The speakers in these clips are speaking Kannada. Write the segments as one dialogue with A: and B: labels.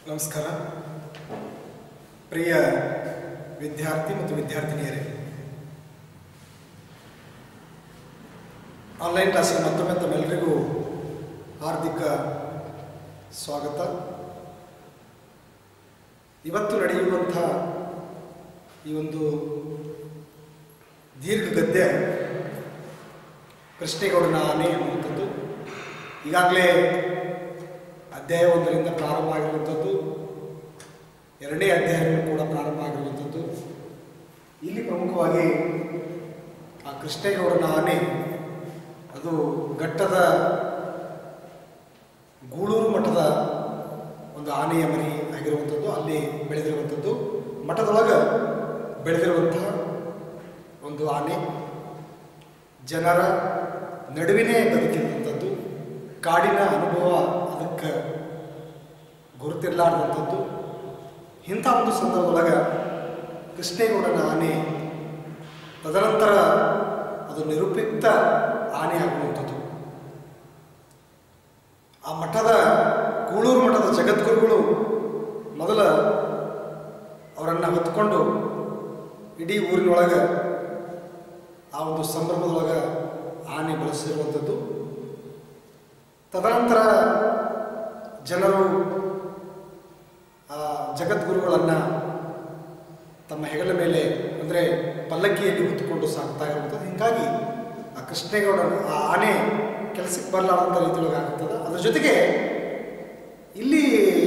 A: ನಮಸ್ಕಾರ ಪ್ರಿಯ ವಿದ್ಯಾರ್ಥಿ ಮತ್ತು ವಿದ್ಯಾರ್ಥಿನಿಯರೇ ಆನ್ಲೈನ್ ಕ್ಲಾಸಿಗೆ ಮತ್ತೊಮ್ಮೆ ತಮ್ಮೆಲ್ಲರಿಗೂ ಹಾರ್ದಿಕ ಸ್ವಾಗತ ಇವತ್ತು ನಡೆಯುವಂಥ ಈ ಒಂದು ದೀರ್ಘ ಗದ್ಯ ಕೃಷ್ಣೇಗೌಡನ ಆನೆ ಅನ್ನುವಂಥದ್ದು ಈಗಾಗಲೇ ಅಧ್ಯಾಯ ಒಂದರಿಂದ ಪ್ರಾರಂಭ ಆಗಿರುವಂಥದ್ದು ಎರಡನೇ ಅಧ್ಯಾಯಗಳು ಕೂಡ ಪ್ರಾರಂಭ ಆಗಿರುವಂಥದ್ದು ಇಲ್ಲಿ ಪ್ರಮುಖವಾಗಿ ಆ ಕೃಷ್ಣೇಗೌಡನ ಆನೆ ಅದು ಘಟ್ಟದ ಗೂಳೂರು ಮಠದ ಒಂದು ಆನೆಯ ಮರಿ ಆಗಿರುವಂಥದ್ದು ಅಲ್ಲಿ ಬೆಳೆದಿರುವಂಥದ್ದು ಮಠದೊಳಗೆ ಬೆಳೆದಿರುವಂತಹ ಒಂದು ಆನೆ ಜನರ ನಡುವಿನೇ ಬದುಕಿರುವಂಥದ್ದು ಕಾಡಿನ ಅನುಭವ ಅದಕ್ಕೆ ಗುರುತಿರಲಾರ್ದಂಥದ್ದು ಇಂಥ ಒಂದು ಸಂದರ್ಭದೊಳಗೆ ಕೃಷ್ಣೇಗೌಡನ ಆನೆ ತದನಂತರ ಅದು ನಿರುಪಯುಕ್ತ ಆನೆ ಆಗುವಂಥದ್ದು ಆ ಮಠದ ಗೂಳೂರು ಮಠದ ಜಗದ್ಗುರುಗಳು ಮೊದಲ ಅವರನ್ನು ಹೊತ್ಕೊಂಡು ಇಡೀ ಊರಿನೊಳಗೆ ಆ ಒಂದು ಸಂಭ್ರಮದೊಳಗೆ ಆನೆ ಬಳಸಿರುವಂಥದ್ದು ತದನಂತರ ಜನರು ಆ ಜಗದ್ಗುರುಗಳನ್ನು ತಮ್ಮ ಹೆಗಲ ಮೇಲೆ ಅಂದರೆ ಪಲ್ಲಕ್ಕಿಯಲ್ಲಿ ಹೊತ್ತುಕೊಂಡು ಸಾಕ್ತಾ ಇರುವಂಥದ್ದು ಹೀಗಾಗಿ ಆ ಕೃಷ್ಣೇಗೌಡ ಆ ಆನೆ ಕೆಲಸಕ್ಕೆ ಬರಲಾರ್ದಂಥ ರೀತಿಯೊಳಗೆ ಆಗುತ್ತದೆ ಅದ್ರ ಜೊತೆಗೆ ಇಲ್ಲಿ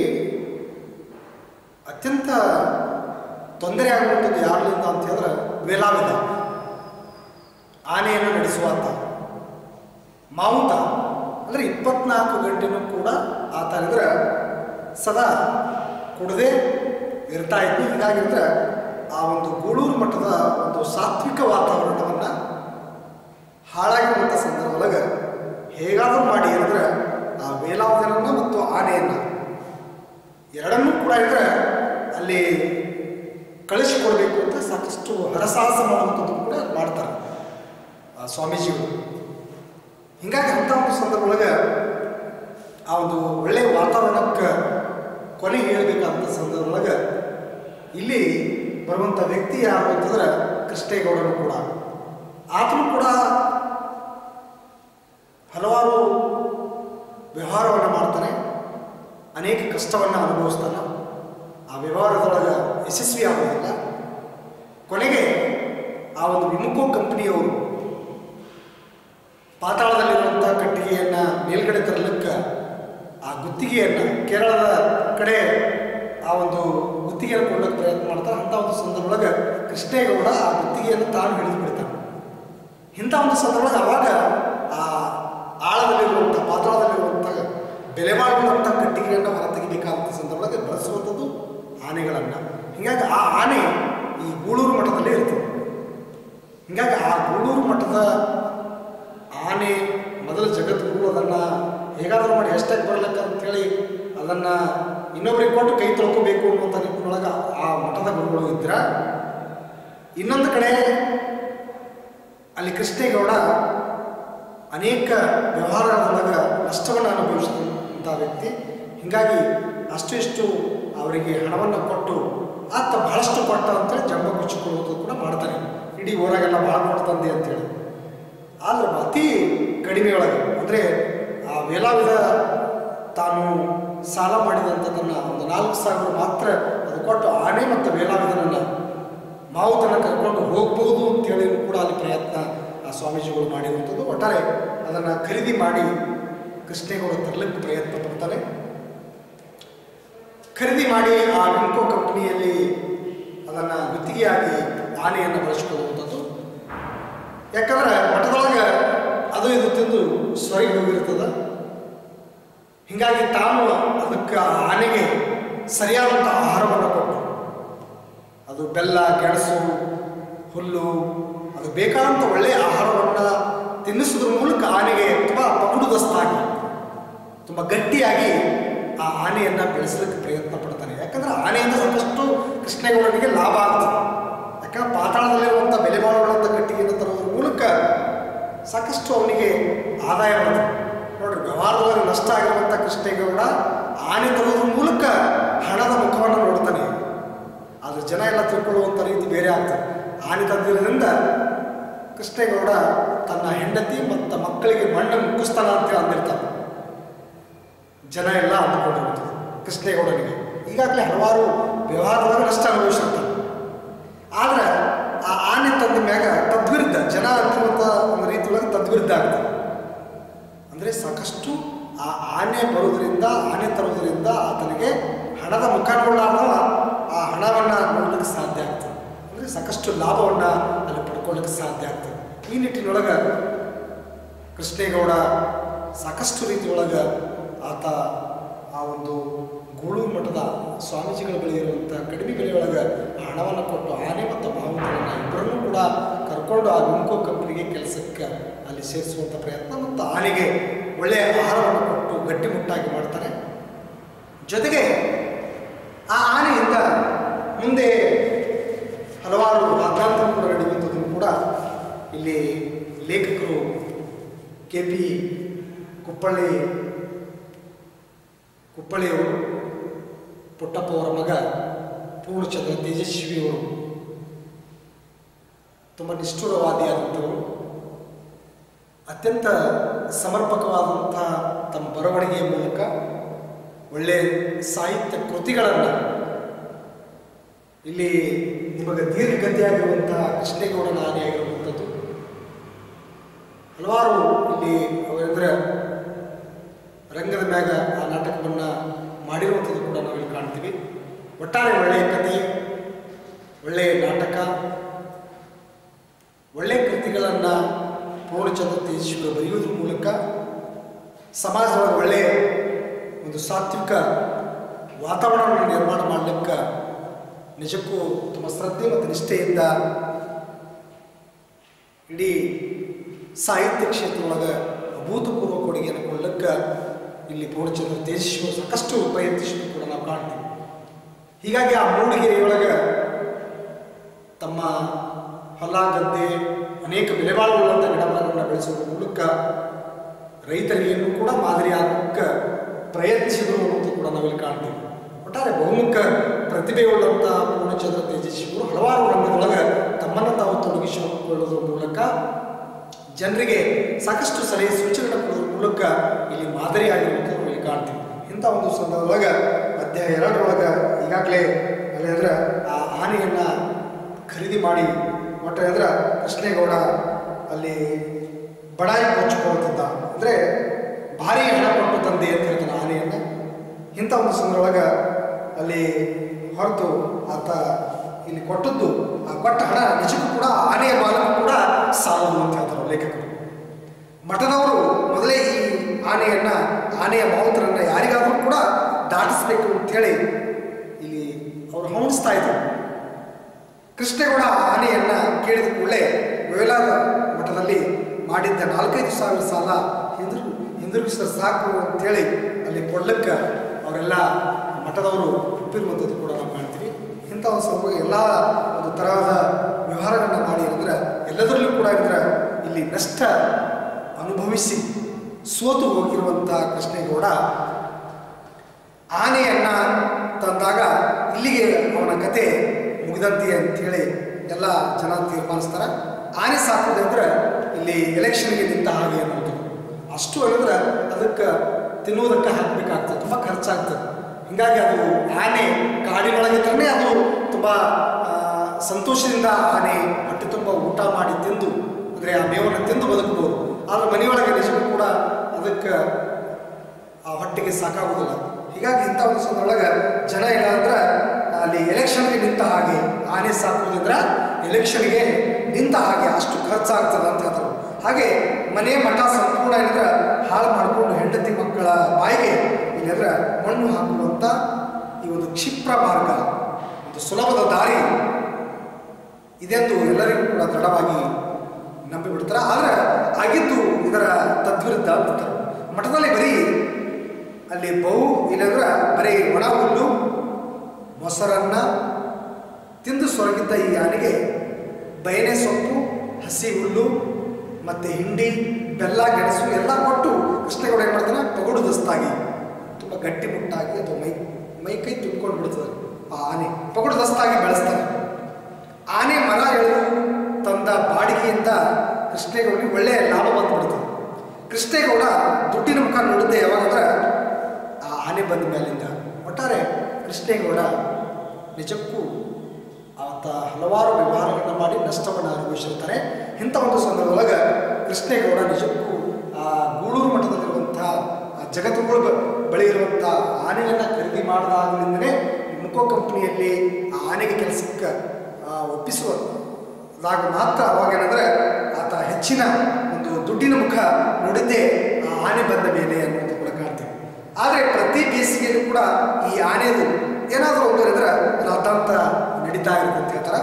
A: ಅತ್ಯಂತ ತೊಂದರೆ ಆಗುವಂಥದ್ದು ಯಾರಿಂದ ಅಂತ ಹೇಳಿದ್ರೆ ವೇಲಾವಿದ ಆನೆಯನ್ನು ನಡೆಸುವಾತ ಮಾವುತ ಅಂದರೆ ಇಪ್ಪತ್ನಾಲ್ಕು ಗಂಟೆನೂ ಕೂಡ ಆತ ಅಂದ್ರೆ ಸದಾ ಕುಡದೆ ಇರ್ತಾ ಇದ್ವಿ ಹೀಗಾಗಿದ್ರೆ ಆ ಒಂದು ಗೂಳೂರು ಮಠದ ಒಂದು ಸಾತ್ವಿಕ ವಾತಾವರಣವನ್ನು ಹಾಳಾಗಿರುವಂಥ ಸಂದರ್ಭದೊಳಗೆ ಹೇಗಾದರೂ ಮಾಡಿ ಅಂದರೆ ಆ ವೇಲಾವಧನನ್ನು ಮತ್ತು ಆನೆಯನ್ನು ಎರಡನ್ನೂ ಕೂಡ ಇದ್ರೆ ಅಲ್ಲಿ ಕಳಿಸಿಕೊಡ್ಬೇಕು ಅಂತ ಸಾಕಷ್ಟು ಹರಸಾಹಸ ಮಾಡುವಂಥದ್ದು ಕೂಡ ಮಾಡ್ತಾರೆ ಆ ಸ್ವಾಮೀಜಿಗಳು ಹೀಗಾಗಿ ಅಂಥ ಒಂದು ಸಂದರ್ಭದೊಳಗೆ ಆ ಒಂದು ಒಳ್ಳೆಯ ವಾತಾವರಣಕ್ಕೆ ಕೊನೆ ಹೇಳಬೇಕಂತ ಸಂದರ್ಭದೊಳಗೆ ಇಲ್ಲಿ ಬರುವಂಥ ವ್ಯಕ್ತಿ ಯಾರು ಅಂತಂದ್ರೆ ಕೃಷ್ಣೇಗೌಡನು ಕೂಡ ಆತನು ಕೂಡ ಹಲವಾರು ವ್ಯವಹಾರವನ್ನು ಮಾಡ್ತಾನೆ ಅನೇಕ ಕಷ್ಟವನ್ನು ಅನುಭವಿಸ್ತಾನೆ ಆ ವ್ಯವಹಾರದೊಳಗೆ ಯಶಸ್ವಿ ಆಗೋದಿಲ್ಲ ಕೊನೆಗೆ ಆ ಒಂದು ವಿಮುಖೋ ಕಂಪನಿಯವರು ಪಾತಾಳದಲ್ಲಿರುವಂಥ ಕಟ್ಟಿಗೆಯನ್ನು ಮೇಲ್ಗಡೆ ತರಲಿಕ್ಕೆ ಆ ಗುತ್ತಿಗೆಯನ್ನು ಕೇರಳದ ಕಡೆ ಆ ಒಂದು ಗುತ್ತಿಗೆಯನ್ನು ಕೊಡಲಿಕ್ಕೆ ಪ್ರಯತ್ನ ಮಾಡ್ತಾರೆ ಅಂಥ ಒಂದು ಸಂದರ್ಭದೊಳಗೆ ಕೃಷ್ಣೇಗೌಡ ಆ ಗುತ್ತಿಗೆಯನ್ನು ತಾನು ಹಿಡಿದು ಬಿಡ್ತಾನೆ ಇಂಥ ಒಂದು ಸಂದರ್ಭದೊಳಗೆ ಅವಾಗ ಆ ಆಳದಲ್ಲಿರುವಂಥ ಪಾತಾಳದಲ್ಲಿರುವಂಥ ಬೆಲೆ ಮಾಡುವಂಥ ಕಟ್ಟಿಗೆಯನ್ನು ಹೊರ ತೆಗಿಬೇಕಾದಂಥ ಸಂದರ್ಭದೊಳಗೆ ಬಳಸುವಂಥದ್ದು ಆನೆಗಳನ್ನು ಹೀಗಾಗಿ ಆ ಆನೆ ಈ ಗೂಳೂರು ಮಠದಲ್ಲೇ ಇರ್ತದೆ ಹೀಗಾಗಿ ಆ ಗೂಳೂರು ಮಠದ ಆನೆ ಮೊದಲ ಜಗದ್ಗುರು ಅದನ್ನು ಹೇಗಾದರೂ ಮಾಡಿ ಎಷ್ಟಾಗಿ ಬರ್ಲಿಕ್ಕೆ ಅಂತೇಳಿ ಅದನ್ನು ಇನ್ನೊಬ್ಬರಿಗೆ ಕೊಟ್ಟು ಕೈ ತೊಳ್ಕೋಬೇಕು ಅನ್ನುವಂಥ ನಿಟ್ಟಿನೊಳಗೆ ಆ ಮಠದ ಗುರುಗಳು ಇದ್ರ ಇನ್ನೊಂದು ಕಡೆ ಅಲ್ಲಿ ಕೃಷ್ಣೇಗೌಡ ಅನೇಕ ವ್ಯವಹಾರಗಳೊಳಗೆ ನಷ್ಟವನ್ನು ಅನುಭವಿಸಿದಂಥ ವ್ಯಕ್ತಿ ಹೀಗಾಗಿ ಅಷ್ಟು ಇಷ್ಟು ಅವರಿಗೆ ಹಣವನ್ನು ಕೊಟ್ಟು ಆತ ಬಹಳಷ್ಟು ಕೊಟ್ಟ ಅಂತೇಳಿ ಜಂಬ ಕುಚ್ಚಿಕೊಳ್ಳುವುದು ಕೂಡ ಮಾಡ್ತಾನೆ ಇಡೀ ಊರಾಗೆಲ್ಲ ಭಾಳ ಕೊಡ್ತಂದೆ ಅಂತೇಳಿ ಆದರೆ ಅತಿ ಕಡಿಮೆ ಒಳಗೆ ಅಂದರೆ ಆ ವೇಲಾವಿದ ತಾನು ಸಾಲ ಮಾಡಿದಂಥದ್ದನ್ನು ಒಂದು ನಾಲ್ಕು ಸಾವಿರ ಮಾತ್ರ ಅದು ಕೊಟ್ಟು ಆನೆ ಮತ್ತು ವೇಲಾವಿದನನ್ನು ಮಾವುತನ ಕರ್ಕೊಂಡು ಹೋಗ್ಬೋದು ಅಂತೇಳಿ ಕೂಡ ಅಲ್ಲಿ ಪ್ರಯತ್ನ ಆ ಸ್ವಾಮೀಜಿಗಳು ಮಾಡಿರುವಂಥದ್ದು ಒಟ್ಟಾರೆ ಅದನ್ನು ಖರೀದಿ ಮಾಡಿ ಕೃಷ್ಣೇಗೌಡ ತರಲಿಕ್ಕೆ ಪ್ರಯತ್ನ ಪಡ್ತಾನೆ ಖರೀದಿ ಮಾಡಿ ಆ ವಿಂಕೋ ಕಂಪ್ನಿಯಲ್ಲಿ ಅದನ್ನು ಗುತ್ತಿಗೆಯಾಗಿ ಆನೆಯನ್ನು ಬಳಸಿಕೊಳ್ಳುವಂಥದ್ದು ಯಾಕಂದ್ರೆ ಮಠದೊಳಗೆ ಅದು ಇದು ತಿಂದು ಸ್ವರಿಗೆ ಹೋಗಿರ್ತದ ಹೀಗಾಗಿ ತಾನು ಅದಕ್ಕೆ ಆ ಆನೆಗೆ ಸರಿಯಾದಂಥ ಆಹಾರವನ್ನು ಕೊಟ್ಟು ಅದು ಬೆಲ್ಲ ಗೆಣಸು ಹುಲ್ಲು ಅದು ಬೇಕಾದಂಥ ಒಳ್ಳೆಯ ಆಹಾರವನ್ನು ತಿನ್ನಿಸೋದ್ರ ಮೂಲಕ ಆನೆಗೆ ತುಂಬ ಪಗುಡುದಸ್ತಾಗಿ ತುಂಬ ಗಟ್ಟಿಯಾಗಿ ಆ ಆನೆಯನ್ನು ಬೆಳೆಸಲಿಕ್ಕೆ ಪ್ರಯತ್ನ ಪಡ್ತಾನೆ ಯಾಕಂದ್ರೆ ಆನೆಯಿಂದ ಸಾಕಷ್ಟು ಕೃಷ್ಣೇಗೌಡನಿಗೆ ಲಾಭ ಆಗ್ತದೆ ಯಾಕಂದ್ರೆ ಪಾತಾಳದಲ್ಲಿರುವಂಥ ಬೆಲೆ ಬಾಳುವಂಥ ಕಟ್ಟಿಗೆಯನ್ನು ತರೋದ್ರ ಮೂಲಕ ಸಾಕಷ್ಟು ಅವನಿಗೆ ಆದಾಯ ಬರ್ತದೆ ನೋಡ್ರಿ ವ್ಯವಹಾರದೊಳಗೆ ನಷ್ಟ ಆಗಿರುವಂಥ ಕೃಷ್ಣೇಗೌಡ ಆನೆ ತರೋದ್ರ ಮೂಲಕ ಹಣದ ಮುಖವನ್ನು ನೋಡ್ತಾನೆ ಆದರೆ ಜನ ಎಲ್ಲ ತಿಳ್ಕೊಳ್ಳುವಂಥ ರೀತಿ ಬೇರೆ ಆಗ್ತದೆ ಆನೆ ತಂದಿರೋದ್ರಿಂದ ಕೃಷ್ಣೇಗೌಡ ತನ್ನ ಹೆಂಡತಿ ಮತ್ತು ಮಕ್ಕಳಿಗೆ ಮಣ್ಣು ಮುಕ್ಕಿಸ್ತಾನ ಅಂತ ಅಂದಿರ್ತಾನೆ ಜನ ಎಲ್ಲ ಅಂದುಕೊಂಡಿರ್ತಾರೆ ಕೃಷ್ಣೇಗೌಡನಿಗೆ ಈಗಾಗಲೇ ಹಲವಾರು ವ್ಯವಹಾರದೊಳಗೆ ನಷ್ಟ ಅನುಭವಿಸಿರ್ತಾನೆ ಆದ್ರೆ ಆ ಆನೆ ತಂದ ಮ್ಯಾಗ ತದ್ವಿರುದ್ಧ ಜನ ಅಂತಿರುವಂಥ ಒಂದು ರೀತಿಯೊಳಗೆ ತದ್ವಿರುದ್ಧ ಆಗ್ತದೆ ಅಂದರೆ ಸಾಕಷ್ಟು ಆ ಆನೆ ಬರೋದ್ರಿಂದ ಆನೆ ತರೋದ್ರಿಂದ ಆತನಿಗೆ ಹಣದ ಮುಖ ನೋಡಲಾರ್ದವ ಆ ಹಣವನ್ನು ನೋಡ್ಲಿಕ್ಕೆ ಸಾಧ್ಯ ಆಗ್ತದೆ ಅಂದರೆ ಸಾಕಷ್ಟು ಲಾಭವನ್ನು ಅಲ್ಲಿ ಪಡ್ಕೊಳ್ಳಿಕ್ಕೆ ಸಾಧ್ಯ ಆಗ್ತದೆ ಈ ನಿಟ್ಟಿನೊಳಗೆ ಕೃಷ್ಣೇಗೌಡ ಸಾಕಷ್ಟು ರೀತಿಯೊಳಗೆ ಆತ ಆ ಒಂದು ಗೂಳು ಮಠದ ಸ್ವಾಮೀಜಿಗಳ ಬಳಿ ಇರುವಂಥ ಕಡಿಮೆ ಬೆಲೆಯೊಳಗೆ ಹಣವನ್ನು ಕೊಟ್ಟು ಆನೆ ಮತ್ತು ಮಾವುತರನ್ನು ಇಬ್ಬರನ್ನೂ ಕೂಡ ಕರ್ಕೊಂಡು ಆ ಗುಂಕೋ ಕಂಪನಿಗೆ ಕೆಲಸಕ್ಕೆ ಅಲ್ಲಿ ಸೇರಿಸುವಂಥ ಪ್ರಯತ್ನ ಮತ್ತು ಆನೆಗೆ ಒಳ್ಳೆಯ ಆಹಾರವನ್ನು ಕೊಟ್ಟು ಗಟ್ಟಿಮುಟ್ಟಾಗಿ ಮಾಡ್ತಾರೆ ಜೊತೆಗೆ ಆ ಆನೆಯಿಂದ ಮುಂದೆ ಹಲವಾರು ರಾಜ್ಯಾಂತರ ಕೂಡ ನಡೆಯುವಂಥದ್ದನ್ನು ಕೂಡ ಇಲ್ಲಿ ಲೇಖಕರು ಕೆ ಪಿ ಕುಪ್ಪಳ್ಳಿ ಕುಪ್ಪಳ್ಳಿಯವರು ಪುಟ್ಟಪ್ಪ ಅವರ ಮಗ ಪೂರ್ಣಚಂದ್ರ ತೇಜಸ್ವಿಯವರು ತುಂಬ ನಿಷ್ಠುರವಾದಿಯಾದಂಥವರು ಅತ್ಯಂತ ಸಮರ್ಪಕವಾದಂಥ ತಮ್ಮ ಬರವಣಿಗೆಯ ಮೂಲಕ ಒಳ್ಳೆಯ ಸಾಹಿತ್ಯ ಕೃತಿಗಳನ್ನು ಇಲ್ಲಿ ನಿಮಗೆ ದೀರ್ಘಗತಿಯಾಗಿರುವಂಥ ಕೃಷ್ಣೇಗೌಡನ ಆನೆಯಾಗಿರುವಂಥದ್ದು ಹಲವಾರು ಇಲ್ಲಿ ಅವರೆಂದರೆ ರಂಗದ ಮ್ಯಾಗ ಆ ನಾಟಕವನ್ನು ಮಾಡಿರುವಂಥದ್ದು ಕೂಡ ನಾವಿಲ್ಲಿ ಕಾಣ್ತೀವಿ ಒಟ್ಟಾರೆ ಒಳ್ಳೆಯ ಕಥೆ ಒಳ್ಳೆಯ ನಾಟಕ ಒಳ್ಳೆಯ ಕೃತಿಗಳನ್ನು ಪೂರ್ಣಚಂದ್ರ ತೇಜಸ್ವಿಗಳು ಬರೆಯುವುದ್ರ ಮೂಲಕ ಸಮಾಜದೊಳಗೆ ಒಳ್ಳೆಯ ಒಂದು ಸಾತ್ವಿಕ ವಾತಾವರಣವನ್ನು ನಿರ್ಮಾಣ ಮಾಡಲಿಕ್ಕೆ ನಿಜಕ್ಕೂ ತುಂಬ ಶ್ರದ್ಧೆ ಮತ್ತು ನಿಷ್ಠೆಯಿಂದ ಇಡೀ ಸಾಹಿತ್ಯ ಕ್ಷೇತ್ರದೊಳಗೆ ಅಭೂತಪೂರ್ವ ಕೊಡುಗೆಯನ್ನು ಕೊಡಲಿಕ್ಕೆ ಇಲ್ಲಿ ಪೂರ್ಣಚಂದ್ರ ತೇಜಸ್ವಿ ಸಾಕಷ್ಟು ಪ್ರಯತ್ನಿಸಿದ್ದು ಕೂಡ ನಾವು ಕಾಣ್ತೀವಿ ಹೀಗಾಗಿ ಆ ಮೂಡಿಗೆರೆಯೊಳಗೆ ತಮ್ಮ ಹೊಲ ಗದ್ದೆ ಅನೇಕ ಬೆಲೆಬಾಳುಳ್ಳಂಥ ಗಿಡ ಮರಗಳನ್ನು ಬೆಳೆಸುವ ಮೂಲಕ ರೈತರಿಗೇನು ಕೂಡ ಮಾದರಿಯಾಗಕ್ಕೆ ಪ್ರಯತ್ನಿಸಿದರು ಅನ್ನೋದು ಕೂಡ ನಾವಿಲ್ಲಿ ಕಾಣ್ತೀವಿ ಒಟ್ಟಾರೆ ಬಹುಮುಖ ಪ್ರತಿಭೆಯುಳ್ಳಂಥ ಪೂರ್ಣಚಂದ್ರ ತೇಜಸ್ವಿಗಳು ಹಲವಾರು ರಂಗದೊಳಗೆ ತಮ್ಮನ್ನು ತಾವು ತೊಡಗಿಸಿಕೊಳ್ಳೋದ್ರ ಮೂಲಕ ಜನರಿಗೆ ಸಾಕಷ್ಟು ಸಲಹೆ ಸೂಚನೆಗಳನ್ನು ಕೊಡೋದ್ರ ಮೂಲಕ ಇಲ್ಲಿ ಮಾದರಿಯಾಗಿರುವಂಥದ್ದು ನಾವು ಇಲ್ಲಿ ಕಾಣ್ತೀವಿ ಇಂಥ ಒಂದು ಸಂದರ್ಭದೊಳಗೆ ಅಧ್ಯಾಯ ಎರಡರೊಳಗೆ ಈಗಾಗಲೇ ಅಲ್ಲಿ ಅಂದ್ರೆ ಆ ಆನೆಯನ್ನು ಖರೀದಿ ಮಾಡಿ ಒಟ್ಟು ಅಂದ್ರೆ ಕೃಷ್ಣೇಗೌಡ ಅಲ್ಲಿ ಬಡಾಯಿ ಕೊಚ್ಚಿಕೊಳ್ಳುತ್ತಿದ್ದ ಅಂದರೆ ಭಾರಿ ಹಣ ಕೊಟ್ಟು ತಂದೆ ಅಂತ ಹೇಳ್ತಾನೆ ಆನೆಯನ್ನು ಇಂಥ ಒಂದು ಸಂದರ್ಭದೊಳಗೆ ಅಲ್ಲಿ ಹೊರತು ಆತ ಇಲ್ಲಿ ಕೊಟ್ಟದ್ದು ಆ ಕೊಟ್ಟ ಹಣ ನಿಜಕ್ಕೂ ಕೂಡ ಆನೆಯ ಮಾಲಕ ಕೂಡ ಸಾಲದು ಅಂತ ಹೇಳ್ತಾರೆ ಲೇಖಕರು ಮಠದವರು ಮೊದಲೇ ಈ ಆನೆಯನ್ನ ಆನೆಯ ಮಾವುತರನ್ನ ಯಾರಿಗಾದರೂ ಕೂಡ ದಾಟಿಸ್ಬೇಕು ಅಂತೇಳಿ ಇಲ್ಲಿ ಅವರು ಹವಣಿಸ್ತಾ ಇದ್ರು ಕೃಷ್ಣೇಗೌಡ ಆ ಆನೆಯನ್ನ ಕೇಳಿದ ಕೂಡಲೇ ವೇಲಾದ ಮಠದಲ್ಲಿ ಮಾಡಿದ್ದ ನಾಲ್ಕೈದು ಸಾವಿರ ಸಾಲ ಹಿಂದಿರು ಹಿಂದಿರುಗಿಸಿದ್ರೆ ಸಾಕು ಅಂತೇಳಿ ಅಲ್ಲಿ ಕೊಡ್ಲಿಕ್ಕೆ ಅವರೆಲ್ಲ ಮಠದವರು ಒಪ್ಪಿರುವಂಥದ್ದು ಕೂಡ ನಾವು ಕಾಣ್ತೀವಿ ಇಂಥ ಒಂದು ಸ್ವಲ್ಪ ಎಲ್ಲ ಒಂದು ತರಹದ ವ್ಯವಹಾರಗಳನ್ನ ಮಾಡಿ ಅಂದ್ರೆ ಎಲ್ಲದರಲ್ಲೂ ಕೂಡ ಅಂದ್ರೆ ಇಲ್ಲಿ ನಷ್ಟ ಅನುಭವಿಸಿ ಸೋತು ಹೋಗಿರುವಂಥ ಕೃಷ್ಣೇಗೌಡ ಆನೆಯನ್ನ ತಂದಾಗ ಇಲ್ಲಿಗೆ ಅವನ ಕತೆ ಮುಗಿದಂತೆ ಅಂತೇಳಿ ಎಲ್ಲ ಜನ ತೀರ್ಮಾನಿಸ್ತಾರೆ ಆನೆ ಸಾಕೋದು ಅಂದ್ರೆ ಇಲ್ಲಿ ಎಲೆಕ್ಷನ್ಗೆ ನಿಂತ ಹಾಗೆ ಅನ್ನೋದು ಅಷ್ಟು ಹೇಳಿದ್ರೆ ಅದಕ್ಕೆ ತಿನ್ನುವುದಕ್ಕೆ ಹಾಕಬೇಕಾಗ್ತದೆ ತುಂಬ ಖರ್ಚಾಗ್ತದೆ ಹೀಗಾಗಿ ಅದು ಆನೆ ಕಾಡಿನೊಳಗಿದ್ರೆ ಅದು ತುಂಬ ಆ, ಸಂತೋಷದಿಂದ ಆನೆ ಹೊಟ್ಟೆ ತುಂಬ ಊಟ ಮಾಡಿ ತಿಂದು ಅಂದರೆ ಆ ಮೇವನ್ನು ತಿಂದು ಬದುಕಬಹುದು ಆದರೆ ಮನೆಯೊಳಗೆ ನಿಜಕ್ಕೂ ಕೂಡ ಅದಕ್ಕೆ ಆ ಹೊಟ್ಟೆಗೆ ಸಾಕಾಗುವುದಿಲ್ಲ ಹೀಗಾಗಿ ಇಂಥ ಒಂದು ಸಂದರ್ಭದೊಳಗೆ ಜನ ಇಲ್ಲ ಅಂದ್ರೆ ಅಲ್ಲಿ ಎಲೆಕ್ಷನ್ಗೆ ನಿಂತ ಹಾಗೆ ಆನೆ ಸಾಕುವುದಿದ್ರೆ ಎಲೆಕ್ಷನ್ಗೆ ನಿಂತ ಹಾಗೆ ಅಷ್ಟು ಖರ್ಚಾಗ್ತದೆ ಅಂತ ಹೇಳ್ತಾರೆ ಹಾಗೆ ಮನೆ ಮಠ ಸಂಪೂರ್ಣ ಏನಿದ್ರೆ ಹಾಳು ಮಾಡಿಕೊಂಡು ಹೆಂಡತಿ ಮಕ್ಕಳ ಬಾಯಿಗೆ ಇಲ್ಲಂದ್ರೆ ಮಣ್ಣು ಹಾಕುವಂಥ ಈ ಒಂದು ಕ್ಷಿಪ್ರ ಮಾರ್ಗ ಒಂದು ಸುಲಭದ ದಾರಿ ಇದೆಂದು ಎಲ್ಲರಿಗೂ ಕೂಡ ದೃಢವಾಗಿ ನಂಬಿಬಿಡ್ತಾರೆ ಆದರೆ ಆಗಿದ್ದು ಇದರ ತದ್ವಿರುದ್ಧ ಅಂತಾರೆ ಮಠದಲ್ಲಿ ಬರೀ ಅಲ್ಲಿ ಬಹು ಇಲ್ಲಂದ್ರೆ ಬರೀ ಒಣ ಹುಲ್ಲು ಮೊಸರನ್ನ ತಿಂದು ಸೊರಗಿದ್ದ ಈ ಆನೆಗೆ ಬಯನೆ ಸೊಪ್ಪು ಹಸಿ ಹುಲ್ಲು ಮತ್ತು ಹಿಂಡಿ ಬೆಲ್ಲ ಗೆಣಸು ಎಲ್ಲ ಕೊಟ್ಟು ಕೃಷ್ಣೇಗೌಡ ಏನು ಮಾಡ್ತಾನೆ ತಗೊಡು ದಸ್ತಾಗಿ ತುಂಬ ಗಟ್ಟಿಮುಟ್ಟಾಗಿ ಅದು ಮೈ ಮೈ ಕೈ ತುಂಬಿಕೊಂಡು ಬಿಡ್ತದೆ ಆ ಆನೆ ಪಕಡದಸ್ತಾಗಿ ಬೆಳೆಸ್ತಾರೆ ಆನೆ ಮರ ಎಳೆದು ತಂದ ಬಾಡಿಗೆಯಿಂದ ಕೃಷ್ಣೇಗೌಡರಿಗೆ ಒಳ್ಳೆಯ ಲಾಭ ಬಂದ್ಬಿಡ್ತದೆ ಕೃಷ್ಣೇಗೌಡ ದುಡ್ಡಿನ ಮುಖ ನೋಡಿದ್ದೆ ಯಾವಾಗಂದ್ರೆ ಆ ಆನೆ ಬಂದ ಮೇಲಿಂದ ಒಟ್ಟಾರೆ ಕೃಷ್ಣೇಗೌಡ ನಿಜಕ್ಕೂ ಆತ ಹಲವಾರು ವ್ಯವಹಾರಗಳನ್ನ ಮಾಡಿ ನಷ್ಟವನ್ನು ಅನುಭವಿಸಿರ್ತಾರೆ ಇಂಥ ಒಂದು ಸಂದರ್ಭದೊಳಗೆ ಕೃಷ್ಣೇಗೌಡ ನಿಜಕ್ಕೂ ಆ ಗೂಳೂರು ಮಠದಲ್ಲಿರುವಂಥ ಆ ಜಗತ್ತುಗಳ ಬಳಿ ಇರುವಂಥ ಆನೆಯನ್ನು ಖರೀದಿ ಮಾಡಿದಾಗಲಿಂದಲೇ ಮುಖೋ ಕಂಪ್ನಿಯಲ್ಲಿ ಆ ಆನೆಗೆ ಕೆಲಸಕ್ಕೆ ಒಪ್ಪಿಸುವದಾಗ ಮಾತ್ರ ಅವಾಗ ಏನಂದ್ರೆ ಆತ ಹೆಚ್ಚಿನ ಒಂದು ದುಡ್ಡಿನ ಮುಖ ನೋಡಿದ್ದೇ ಆ ಆನೆ ಬಂದ ಮೇಲೆ ಅನ್ನೋದು ಕೂಡ ಕಾಣ್ತೀವಿ ಆದರೆ ಪ್ರತಿ ಬೇಸಿಗೆಯಲ್ಲೂ ಕೂಡ ಈ ಆನೆದು ಏನಾದರೂ ಒಂದು ಅಂದ್ರೆ ರಾತಾಂತ ನಡೀತಾ ಇರುತ್ತೆ ಅಂತ ಹೇಳ್ತಾರೆ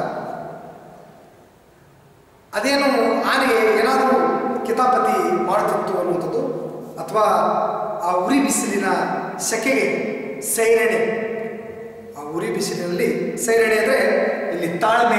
A: ಅದೇನು ಆನೆ ಏನಾದರೂ ಕಿತಾಪತಿ ಮಾಡ್ತಿತ್ತು ಅನ್ನುವಂಥದ್ದು ಅಥವಾ ಆ ಉರಿ ಬಿಸಿಲಿನ ಸೆಕೆಗೆ ಸೈರಣೆ ಆ ಉರಿ ಬಿಸಿಲಿನಲ್ಲಿ ಸೈರಣೆ ಅಂದರೆ ಇಲ್ಲಿ ತಾಳ್ಮೆ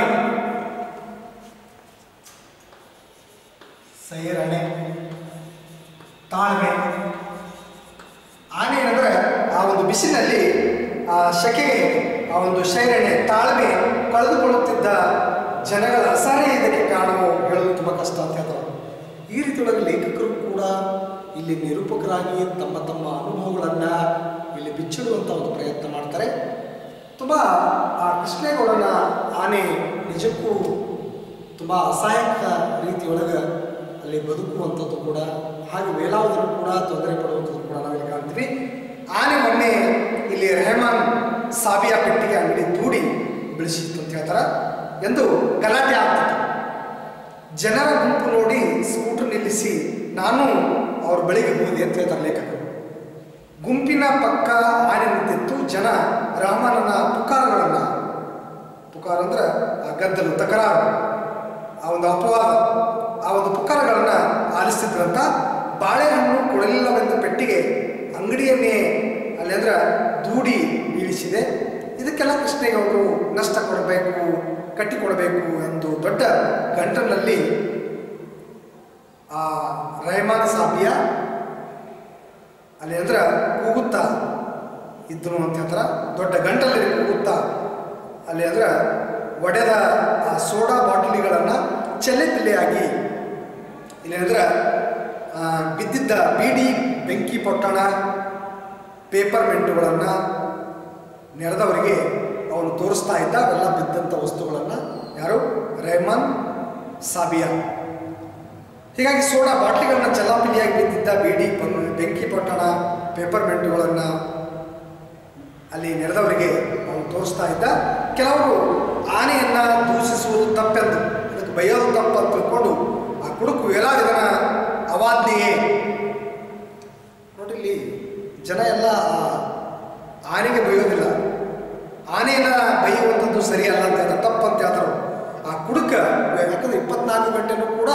A: ಸೈರಣೆ ತಾಳ್ಮೆ ಆನೆ ಏನಂದ್ರೆ ಆ ಒಂದು ಬಿಸಿಲಿನಲ್ಲಿ ಆ ಶಕೆಗೆ ಆ ಒಂದು ಶೈರಣೆ ತಾಳ್ಮೆ ಕಳೆದುಕೊಳ್ಳುತ್ತಿದ್ದ ಜನಗಳ ಅಸಹನೆ ಇದಕ್ಕೆ ಕಾರಣವು ಹೇಳಲು ತುಂಬ ಕಷ್ಟ ಅಂತ ಹೇಳ್ತಾರೆ ಈ ರೀತಿಯೊಳಗೆ ಲೇಖಕರು ಕೂಡ ಇಲ್ಲಿ ನಿರೂಪಕರಾಗಿ ತಮ್ಮ ತಮ್ಮ ಅನುಭವಗಳನ್ನು ಇಲ್ಲಿ ಬಿಚ್ಚಿಡುವಂಥ ಒಂದು ಪ್ರಯತ್ನ ಮಾಡ್ತಾರೆ ತುಂಬ ಆ ಕೃಷ್ಣೇಗೌಡನ ಆನೆ ನಿಜಕ್ಕೂ ತುಂಬ ಅಸಹಾಯಕ ರೀತಿಯೊಳಗೆ ಅಲ್ಲಿ ಬದುಕುವಂಥದ್ದು ಕೂಡ ಹಾಗೆ ವೇಲಾವುದರು ಕೂಡ ತೊಂದರೆ ಪಡುವಂಥದ್ದು ಕೂಡ ನಾವಿಲ್ಲಿ ಕಾಣ್ತೀವಿ ಆನೆ ಮೊನ್ನೆ ಇಲ್ಲಿ ರೆಹಮಾನ್ ಸಾಬಿಯಾ ಪೆಟ್ಟಿಗೆ ಅಂಗಡಿ ದೂಡಿ ಬೆಳೆಸಿತ್ತು ಅಂತ ಹೇಳ್ತಾರೆ ಎಂದು ಗಲಾಟೆ ಆಗ್ತಿತ್ತು ಜನರ ಗುಂಪು ನೋಡಿ ಸ್ಕೂಟರ್ ನಿಲ್ಲಿಸಿ ನಾನು ಅವ್ರ ಬಳಿಗೆ ಹೋದೆ ಅಂತ ಹೇಳ್ತಾರೆ ಲೇಖಕರು ಗುಂಪಿನ ಪಕ್ಕ ಆನೆ ನಿಂತಿತ್ತು ಜನ ರಾಮನನ್ನ ಪುಕಾರಗಳನ್ನು ಪುಕಾರ ಅಂದ್ರೆ ಆ ಗದ್ದಲು ತಕರಾರು ಆ ಒಂದು ಅಪವಾದ ಆ ಒಂದು ಪುಕಾರಗಳನ್ನು ಆಲಿಸ್ತಿದ್ರಂತ ಬಾಳೆಹಣ್ಣು ಕೊಡಲಿಲ್ಲವೆಂದು ಪೆಟ್ಟಿಗೆ ಅಂಗಡಿಯನ್ನೇ ಅಲ್ಲಿ ಅಂದ್ರೆ ದೂಡಿ ಬೀಳಿಸಿದೆ ಇದಕ್ಕೆಲ್ಲ ಕೃಷ್ಣೇಗೌಡರು ನಷ್ಟ ಕೊಡಬೇಕು ಕಟ್ಟಿಕೊಡಬೇಕು ಎಂದು ದೊಡ್ಡ ಗಂಟಲಿನಲ್ಲಿ ಆ ರೆಹಮಾನ್ ಸಾಬಿಯ ಅಲ್ಲಿ ಅಂದ್ರೆ ಕೂಗುತ್ತಾ ಇದ್ದನು ಅಂತ ಹೇಳ್ತಾರೆ ದೊಡ್ಡ ಗಂಟಲಲ್ಲಿ ಕೂಗುತ್ತಾ ಅಲ್ಲಿ ಅಂದ್ರೆ ಒಡೆದ ಆ ಸೋಡಾ ಬಾಟಲಿಗಳನ್ನು ಚೆಲ್ಲೆಪಿಲ್ಲೆಯಾಗಿ ಇಲ್ಲಿ ಅಂದ್ರೆ ಆ, ಬಿದ್ದಿದ್ದ ಬೀಡಿ ಬೆಂಕಿ ಪೊಟ್ಟಣ ಪೇಪರ್ ಮೆಂಟುಗಳನ್ನು ನೆರೆದವರಿಗೆ ಅವನು ತೋರಿಸ್ತಾ ಇದ್ದ ಅವೆಲ್ಲ ಬಿದ್ದಂಥ ವಸ್ತುಗಳನ್ನು ಯಾರು ರೆಹಮಾನ್ ಸಾಬಿಯಾ ಹೀಗಾಗಿ ಸೋಡಾ ಬಾಟ್ಲಿಗಳನ್ನ ಚಲಾಪಿಲಿಯಾಗಿ ಬಿದ್ದಿದ್ದ ಬೀಡಿ ಬಂ- ಬೆಂಕಿ ಪೊಟ್ಟಣ ಪೇಪರ್ ಮೆಂಟುಗಳನ್ನು ಅಲ್ಲಿ ನೆರೆದವರಿಗೆ ಅವನು ತೋರಿಸ್ತಾ ಇದ್ದ ಕೆಲವರು ಆನೆಯನ್ನು ದೂಷಿಸುವುದು ತಪ್ಪೆಂದು ಅದಕ್ಕೆ ಬೈಯೋದು ತಪ್ಪು ಅಂತ ತಿಳ್ಕೊಂಡು ಆ ಕುಡುಕು ವೇಲಾಯುಧನ ಅವಾಜ್ಞೆಯೇ ನೋಡಿ ಇಲ್ಲಿ ಜನ ಎಲ್ಲ ಆ ಆನೆಗೆ ಬೈಯೋದಿಲ್ಲ ಆನೆಯನ್ನ ಬೈಯುವಂಥದ್ದು ಸರಿಯಲ್ಲ ಅಂತ ಹೇಳ್ತಾರೆ ತಪ್ಪು ಅಂತ ಹೇಳ್ತಾರೆ ಆ ಕುಡುಕ ಯಾಕಂದ್ರೆ ಇಪ್ಪತ್ನಾಲ್ಕು ಗಂಟೆನೂ ಕೂಡ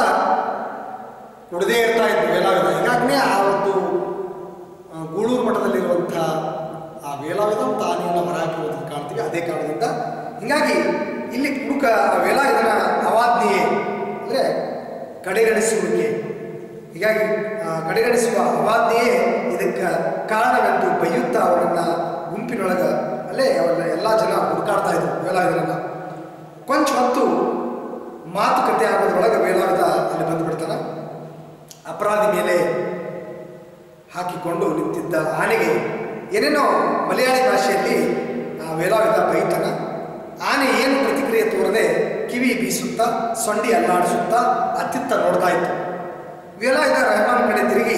A: ಕುಡದೇ ಇರ್ತಾ ಇದ್ವು ವೇಲಾಯುಧ ಹೀಗಾಗಿನೇ ಆ ಒಂದು ಆ, ಗೂಳೂರು ಮಠದಲ್ಲಿರುವಂಥ ಆ ವೇಲಾಯುಧ ಮತ್ತು ಆನೆಯನ್ನು ಹೊರಹಾಕಿರುವುದನ್ನು ಕಾಣ್ತೀವಿ ಅದೇ ಕಾರಣದಿಂದ ಹೀಗಾಗಿ ಇಲ್ಲಿ ಕುಡುಕ ಆ ವೇಲಾಯುಧನ ಅವಾಜ್ಞೆಯೇ ಅಂದರೆ ಕಡೆಗಣಿಸುವಿಕೆ ಹೀಗಾಗಿ ಆ, ಕಡೆಗಣಿಸುವ ಅವಾಜ್ಞೆಯೇ ಇದಕ್ಕೆ ಕಾರಣವೆಂದು ಬೈಯುತ್ತಾ ಅವರನ್ನು ಗುಂಪಿನೊಳಗೆ ಅಲ್ಲೇ ಅವರ ಎಲ್ಲ ಜನ ಹುಡುಕಾಡ್ತಾ ಇದ್ರು ವೇಲಾಯುಧನನ್ನು ಕೊಂಚ ಹೊತ್ತು ಮಾತುಕತೆ ಆಗೋದ್ರೊಳಗೆ ವೇಲಾಯುಧ ಅಲ್ಲಿ ಬಂದುಬಿಡ್ತಾನೆ ಅಪರಾಧಿ ಮೇಲೆ ಹಾಕಿಕೊಂಡು ನಿಂತಿದ್ದ ಆನೆಗೆ ಏನೇನೋ ಮಲಯಾಳಿ ಭಾಷೆಯಲ್ಲಿ ಆ ವೇಲಾಯುಧ ಬೈತಾನ ಆನೆ ಏನು ಪ್ರತಿಕ್ರಿಯೆ ತೋರದೆ ಕಿವಿ ಬೀಸುತ್ತಾ ಸೊಂಡಿ ಅಲ್ಲಾಡಿಸುತ್ತಾ ಅತ್ತಿತ್ತ ನೋಡ್ತಾ ಇತ್ತು ವೇಲಾಯುಧ ರೆಹಮಾನ್ ಕಡೆ ತಿರುಗಿ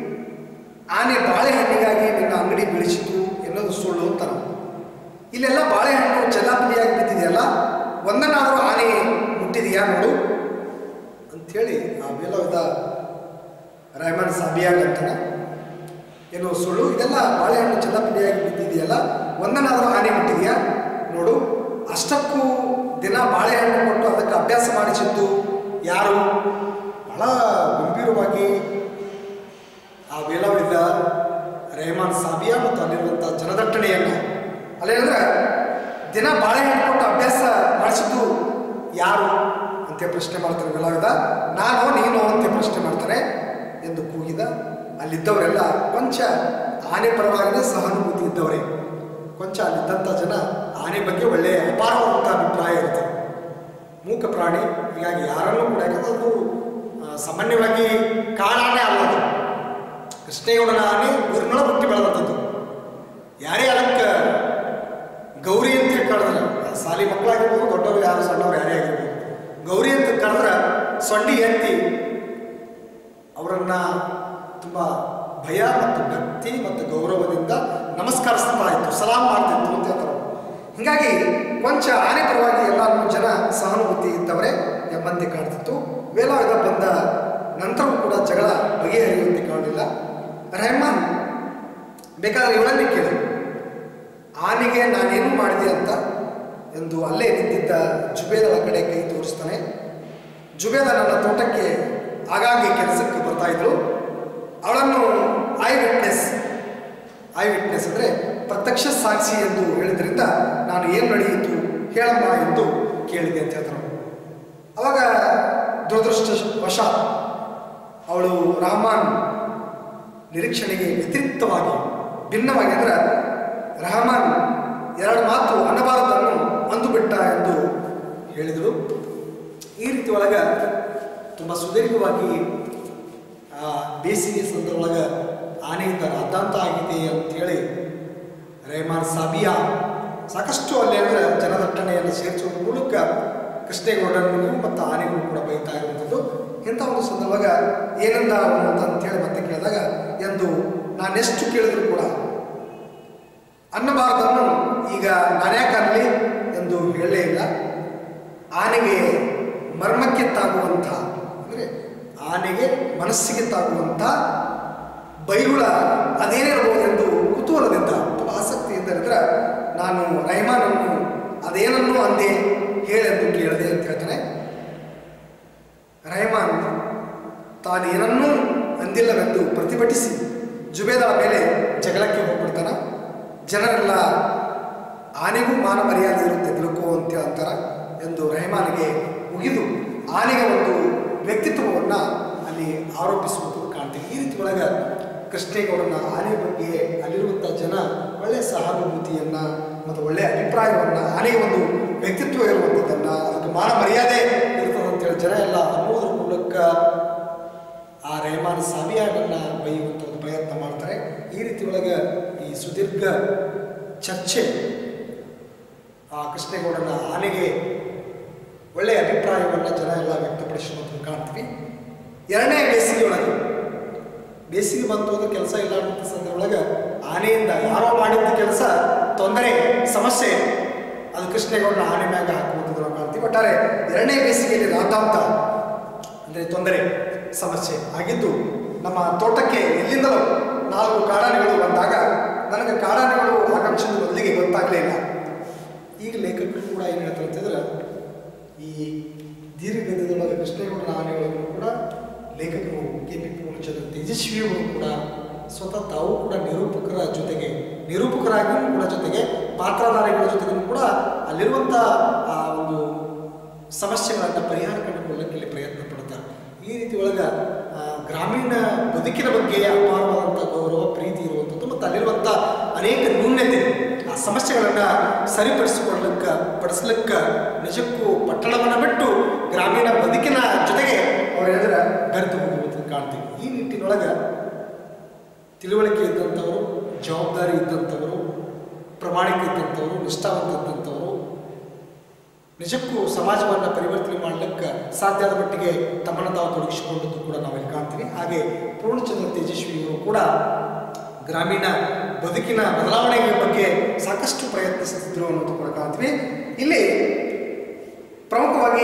A: ಆನೆ ಬಾಳೆಹಣ್ಣಿಗಾಗಿ ನಿನ್ನ ಅಂಗಡಿ ಬೀಳಿಸಿತು ಎನ್ನುವುದು ಸುಳ್ಳು ಅಂತಾನೆ ಇಲ್ಲೆಲ್ಲ ಬಾಳೆಹಣ್ಣು ಚೆಲ್ಲಾಪಿಲಿಯಾಗಿ ಬಿದ್ದಿದೆಯಲ್ಲ ಒಂದನ್ನಾದರೂ ಆನೆ ಮುಟ್ಟಿದೆಯಾ ನೋಡು ಅಂಥೇಳಿ ಆ ವೇಲಾಯುಧ ರೆಹಮಾನ್ ಸಾಬಿಯಾಗ್ ಅಂತಾನೆ ಏನು ಸುಳ್ಳು ಇದೆಲ್ಲ ಬಾಳೆಹಣ್ಣು ಚೆಲ್ಲಪಿಲ್ಲಿಯಾಗಿ ಬಿದ್ದಿದೆಯಲ್ಲ ಒಂದನ್ನಾದರೂ ಆನೆ ಮುಟ್ಟಿದೆಯಾ ನೋಡು ಅಷ್ಟಕ್ಕೂ ದಿನ ಬಾಳೆಹಣ್ಣು ಕೊಟ್ಟು ಅದಕ್ಕೆ ಅಭ್ಯಾಸ ಮಾಡಿಸಿದ್ದು ಯಾರು ಬಹಳ ಗಂಭೀರವಾಗಿ ಆ ವೇಲವಿದ್ದ ರೆಹಮಾನ್ ಸಾಬಿಯಾ ಮತ್ತು ಅಲ್ಲಿರುವಂಥ ಜನದಟ್ಟಣೆಯನ್ನು ಅಲ್ಲೇನಂದ್ರೆ ದಿನ ಬಾಳೆಹಣ್ಣು ಕೊಟ್ಟು ಅಭ್ಯಾಸ ಮಾಡಿಸಿದ್ದು ಯಾರು ಅಂತ ಪ್ರಶ್ನೆ ಮಾಡ್ತಾರೆ ವೇಲಾವಿದ ನಾನು ನೀನು ಅಂತ ಪ್ರಶ್ನೆ ಮಾಡ್ತಾರೆ ಎಂದು ಕೂಗಿದ ಅಲ್ಲಿದ್ದವರೆಲ್ಲ ಕೊಂಚ ಆನೆ ಪರವಾಗಿನ ಸಹಾನುಭೂತಿ ಇದ್ದವರೇ ಕೊಂಚ ಅಲ್ಲಿದ್ದಂಥ ಜನ ಆನೆ ಬಗ್ಗೆ ಒಳ್ಳೆಯ ಅಪಾರವಾದಂಥ ಅಭಿಪ್ರಾಯ ಇರ್ತದೆ ಮೂಕ ಪ್ರಾಣಿ ಹೀಗಾಗಿ ಯಾರನ್ನೂ ಕೂಡ ಯಾಕಂದ್ರೆ ಅದು ಆ, ಸಾಮಾನ್ಯವಾಗಿ ಕಾಡಾನೆ ಅಲ್ಲ ಅದು ಕೃಷ್ಣೇಗೌಡನ ಆನೆ ಊರಿನೊಳ ಹುಟ್ಟಿ ಬೆಳೆದಂಥದ್ದು ಯಾರೇ ಅದಕ್ಕೆ ಗೌರಿ ಅಂತ ಹೇಳಿ ಕರೆದ್ರೆ ಸಾಲಿ ಮಕ್ಕಳಾಗಿರ್ಬೋದು ದೊಡ್ಡವರು ಯಾರು ಸಣ್ಣವ್ರು ಯಾರೇ ಆಗಿರ್ಬೋದು ಗೌರಿ ಅಂತ ಕರೆದ್ರೆ ಸೊಂಡಿ ಎತ್ತಿ ಅವರನ್ನ ತುಂಬ ಭಯ ಮತ್ತು ಭಕ್ತಿ ಮತ್ತು ಗೌರವದಿಂದ ನಮಸ್ಕರಿಸ್ತಾ ಇತ್ತು ಸಲಾಮ್ ಮಾಡ್ತಿತ್ತು ಅಂತ ಹೇಳ್ತಾರೆ ಹೀಗಾಗಿ ಕೊಂಚ ಆನೆ ಪರವಾಗಿ ಎಲ್ಲ ಜನ ಸಹಾನುಭೂತಿ ಇದ್ದವರೇ ಎಂಬಂತೆ ಕಾಣ್ತಿತ್ತು ವೇಲಾಯುಧ ಬಂದ ನಂತರವೂ ಕೂಡ ಜಗಳ ಬಗೆಹರಿಯುವಂತೆ ಕಾಣಲಿಲ್ಲ ರೆಹಮಾನ್ ಬೇಕಾದ್ರೆ ಇವಳನ್ನೇ ಕೇಳಿ ಆನೆಗೆ ನಾನೇನು ಮಾಡಿದೆ ಅಂತ ಎಂದು ಅಲ್ಲೇ ನಿಂತಿದ್ದ ಜುಬೇದಳ ಕಡೆ ಕೈ ತೋರಿಸ್ತಾನೆ ಜುಬೇದ ನನ್ನ ತೋಟಕ್ಕೆ ಆಗಾಗ್ಗೆ ಕೆಲಸಕ್ಕೆ ಬರ್ತಾ ಇದ್ರು ಅವಳನ್ನು ಐ ವಿಟ್ನೆಸ್ ಐ ವಿಟ್ನೆಸ್ ಅಂದರೆ ಪ್ರತ್ಯಕ್ಷ ಸಾಕ್ಷಿ ಎಂದು ಹೇಳಿದ್ರಿಂದ ನಾನು ಏನು ನಡೆಯಿತು ಹೇಳಮ್ಮ ಎಂದು ಕೇಳಿದೆ ಅಂತ ಹೇಳ್ತಾರೆ ಅವಾಗ ದುರದೃಷ್ಟವಶ ಅವಳು ರಹಮಾನ್ ನಿರೀಕ್ಷಣೆಗೆ ವ್ಯತಿರಿಕ್ತವಾಗಿ ಭಿನ್ನವಾಗಿ ಅಂದರೆ ರಹಮಾನ್ ಎರಡು ಮಾತು ಅನ್ನಬಾರದನ್ನು ಅಂದುಬಿಟ್ಟ ಎಂದು ಹೇಳಿದಳು ಈ ರೀತಿ ಒಳಗೆ ತುಂಬ ಸುದೀರ್ಘವಾಗಿ ಆ ಬೇಸಿಗೆ ಸಂದರ್ಭೊಳಗೆ ಆನೆಯಿಂದ ರಾದ್ದಾಂತ ಆಗಿದೆ ಅಂಥೇಳಿ ರೆಹಮಾನ್ ಸಾಬಿಯಾ ಸಾಕಷ್ಟು ಅಲ್ಲಿ ಅಂದರೆ ಜನದಟ್ಟಣೆಯನ್ನು ಸೇರಿಸುವ ಮೂಲಕ ಕೃಷ್ಣೇಗೌಡನಿಗೂ ಮತ್ತು ಆನೆಗೂ ಕೂಡ ಬೈತಾ ಇರುವಂಥದ್ದು ಇಂಥ ಒಂದು ಸಂದರ್ಭದಾಗ ಏನಂದ ಅವನು ಅಂತ ಅಂತೇಳಿ ಮತ್ತೆ ಕೇಳಿದಾಗ ಎಂದು ನಾನೆಷ್ಟು ಕೇಳಿದ್ರು ಕೂಡ ಅನ್ನಬಾರದನ್ನು ಈಗ ನಾನ್ಯಾಕನ್ನಲಿ ಎಂದು ಹೇಳಲೇ ಇಲ್ಲ ಆನೆಗೆ ಮರ್ಮಕ್ಕೆ ತಾಗುವಂಥ ಅಂದರೆ ಆನೆಗೆ ಮನಸ್ಸಿಗೆ ತಾಗುವಂಥ ಬೈಗುಳ ಅದೇನಿರಬಹುದೆಂದು ಕುತೂಹಲದಿಂದ ತುಂಬ ಆಸಕ್ತಿಯಿಂದ ಇದ್ರೆ ನಾನು ರೈಮಾನನ್ನು ಅದೇನನ್ನು ಅಂದೆ ಹೇಳೆಂದು ಕೇಳಿದೆ ಅಂತ ಹೇಳ್ತಾನೆ ರಹಮಾನ್ ತಾನೇನನ್ನೂ ಅಂದಿಲ್ಲವೆಂದು ಪ್ರತಿಭಟಿಸಿ ಜುಬೇದಳ ಮೇಲೆ ಜಗಳಕ್ಕೆ ಹೋಗ್ಬಿಡ್ತಾನ ಜನರೆಲ್ಲ ಆನೆಗೂ ಮಾನ ಮರ್ಯಾದೆ ಇರುತ್ತೆ ತಿಳ್ಕೋ ಅಂತ ಅಂತಾರ ಎಂದು ರೆಹಮಾನಿಗೆ ಮುಗಿದು ಆನೆಗೆ ಒಂದು ವ್ಯಕ್ತಿತ್ವವನ್ನು ಅಲ್ಲಿ ಆರೋಪಿಸುವುದು ಕಾಣ್ತೀವಿ ಈ ರೀತಿ ಒಳಗೆ ಕೃಷ್ಣೇಗೌಡನ ಆನೆ ಬಗ್ಗೆ ಅಲ್ಲಿರುವಂಥ ಜನ ಒಳ್ಳೆಯ ಸಹಾನುಭೂತಿಯನ್ನು ಮತ್ತು ಒಳ್ಳೆಯ ಅಭಿಪ್ರಾಯವನ್ನು ಆನೆಗೆ ಒಂದು ವ್ಯಕ್ತಿತ್ವ ಇರುವಂಥದ್ದನ್ನು ಅದಕ್ಕೆ ಮಾನ ಮರ್ಯಾದೆ ಇರ್ತದೆ ಅಂತೇಳಿ ಜನ ಎಲ್ಲ ಅನ್ನೋದ್ರ ಮೂಲಕ ಆ ರೆಹಮಾನ್ ಸಾಬಿಯಾನನ್ನು ಬೈಯುವಂಥ ಒಂದು ಪ್ರಯತ್ನ ಮಾಡ್ತಾರೆ ಈ ರೀತಿ ಒಳಗೆ ಈ ಸುದೀರ್ಘ ಚರ್ಚೆ ಆ ಕೃಷ್ಣೇಗೌಡನ ಆನೆಗೆ ಒಳ್ಳೆಯ ಅಭಿಪ್ರಾಯವನ್ನು ಜನ ಎಲ್ಲ ವ್ಯಕ್ತಪಡಿಸುವಂಥದ್ದು ಕಾಣ್ತೀವಿ ಎರಡನೇ ಬೇಸಿಗೆ ಒಳಗೆ ಬೇಸಿಗೆ ಬಂತು ಅಂದ್ರೆ ಕೆಲಸ ಇಲ್ಲ ಅನ್ನೋ ಸಂದರ್ಭದೊಳಗೆ ಆನೆಯಿಂದ ಯಾರೋ ಮಾಡಿದ್ದ ಕೆಲಸ ತೊಂದರೆ ಸಮಸ್ಯೆ ಅದು ಕೃಷ್ಣೇಗೌಡನ ಆನೆ ಮ್ಯಾಗ ಹಾಕುವಂಥದ್ದು ನಾವು ಕಾಣ್ತೀವಿ ಒಟ್ಟಾರೆ ಎರಡನೇ ಬೇಸಿಗೆಯಲ್ಲಿ ರಾತಾಂತ ಅಂದರೆ ತೊಂದರೆ ಸಮಸ್ಯೆ ಆಗಿದ್ದು ನಮ್ಮ ತೋಟಕ್ಕೆ ಎಲ್ಲಿಂದಲೂ ನಾಲ್ಕು ಕಾಡಾನೆಗಳು ಬಂದಾಗ ನನಗೆ ಕಾಡಾನೆಗಳು ಆಗಮಿಸಿದ ಮೊದಲಿಗೆ ಗೊತ್ತಾಗಲೇ ಇಲ್ಲ ಈಗ ಲೇಖಕರು ಕೂಡ ಏನು ಹೇಳ್ತಾರೆ ಅಂತಂದ್ರೆ ಈ ದೀರ್ಘಗತದೊಳಗೆ ಕೃಷ್ಣೇಗೌಡನ ಆನೆಗಳನ್ನು ಕೂಡ ಲೇಖಕರು ಕೆ ಪಿ ಪೂರ್ಣಚಂದ್ರ ತೇಜಸ್ವಿಯವರು ಕೂಡ ಸ್ವತಃ ತಾವು ಕೂಡ ನಿರೂಪಕರ ಜೊತೆಗೆ ನಿರೂಪಕರಾಗಿಯೂ ಕೂಡ ಜೊತೆಗೆ ಪಾತ್ರಧಾರಿಗಳ ಜೊತೆಗೂ ಕೂಡ ಅಲ್ಲಿರುವಂಥ ಆ ಒಂದು ಸಮಸ್ಯೆಗಳನ್ನು ಪರಿಹಾರ ಕಂಡುಕೊಳ್ಳಕ್ಕೆ ಇಲ್ಲಿ ಪ್ರಯತ್ನ ಪಡ್ತಾರೆ ಈ ರೀತಿ ಒಳಗೆ ಆ, ಗ್ರಾಮೀಣ ಬದುಕಿನ ಬಗ್ಗೆ ಅಪಾರವಾದಂಥ ಗೌರವ ಪ್ರೀತಿ ಇರುವಂಥದ್ದು ಮತ್ತು ಅಲ್ಲಿರುವಂಥ ಅನೇಕ ನ್ಯೂನ್ಯತೆ ಆ ಸಮಸ್ಯೆಗಳನ್ನು ಸರಿಪಡಿಸಿಕೊಳ್ಳಕ್ಕೆ ಪಡಿಸ್ಲಿಕ್ಕೆ ನಿಜಕ್ಕೂ ಪಟ್ಟಣವನ್ನು ಬಿಟ್ಟು ಗ್ರಾಮೀಣ ಬದುಕಿನ ಜೊತೆಗೆ ಅವ್ರು ಹೇಳಿದ್ರೆ ಬೆರೆತು ಹೋಗುವಂಥದ್ದು ಕಾಣ್ತೀವಿ ಈ ನಿಟ್ಟಿನೊಳಗೆ ತಿಳುವಳಿಕೆ ಇದ್ದಂಥವರು ಜವಾಬ್ದಾರಿ ಇದ್ದಂಥವರು ಪ್ರಾಮಾಣಿಕ ಇದ್ದಂಥವರು ನಿಷ್ಠಾವಂತ ಇದ್ದಂಥವರು ನಿಜಕ್ಕೂ ಸಮಾಜವನ್ನು ಪರಿವರ್ತನೆ ಮಾಡಲಿಕ್ಕೆ ಸಾಧ್ಯವಾದ ಮಟ್ಟಿಗೆ ತಮ್ಮನ್ನು ತಾವು ತೊಡಗಿಸಿಕೊಂಡದ್ದು ಕೂಡ ನಾವಿಲ್ಲಿ ಕಾಣ್ತೀವಿ ಹಾಗೆ ಪೂರ್ಣಚಂದ್ರ ತೇಜಸ್ವಿಯವರು ಕೂಡ ಗ್ರಾಮೀಣ ಬದುಕಿನ ಬದಲಾವಣೆಯ ಬಗ್ಗೆ ಸಾಕಷ್ಟು ಪ್ರಯತ್ನಿಸುತ್ತಿದ್ರು ಅನ್ನೋದು ಕೂಡ ಕಾಣ್ತೀವಿ ಇಲ್ಲಿ ಪ್ರಮುಖವಾಗಿ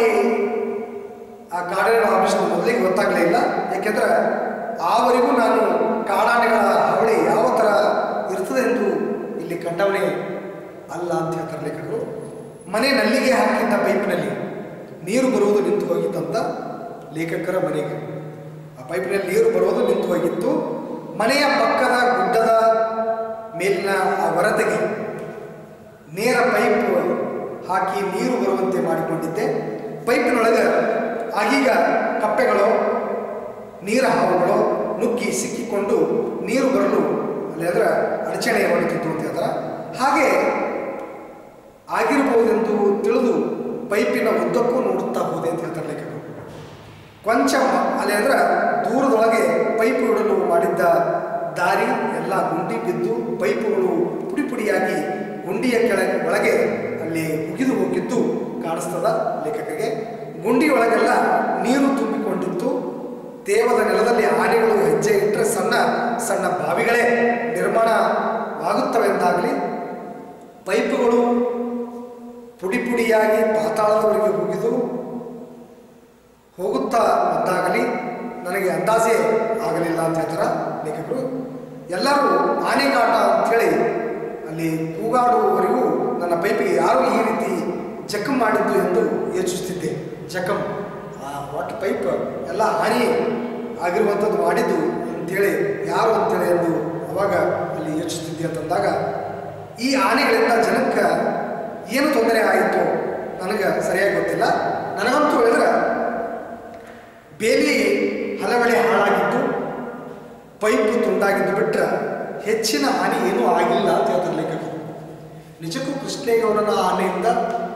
A: ಆ ಕಾಡಾನೆಗಳ ಆಪರೇಷನ್ ಮೊದಲಿಗೆ ಗೊತ್ತಾಗಲೇ ಇಲ್ಲ ಯಾಕೆಂದ್ರೆ ಆವರೆಗೂ ನಾನು ಕಾಡಾನೆಗಳ ಹಾವಳಿ ಯಾವ ಥರ ಇರ್ತದೆ ಎಂದು ಇಲ್ಲಿ ಕಂಡವನೇ ಅಲ್ಲ ಅಂತ ಹೇಳ್ತಾರೆ ಲೇಖಕರು ಮನೆ ನಲ್ಲಿಗೆ ಹಾಕಿದ್ದ ಪೈಪ್ನಲ್ಲಿ ನೀರು ಬರುವುದು ನಿಂತು ಹೋಗಿತ್ತಂತ ಲೇಖಕರ ಮನೆಗೆ ಆ ಪೈಪ್ನಲ್ಲಿ ನೀರು ಬರುವುದು ನಿಂತು ಹೋಗಿತ್ತು ಮನೆಯ ಪಕ್ಕದ ಗುಡ್ಡದ ಮೇಲಿನ ಆ ವರದೆಗೆ ನೇರ ಪೈಪ್ ಹಾಕಿ ನೀರು ಬರುವಂತೆ ಮಾಡಿಕೊಂಡಿದ್ದೆ ಪೈಪಿನೊಳಗೆ ಆಗೀಗ ಕಪ್ಪೆಗಳು ನೀರ ಹಾವುಗಳು ನುಗ್ಗಿ ಸಿಕ್ಕಿಕೊಂಡು ನೀರು ಬರಲು ಅಲ್ಲಿ ಅದರ ಅಡಚಣೆ ಮಾಡುತ್ತಿತ್ತು ಅಂತ ಹೇಳ್ತಾರೆ ಹಾಗೆ ಆಗಿರಬಹುದೆಂದು ತಿಳಿದು ಪೈಪಿನ ಉದ್ದಕ್ಕೂ ನೋಡುತ್ತಾ ಹೋದೆ ಅಂತ ಹೇಳ್ತಾರೆ ಲೇಖಕರು ಕೊಂಚ ಅಲ್ಲಿ ಅಂದ್ರೆ ದೂರದೊಳಗೆ ಪೈಪ್ ಇಡಲು ಮಾಡಿದ್ದ ದಾರಿ ಎಲ್ಲ ಗುಂಡಿ ಬಿದ್ದು ಪೈಪುಗಳು ಪುಡಿ ಪುಡಿಯಾಗಿ ಗುಂಡಿಯ ಕೆಳಗೆ ಒಳಗೆ ಅಲ್ಲಿ ಮುಗಿದು ಹೋಗಿದ್ದು ಕಾಣಿಸ್ತದ ಲೇಖಕರಿಗೆ ಗುಂಡಿ ಒಳಗೆಲ್ಲ ನೀರು ತುಂಬಿಕೊಂಡಿತ್ತು ತೇವದ ನೆಲದಲ್ಲಿ ಆನೆಗಳು ಹೆಜ್ಜೆ ಇಟ್ಟರೆ ಸಣ್ಣ ಸಣ್ಣ ಬಾವಿಗಳೇ ನಿರ್ಮಾಣವಾಗುತ್ತವೆಂದಾಗಲಿ ಪೈಪುಗಳು ಪುಡಿ ಪುಡಿಯಾಗಿ ಪಾತಾಳದವರೆಗೆ ಹೋಗಿದ್ದು ಹೋಗುತ್ತಾ ಬಂದಾಗಲಿ ನನಗೆ ಅಂದಾಜೇ ಆಗಲಿಲ್ಲ ಅಂತ ಹೇಳ್ತಾರೆ ಲೇಖಕರು ಎಲ್ಲರೂ ಆನೆಗಾಟ ಅಂಥೇಳಿ ಅಲ್ಲಿ ಕೂಗಾಡುವವರೆಗೂ ನನ್ನ ಪೈಪಿಗೆ ಯಾರು ಈ ರೀತಿ ಜಖಮ್ ಮಾಡಿದ್ದು ಎಂದು ಯೋಚಿಸುತ್ತಿದ್ದೆ ಜಖಮ್ ಆ ವಾಟ್ ಪೈಪ್ ಎಲ್ಲ ಹಾನಿ ಆಗಿರುವಂಥದ್ದು ಮಾಡಿದ್ದು ಅಂತೇಳಿ ಯಾರು ಅಂತೇಳಿ ಎಂದು ಅವಾಗ ಅಲ್ಲಿ ಯೋಚಿಸುತ್ತಿದ್ದೆ ಅಂತಂದಾಗ ಈ ಆನೆಗಳಿಂದ ಜನಕ್ಕೆ ಏನು ತೊಂದರೆ ಆಯಿತು ನನಗೆ ಸರಿಯಾಗಿ ಗೊತ್ತಿಲ್ಲ ನನಗಂತೂ ಹೇಳಿದ್ರೆ ಬೇಲಿ ಹಲವೆಡೆ ಹಾಳಾಗಿದ್ದು ಪೈಪ್ ತುಂಡಾಗಿದ್ದು ಬಿಟ್ಟರೆ ಹೆಚ್ಚಿನ ಹಾನಿ ಏನೂ ಆಗಿಲ್ಲ ಅಂತ ಹೇಳ್ತಾರೆ ಲೇಖಕರು ನಿಜಕ್ಕೂ ಕೃಷ್ಣೇಗೌಡನ ಆನೆಯಿಂದ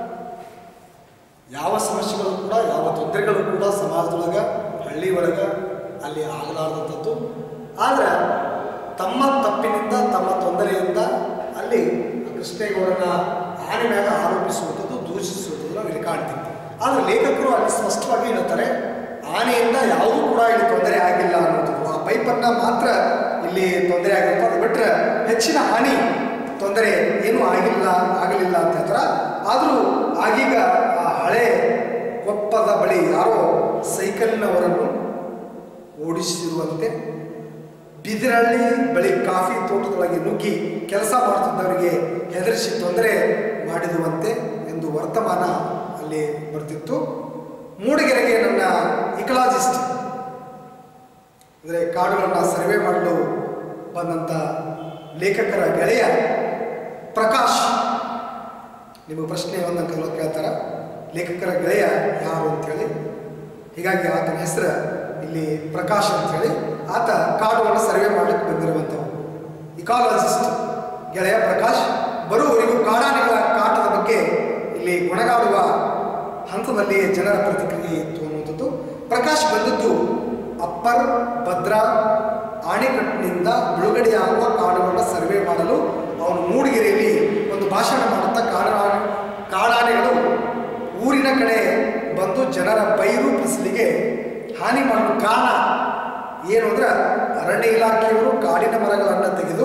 A: ಯಾವ ಸಮಸ್ಯೆಗಳು ಕೂಡ ಯಾವ ತೊಂದರೆಗಳು ಕೂಡ ಸಮಾಜದೊಳಗೆ ಹಳ್ಳಿ ಒಳಗೆ ಅಲ್ಲಿ ಆಗಲಾರ್ದಂಥದ್ದು ಆದರೆ ತಮ್ಮ ತಪ್ಪಿನಿಂದ ತಮ್ಮ ತೊಂದರೆಯಿಂದ ಅಲ್ಲಿ ಕೃಷ್ಣೇಗೌಡನ ಆನೆ ಮ್ಯಾಗ ಆರೋಪಿಸುವಂಥದ್ದು ದೂಷಿಸುವಂಥದ್ದು ನಾವು ಇಲ್ಲಿ ಕಾಣ್ತೀವಿ ಆದರೆ ಲೇಖಕರು ಅಲ್ಲಿ ಸ್ಪಷ್ಟವಾಗಿ ಹೇಳ್ತಾರೆ ಆನೆಯಿಂದ ಯಾವುದೂ ಕೂಡ ಇಲ್ಲಿ ತೊಂದರೆ ಆಗಿಲ್ಲ ಅನ್ನೋದು ಆ ಪೈಪನ್ನು ಮಾತ್ರ ಇಲ್ಲಿ ತೊಂದರೆ ಆಗಿರುತ್ತೆ ಅದು ಬಿಟ್ಟರೆ ಹೆಚ್ಚಿನ ಹಾನಿ ತೊಂದರೆ ಏನೂ ಆಗಿಲ್ಲ ಆಗಲಿಲ್ಲ ಅಂತ ಹೇಳ್ತಾರೆ ಆದರೂ ಆಗೀಗ ಆ ಹಳೆ ಕೊಪ್ಪದ ಬಳಿ ಯಾರೋ ಸೈಕಲ್ನವರನ್ನು ಓಡಿಸಿರುವಂತೆ ಬಿದಿರಳ್ಳಿ ಬಳಿ ಕಾಫಿ ತೋಟದೊಳಗೆ ನುಗ್ಗಿ ಕೆಲಸ ಮಾಡುತ್ತಿದ್ದವರಿಗೆ ಹೆದರಿಸಿ ತೊಂದರೆ ಮಾಡಿದುವಂತೆ ಎಂದು ವರ್ತಮಾನ ಅಲ್ಲಿ ಬರ್ತಿತ್ತು ಮೂಡಿಗೆರೆಗೆ ನನ್ನ ಇಕಲಾಜಿಸ್ಟ್ ಅಂದರೆ ಕಾಡುಗಳನ್ನು ಸರ್ವೆ ಮಾಡಲು ಬಂದಂಥ ಲೇಖಕರ ಗೆಳೆಯ ಪ್ರಕಾಶ್ ನಿಮಗೆ ಪ್ರಶ್ನೆ ಒಂದು ಅಂಕಗಳು ಕೇಳ್ತಾರ ಲೇಖಕರ ಗೆಳೆಯ ಯಾರು ಅಂತೇಳಿ ಹೀಗಾಗಿ ಆತನ ಹೆಸರು ಇಲ್ಲಿ ಪ್ರಕಾಶ್ ಅಂತೇಳಿ ಆತ ಕಾಡುಗಳನ್ನು ಸರ್ವೆ ಮಾಡಲಿಕ್ಕೆ ಬಂದಿರುವಂಥವು ಇಕಾಲಜಿಸ್ಟ್ ಗೆಳೆಯ ಪ್ರಕಾಶ್ ಬರುವವರೆಗೂ ಕಾಡಾನೆಗಳ ಕಾಟದ ಬಗ್ಗೆ ಇಲ್ಲಿ ಗುಣಗಾಡುವ ಹಂತದಲ್ಲಿ ಜನರ ಪ್ರತಿಕ್ರಿಯೆ ಇತ್ತು ಅನ್ನುವಂಥದ್ದು ಪ್ರಕಾಶ್ ಬಂದದ್ದು ಅಪ್ಪರ್ ಭದ್ರಾ ಆಣೆಕಟ್ಟಿನಿಂದ ಬಿಡುಗಡೆಯಾಗುವ ಕಾಡುಗಳನ್ನು ಸರ್ವೆ ಮಾಡಲು ಅವನು ಮೂಡಿಗೆರೆಯಲ್ಲಿ ಒಂದು ಭಾಷಣ ಮಾಡುತ್ತಾ ಕಾಡ ಕಾಡಾನೆಗಳು ಊರಿನ ಕಡೆ ಬಂದು ಜನರ ಪೈರು ಫಸಲಿಗೆ ಹಾನಿ ಮಾಡಲು ಕಾರಣ ಏನು ಅಂದ್ರೆ ಅರಣ್ಯ ಇಲಾಖೆಯವರು ಕಾಡಿನ ಮರಗಳನ್ನು ತೆಗೆದು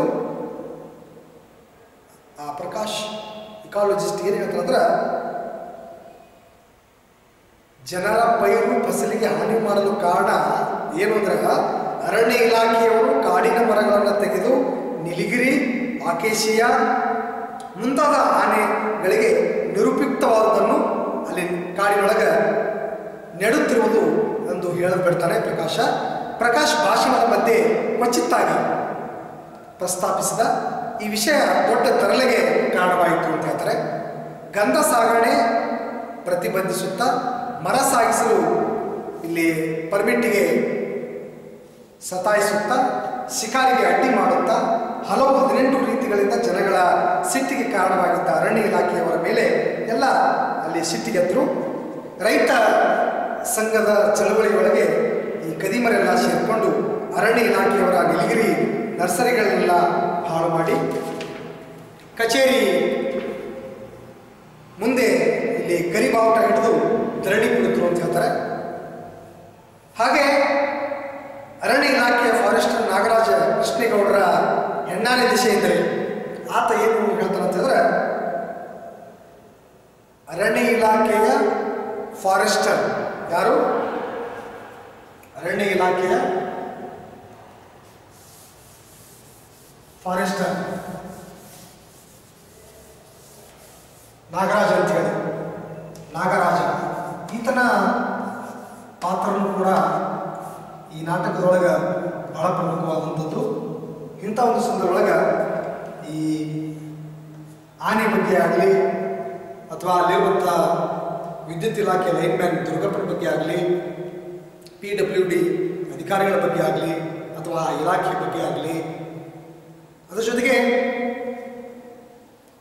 A: ಆ ಪ್ರಕಾಶ್ ಇಕಾಲಜಿಸ್ಟ್ ಏನು ಹೇಳ್ತಾರೆ ಅಂದ್ರೆ ಜನರ ಪೈರು ಫಸಲಿಗೆ ಹಾನಿ ಮಾಡಲು ಕಾರಣ ಏನು ಅಂದ್ರೆ ಅರಣ್ಯ ಇಲಾಖೆಯವರು ಕಾಡಿನ ಮರಗಳನ್ನು ತೆಗೆದು ನಿಲಿಗಿರಿ ಆಕೇಶಿಯ ಮುಂತಾದ ಆನೆಗಳಿಗೆ ನಿರುಪಯುಕ್ತವಾದದನ್ನು ಅಲ್ಲಿ ಕಾಡಿನೊಳಗೆ ನೆಡುತ್ತಿರುವುದು ಎಂದು ಹೇಳಲು ಬಿಡ್ತಾನೆ ಪ್ರಕಾಶ ಪ್ರಕಾಶ್ ಭಾಷಣದ ಮಧ್ಯೆ ಕ್ವಚಿತ್ತಾಗಿ ಪ್ರಸ್ತಾಪಿಸಿದ ಈ ವಿಷಯ ದೊಡ್ಡ ತರಲೆಗೆ ಕಾರಣವಾಯಿತು ಅಂತ ಹೇಳ್ತಾರೆ ಗಂಧ ಸಾಗಣೆ ಪ್ರತಿಬಂಧಿಸುತ್ತಾ ಮರ ಸಾಗಿಸಲು ಇಲ್ಲಿ ಪರ್ಮಿಟ್ಟಿಗೆ ಸತಾಯಿಸುತ್ತಾ ಶಿಕಾರಿಗೆ ಅಡ್ಡಿ ಮಾಡುತ್ತಾ ಹಲವು ಹದಿನೆಂಟು ರೀತಿಗಳಿಂದ ಜನಗಳ ಸಿಟ್ಟಿಗೆ ಕಾರಣವಾಗಿದ್ದ ಅರಣ್ಯ ಇಲಾಖೆಯವರ ಮೇಲೆ ಎಲ್ಲ ಅಲ್ಲಿ ಸಿಟ್ಟಿಗೆದ್ರು ರೈತ ಸಂಘದ ಚಳವಳಿಯೊಳಗೆ ಈ ಕದಿಮರೆಲ್ಲ ಸೇರಿಕೊಂಡು ಅರಣ್ಯ ಇಲಾಖೆಯವರ ನೀಲಗಿರಿ ನರ್ಸರಿಗಳನ್ನೆಲ್ಲ ಹಾಳು ಮಾಡಿ ಕಚೇರಿ ಮುಂದೆ ಇಲ್ಲಿ ಕರಿಬಾವುಟ ಹಿಡಿದು ಧರಣಿ ಕುಳಿತರು ಅಂತ ಹೇಳ್ತಾರೆ ಹಾಗೆ ಅರಣ್ಯ ಇಲಾಖೆಯ ಫಾರೆಸ್ಟರ್ ನಾಗರಾಜ ಕೃಷ್ಣೇಗೌಡರ ಹೆಣ್ಣಾನೆ ದಿಶೆ ಎಂದರೆ ಆತ ಏನು ಹೇಳ್ತಾನೆ ಅಂತಂದ್ರೆ ಅರಣ್ಯ ಇಲಾಖೆಯ ಫಾರೆಸ್ಟರ್ ಯಾರು ಅರಣ್ಯ ಇಲಾಖೆಯ ಫಾರೆಸ್ಟರ್ ನಾಗರಾಜ ಅಂತ ಹೇಳಿ ನಾಗರಾಜ ಈತನ ಪಾತ್ರನೂ ಕೂಡ ಈ ನಾಟಕದೊಳಗೆ ಬಹಳ ಪ್ರಮುಖವಾದಂಥದ್ದು ಇಂಥ ಒಂದು ಸಂದರ್ಭದೊಳಗೆ ಈ ಆನೆ ಬಗ್ಗೆ ಆಗಲಿ ಅಥವಾ ಅಲ್ಲಿರುವಂಥ ವಿದ್ಯುತ್ ಇಲಾಖೆ ಲೈನ್ಮ್ಯಾನ್ ದುರ್ಗಪ್ಪನ ಬಗ್ಗೆ ಆಗಲಿ ಪಿ ಡಬ್ಲ್ಯೂ ಡಿ ಅಧಿಕಾರಿಗಳ ಬಗ್ಗೆ ಆಗಲಿ ಅಥವಾ ಇಲಾಖೆ ಬಗ್ಗೆ ಆಗಲಿ ಅದರ ಜೊತೆಗೆ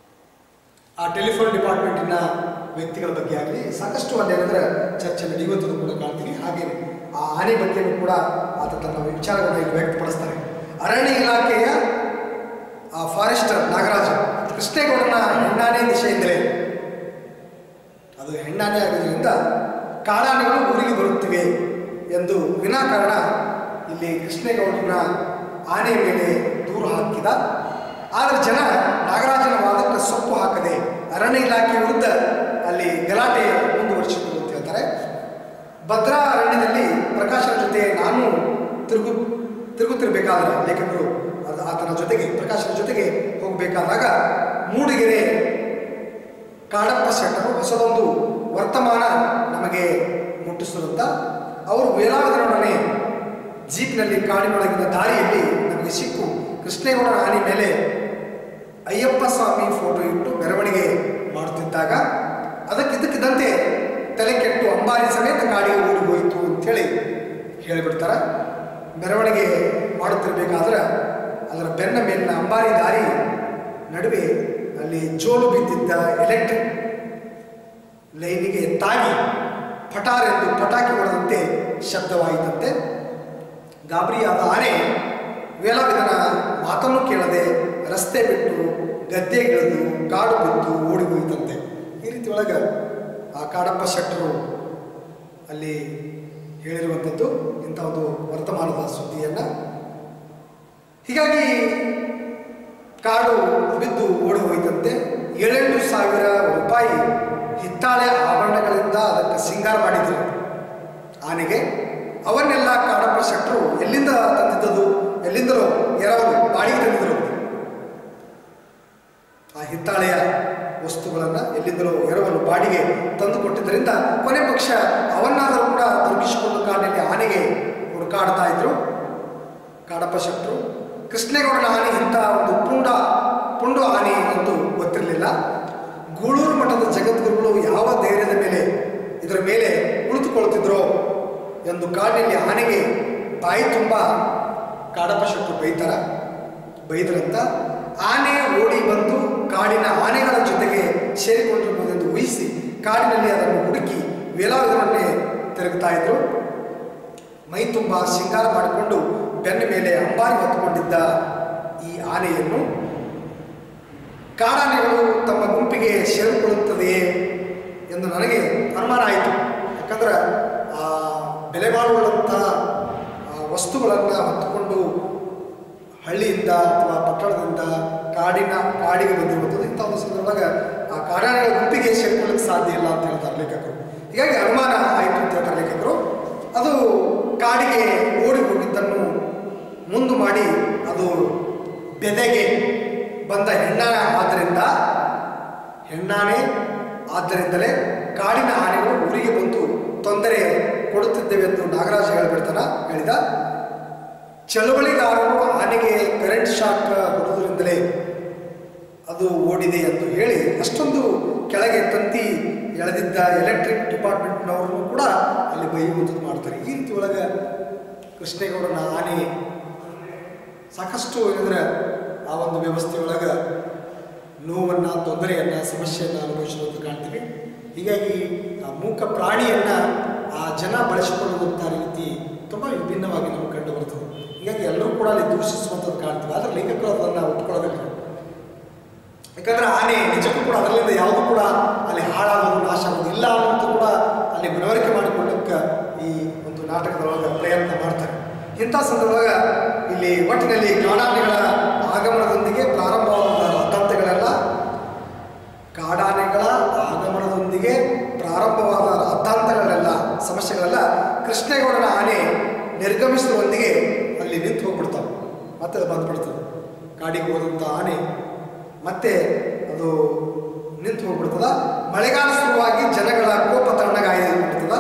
A: ವೆಲ್ಫೇರ್ ಡಿಪಾರ್ಟ್ಮೆಂಟಿನ ವ್ಯಕ್ತಿಗಳ ಬಗ್ಗೆ ಆಗಲಿ ಸಾಕಷ್ಟು ಅಲ್ಲಿ ಏನಂದ್ರೆ ಚರ್ಚೆ ನಡೆಯುವಂಥದ್ದು ಕೂಡ ಕಾಣ್ತೀವಿ ಹಾಗೆ ಆ ಆನೆ ಬಗ್ಗೆನೂ ಕೂಡ ಆತ ತನ್ನ ವಿಚಾರಗಳನ್ನು ಇಲ್ಲಿ ವ್ಯಕ್ತಪಡಿಸ್ತಾರೆ ಅರಣ್ಯ ಇಲಾಖೆಯ ಆ ಫಾರೆಸ್ಟರ್ ನಾಗರಾಜ ಕೃಷ್ಣೇಗೌಡನ ಹೆಣ್ಣಾನೆ ದಿಶೆಯಿಂದಲೇ ಅದು ಹೆಣ್ಣಾನೆ ಆಗೋದ್ರಿಂದ ಕಾಡಾನೆಗಳು ಊರಿಗೆ ಬರುತ್ತಿವೆ ಎಂದು ವಿನಾಕಾರಣ ಇಲ್ಲಿ ಕೃಷ್ಣೇಗೌಡನ ಆನೆ ಮೇಲೆ ದೂರು ಹಾಕಿದ ಆದರೆ ಜನ ನಾಗರಾಜನ ವಾದಕ್ಕೆ ಸೊಪ್ಪು ಹಾಕದೆ ಅರಣ್ಯ ಇಲಾಖೆ ವಿರುದ್ಧ ಅಲ್ಲಿ ಗಲಾಟೆ ಮುಂದುವರಿಸಿದ್ರು ಅಂತ ಹೇಳ್ತಾರೆ ಭದ್ರಾ ಅರಣ್ಯದಲ್ಲಿ ಪ್ರಕಾಶನ ಜೊತೆ ನಾನು ತಿರುಗು ತಿರುಗುತ್ತಿರಬೇಕಾದ್ರೆ ಲೇಖಕರು ಅದು ಆತನ ಜೊತೆಗೆ ಪ್ರಕಾಶನ ಜೊತೆಗೆ ಹೋಗಬೇಕಾದಾಗ ಮೂಡಿಗೆರೆ ಕಾಡಪ್ಪ ಶೆಟ್ಟರು ಹೊಸದೊಂದು ವರ್ತಮಾನ ನಮಗೆ ಮುಟ್ಟಿಸಿದಂತ ಅವರು ವೇಲಾವಿದರೊಡನೆ ಜೀಪ್ನಲ್ಲಿ ಕಾಡಿನೊಳಗಿನ ದಾರಿಯಲ್ಲಿ ನಮಗೆ ಸಿಕ್ಕು ಕೃಷ್ಣೇಗೌಡನ ಆನೆ ಮೇಲೆ ಅಯ್ಯಪ್ಪ ಸ್ವಾಮಿ ಫೋಟೋ ಇಟ್ಟು ಮೆರವಣಿಗೆ ಮಾಡುತ್ತಿದ್ದಾಗ ಅದಕ್ಕಿದ್ದಕ್ಕಿದ್ದಂತೆ ತಲೆ ಕೆಟ್ಟು ಅಂಬಾರಿ ಸಮೇತ ಕಾಡಿಗೆ ಓಡಿ ಹೋಯಿತು ಅಂತೇಳಿ ಹೇಳಿಬಿಡ್ತಾರೆ ಮೆರವಣಿಗೆ ಮಾಡುತ್ತಿರಬೇಕಾದ್ರೆ ಅದರ ಬೆನ್ನ ಮೇಲಿನ ಅಂಬಾರಿ ದಾರಿ ನಡುವೆ ಅಲ್ಲಿ ಜೋಲು ಬಿದ್ದಿದ್ದ ಎಲೆಕ್ಟ್ರಿಕ್ ಲೈನಿಗೆ ತಾಗಿ ಪಟಾರ್ ಎಂದು ಪಟಾಕಿ ಹೊಡೆದಂತೆ ಶಬ್ದವಾಯಿತಂತೆ ಗಾಬರಿಯಾದ ಆನೆ ವೇಲಾವಿದನ ಮಾತನ್ನು ಕೇಳದೆ ರಸ್ತೆ ಬಿಟ್ಟು ಗದ್ದೆಗಿಳಿದು ಕಾಡು ಬಿದ್ದು ಓಡಿ ಹೋಯಿತಂತೆ ಈ ರೀತಿ ಒಳಗೆ ಆ ಕಾಡಪ್ಪ ಶೆಟ್ಟರು ಅಲ್ಲಿ ಹೇಳಿರುವಂಥದ್ದು ಇಂಥ ಒಂದು ವರ್ತಮಾನದ ಸುದ್ದಿಯನ್ನು ಹೀಗಾಗಿ ಕಾಡು ಬಿದ್ದು ಓಡಿ ಹೋಯಿತಂತೆ ಏಳೆಂಟು ಸಾವಿರ ರೂಪಾಯಿ ಹಿತ್ತಾಳೆ ಆಭರಣಗಳಿಂದ ಅದಕ್ಕೆ ಸಿಂಗಾರ ಮಾಡಿದ್ರು ಆನೆಗೆ ಅವನ್ನೆಲ್ಲ ಕಾಡಪ್ಪ ಶೆಟ್ಟರು ಎಲ್ಲಿಂದ ತಂದಿದ್ದದು ಎಲ್ಲಿಂದಲೋ ಎರವರು ಬಾಡಿಗೆ ತಂದಿದ್ರು ಆ ಹಿತ್ತಾಳೆಯ ವಸ್ತುಗಳನ್ನು ಎಲ್ಲಿಂದಲೋ ಎರವಲು ಬಾಡಿಗೆ ತಂದು ಕೊಟ್ಟಿದ್ದರಿಂದ ಕೊನೆ ಪಕ್ಷ ಅವನ್ನಾದರೂ ಕೂಡ ದೊರಕಿಸಿಕೊಂಡು ಕಾಡಿನಲ್ಲಿ ಆನೆಗೆ ಹುಡುಕಾಡ್ತಾ ಇದ್ರು ಕಾಡಪ್ಪ ಶೆಟ್ಟರು ಕೃಷ್ಣೇಗೌಡನ ಆನೆ ಇಂಥ ಒಂದು ಪುಂಡ ಪುಂಡು ಆನೆ ಎಂದು ಗೊತ್ತಿರಲಿಲ್ಲ ಗೂಳೂರು ಮಠದ ಜಗದ್ಗುರುಗಳು ಯಾವ ಧೈರ್ಯದ ಮೇಲೆ ಇದರ ಮೇಲೆ ಕುಳಿತುಕೊಳ್ಳುತ್ತಿದ್ರೋ ಎಂದು ಕಾಡಿನಲ್ಲಿ ಆನೆಗೆ ಬಾಯಿ ತುಂಬ ಕಾಡಪ್ಪ ಶೆಟ್ಟರು ಬೈತಾರ ಬೈದರಂತ ಆನೆ ಓಡಿ ಬಂದು ಕಾಡಿನ ಆನೆಗಳ ಜೊತೆಗೆ ಸೇರಿಕೊಂಡಿರುವುದೆಂದು ಊಹಿಸಿ ಕಾಡಿನಲ್ಲಿ ಅದನ್ನು ಹುಡುಕಿ ವೇಲಾಯುಧವನ್ನೇ ತಿರುಗ್ತಾ ಇದ್ರು ಮೈ ತುಂಬ ಶೃಂಗಾರ ಮಾಡಿಕೊಂಡು ಬೆನ್ನ ಮೇಲೆ ಅಂಬಾರಿ ಹೊತ್ತುಕೊಂಡಿದ್ದ ಈ ಆನೆಯನ್ನು ಕಾಡಾನೆಗಳು ತಮ್ಮ ಗುಂಪಿಗೆ ಸೇರಿಕೊಳ್ಳುತ್ತದೆಯೇ ಎಂದು ನನಗೆ ಅನುಮಾನ ಆಯಿತು ಯಾಕಂದ್ರೆ ಆ ಬೆಲೆ ಬಾಳುವಂಥ ವಸ್ತುಗಳನ್ನು ಹೊತ್ತುಕೊಂಡು ಹಳ್ಳಿಯಿಂದ ಅಥವಾ ಪಟ್ಟಣದಿಂದ ಕಾಡಿನ ಕಾಡಿಗೆ ಬಂದಿರುವಂಥದ್ದು ಇಂಥ ಒಂದು ಸಂದರ್ಭದಾಗ ಆ ಕಾಡಾನೆಗಳ ಗುಂಪಿಗೆ ಸೇರಿಕೊಳ್ಳಕ್ಕೆ ಸಾಧ್ಯ ಇಲ್ಲ ಅಂತ ಹೇಳ್ತಾರೆ ಲೇಖಕರು ಹೀಗಾಗಿ ಅನುಮಾನ ಆಯಿತು ಅಂತ ಹೇಳ್ತಾರೆ ಲೇಖಕರು ಅದು ಕಾಡಿಗೆ ಓಡಿ ಹೋಗಿದ್ದನ್ನು ಮುಂದು ಮಾಡಿ ಅದು ಬೆದೆಗೆ ಬಂದ ಹೆಣ್ಣಾನೆ ಆದ್ದರಿಂದ ಹೆಣ್ಣಾನೆ ಆದ್ದರಿಂದಲೇ ಕಾಡಿನ ಆನೆಗಳು ಊರಿಗೆ ಬಂದು ತೊಂದರೆ ಕೊಡುತ್ತಿದ್ದೇವೆ ಎಂದು ನಾಗರಾಜ ಹೇಳಿಬಿಡ್ತಾನ ಹೇಳಿದ ಚಳುವಳಿಗಾರರು ಆನೆಗೆ ಕರೆಂಟ್ ಶಾಕ್ ಹೊಡೆದ್ರಿಂದಲೇ ಅದು ಓಡಿದೆ ಎಂದು ಹೇಳಿ ಅಷ್ಟೊಂದು ಕೆಳಗೆ ತಂತಿ ಎಳೆದಿದ್ದ ಎಲೆಕ್ಟ್ರಿಕ್ ಡಿಪಾರ್ಟ್ಮೆಂಟ್ನವರು ಕೂಡ ಅಲ್ಲಿ ಬೈಯುವಂಥದ್ದು ಮಾಡ್ತಾರೆ ಈ ರೀತಿ ಒಳಗೆ ಕೃಷ್ಣೇಗೌಡನ ಆನೆ ಸಾಕಷ್ಟು ಏನಂದ್ರೆ ಆ ಒಂದು ವ್ಯವಸ್ಥೆ ಒಳಗೆ ನೋವನ್ನು ತೊಂದರೆಯನ್ನು ಸಮಸ್ಯೆಯನ್ನು ಅನುಭವಿಸುವಂತ ಕಾಣ್ತೀವಿ ಹೀಗಾಗಿ ಆ ಮೂಕ ಪ್ರಾಣಿಯನ್ನು ಆ ಜನ ಬಳಸಿಕೊಳ್ಳುವಂಥ ರೀತಿ ತುಂಬ ವಿಭಿನ್ನವಾಗಿ ನಮಗೆ ಕಂಡು ಬರ್ತದೆ ಹೀಗಾಗಿ ಎಲ್ಲರೂ ಕೂಡ ಅಲ್ಲಿ ದೂಷಿಸುವಂಥದ್ದು ಕಾಣ್ತೀವಿ ಆದರೆ ಲೇಖಕರು ಅದನ್ನು ಒಪ್ಕೊಳ್ಳೋದಿಲ್ಲ ಯಾಕಂದ್ರೆ ಆನೆ ನಿಜಕ್ಕೂ ಕೂಡ ಅದರಿಂದ ಯಾವುದು ಕೂಡ ಅಲ್ಲಿ ಹಾಳಾಗೋದು ನಾಶ ಆಗೋದು ಇಲ್ಲ ಅನ್ನೋದು ಕೂಡ ಅಲ್ಲಿ ಮನವರಿಕೆ ಮಾಡಿಕೊಳ್ಳಕ್ಕೆ ಈ ಒಂದು ನಾಟಕದೊಳಗೆ ಪ್ರಯತ್ನ ಮಾಡ್ತಾರೆ ಇಂಥ ಸಂದರ್ಭದಾಗ ಇಲ್ಲಿ ಒಟ್ಟಿನಲ್ಲಿ ಕಾಡಾನೆಗಳ ಆಗಮನದೊಂದಿಗೆ ಪ್ರಾರಂಭವಾದ ಅರ್ಥಾರ್ಥಗಳೆಲ್ಲ ಕಾಡಾನೆಗಳ ಆಗಮನದೊಂದಿಗೆ ಪ್ರಾರಂಭವಾದ ಅರ್ಥಾಂತಗಳೆಲ್ಲ ಸಮಸ್ಯೆಗಳೆಲ್ಲ ಕೃಷ್ಣೇಗೌಡನ ಆನೆ ನಿರ್ಗಮಿಸುವೊಂದಿಗೆ ಅಲ್ಲಿ ನಿಂತು ಹೋಗ್ಬಿಡ್ತಾವೆ ಮತ್ತೆ ಅದು ಬಂದ್ಬಿಡ್ತದೆ ಕಾಡಿಗೆ ಹೋದಂಥ ಆನೆ ಮತ್ತೆ ಅದು ನಿಂತು ಹೋಗ್ಬಿಡ್ತದ ಮಳೆಗಾಲ ಶುರುವಾಗಿ ಜನಗಳ ಕೋಪ ತಣ್ಣಗಾಗಿಬಿಡ್ತದ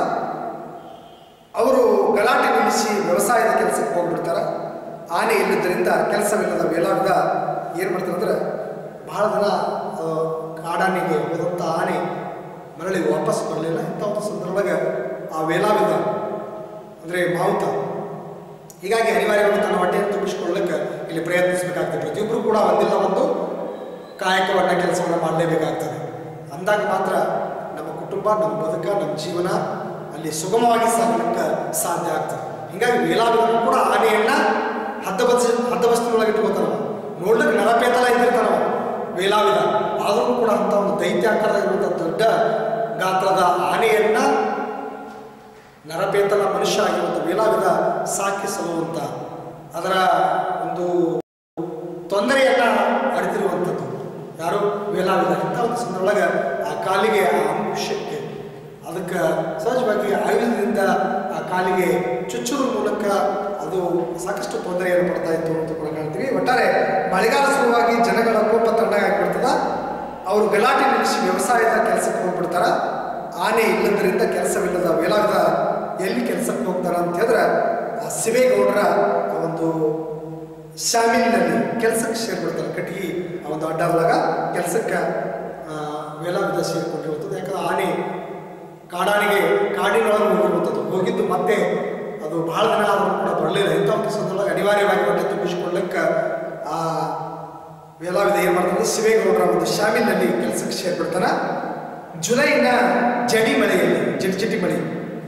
A: ಅವರು ಗಲಾಟೆ ನಿಲ್ಲಿಸಿ ವ್ಯವಸಾಯದ ಕೆಲಸಕ್ಕೆ ಹೋಗ್ಬಿಡ್ತಾರೆ ಆನೆ ಇಲ್ಲದ್ರಿಂದ ಕೆಲಸವಿಲ್ಲದ ವೇಲಾವಿದ ಏನು ಮಾಡ್ತಾರೆ ಅಂದ್ರೆ ಬಹಳ ದಿನ ಆ, ಕಾಡಾನೆಗೆ ಹೋದಂಥ ಆನೆ ಮರಳಿ ವಾಪಸ್ ಬರಲಿಲ್ಲ ಇಂಥ ಒಂದು ಸಂದರ್ಭದಾಗ ಆ ವೇಲಾವಿದ ಅಂದರೆ ಮಾವುತ ಹೀಗಾಗಿ ಅನಿವಾರ್ಯವಾಗಿ ತನ್ನ ಹೊಟ್ಟೆಯನ್ನು ತುಂಬಿಸಿಕೊಳ್ಳಕ್ಕೆ ಇಲ್ಲಿ ಪ್ರಯತ್ನಿಸಬೇಕಾಗ್ತದೆ ಪ್ರತಿಯೊಬ್ಬರು ಕೂಡ ಒಂದಿಲ್ಲ ಒಂದು ಕಾಯಕವನ್ನ ಕೆಲಸವನ್ನು ಮಾಡಲೇಬೇಕಾಗ್ತದೆ ಅಂದಾಗ ಮಾತ್ರ ನಮ್ಮ ಕುಟುಂಬ ನಮ್ಮ ಬದುಕ ನಮ್ಮ ಜೀವನ ಅಲ್ಲಿ ಸುಗಮವಾಗಿ ಸಾಗಲಿಕ್ಕೆ ಸಾಧ್ಯ ಆಗ್ತದೆ ಹೀಗಾಗಿ ವೇಲಾವಿದನು ಕೂಡ ಆನೆಯನ್ನ ಹದ್ದಬಸ್ ಹದ್ದಬಸ್ತಿನೊಳಗೆ ಇಟ್ಕೋತಾನ ನೋಡ್ಲಿಕ್ಕೆ ನರಪೇತಲ ಇದ್ದಿರ್ತಾನ ಅವ, ವೇಲಾವಿದ ಆದರೂ ಕೂಡ ಅಂತ ಒಂದು ದೈತ್ಯಾಕಾರವಾಗಿರುವಂಥ ದೊಡ್ಡ ಗಾತ್ರದ ಆನೆಯನ್ನ ನರಪೇತನ ಮನುಷ್ಯ ಆಗಿರುವಂಥ ವೇಲಾವಿದ ಸಾಕಿ ಸಲ್ಲುವಂಥ ಅದರ ಒಂದು ತೊಂದರೆಯನ್ನ ಅರಿತಿರುವಂಥದ್ದು ಯಾರು ವೇಲಾವಿದ ಇಂಥ ಒಂದು ಸಂದರ್ಭದೊಳಗೆ ಆ ಕಾಲಿಗೆ ಆ ಅಂಶಕ್ಕೆ ಅದಕ್ಕೆ ಸಹಜವಾಗಿ ಆಯುಧದಿಂದ ಆ ಕಾಲಿಗೆ ಚುಚ್ಚುವುದ್ರ ಮೂಲಕ ಅದು ಸಾಕಷ್ಟು ತೊಂದರೆಯನ್ನು ಪಡ್ತಾ ಇತ್ತು ಅಂತ ಕೂಡ ಕಾಣ್ತೀವಿ ಒಟ್ಟಾರೆ ಮಳೆಗಾಲ ಶುರುವಾಗಿ ಜನಗಳ ಕೋಪ ತಣ್ಣಗಾಗ್ಬಿಡ್ತದ ಅವರು ಗಲಾಟೆ ನಿಲ್ಲಿಸಿ ವ್ಯವಸಾಯದ ಕೆಲಸಕ್ಕೆ ಹೋಗ್ಬಿಡ್ತಾರ ಆನೆ ಇಲ್ಲದ್ರಿಂದ ಕೆಲಸವಿಲ್ಲದ ವೇಲಾವಿದ ಎಲ್ಲಿ ಕೆಲಸಕ್ಕೆ ಹೋಗ್ತಾರ ಅಂತ ಹೇಳಿದ್ರೆ ಆ ಶಿವೇಗೌಡರ ಆ ಒಂದು ಶಾಮಿಲಿನಲ್ಲಿ ಕೆಲಸಕ್ಕೆ ಸೇರ್ಬಿಡ್ತಾರೆ ಕಟ್ಟಿಗೆ ಆ ಒಂದು ಅಡ್ಡದಾಗ ಕೆಲಸಕ್ಕೆ ವೇಲಾವಿದ ಸೇರಿಕೊಂಡಿರುತ್ತದೆ ಯಾಕಂದ್ರೆ ಆನೆ ಕಾಡಾನೆಗೆ ಕಾಡಿನೊಳಗೆ ಹೋಗಿರುವಂಥದ್ದು ಹೋಗಿದ್ದು ಮತ್ತೆ ಅದು ಬಹಳ ದಿನ ಆದರೂ ಕೂಡ ಬರಲಿಲ್ಲ ಇಂಥ ಒಂದು ಸಂದರ್ಭದಲ್ಲಿ ಅನಿವಾರ್ಯವಾಗಿ ಹೊಟ್ಟೆ ತುಂಬಿಸಿಕೊಳ್ಳಕ್ಕೆ ಆ ವೇಲಾವಿದ ಏನು ಮಾಡ್ತಾನೆ ಶಿವೇಗೌಡರ ಒಂದು ಶಾಮಿಲಿನಲ್ಲಿ ಕೆಲಸಕ್ಕೆ ಸೇರ್ಬಿಡ್ತಾನೆ ಜುಲೈನ ಜಡಿ ಮಳೆಯಲ್ಲಿ ಜಡಿ ಜಟಿ ಮಳೆ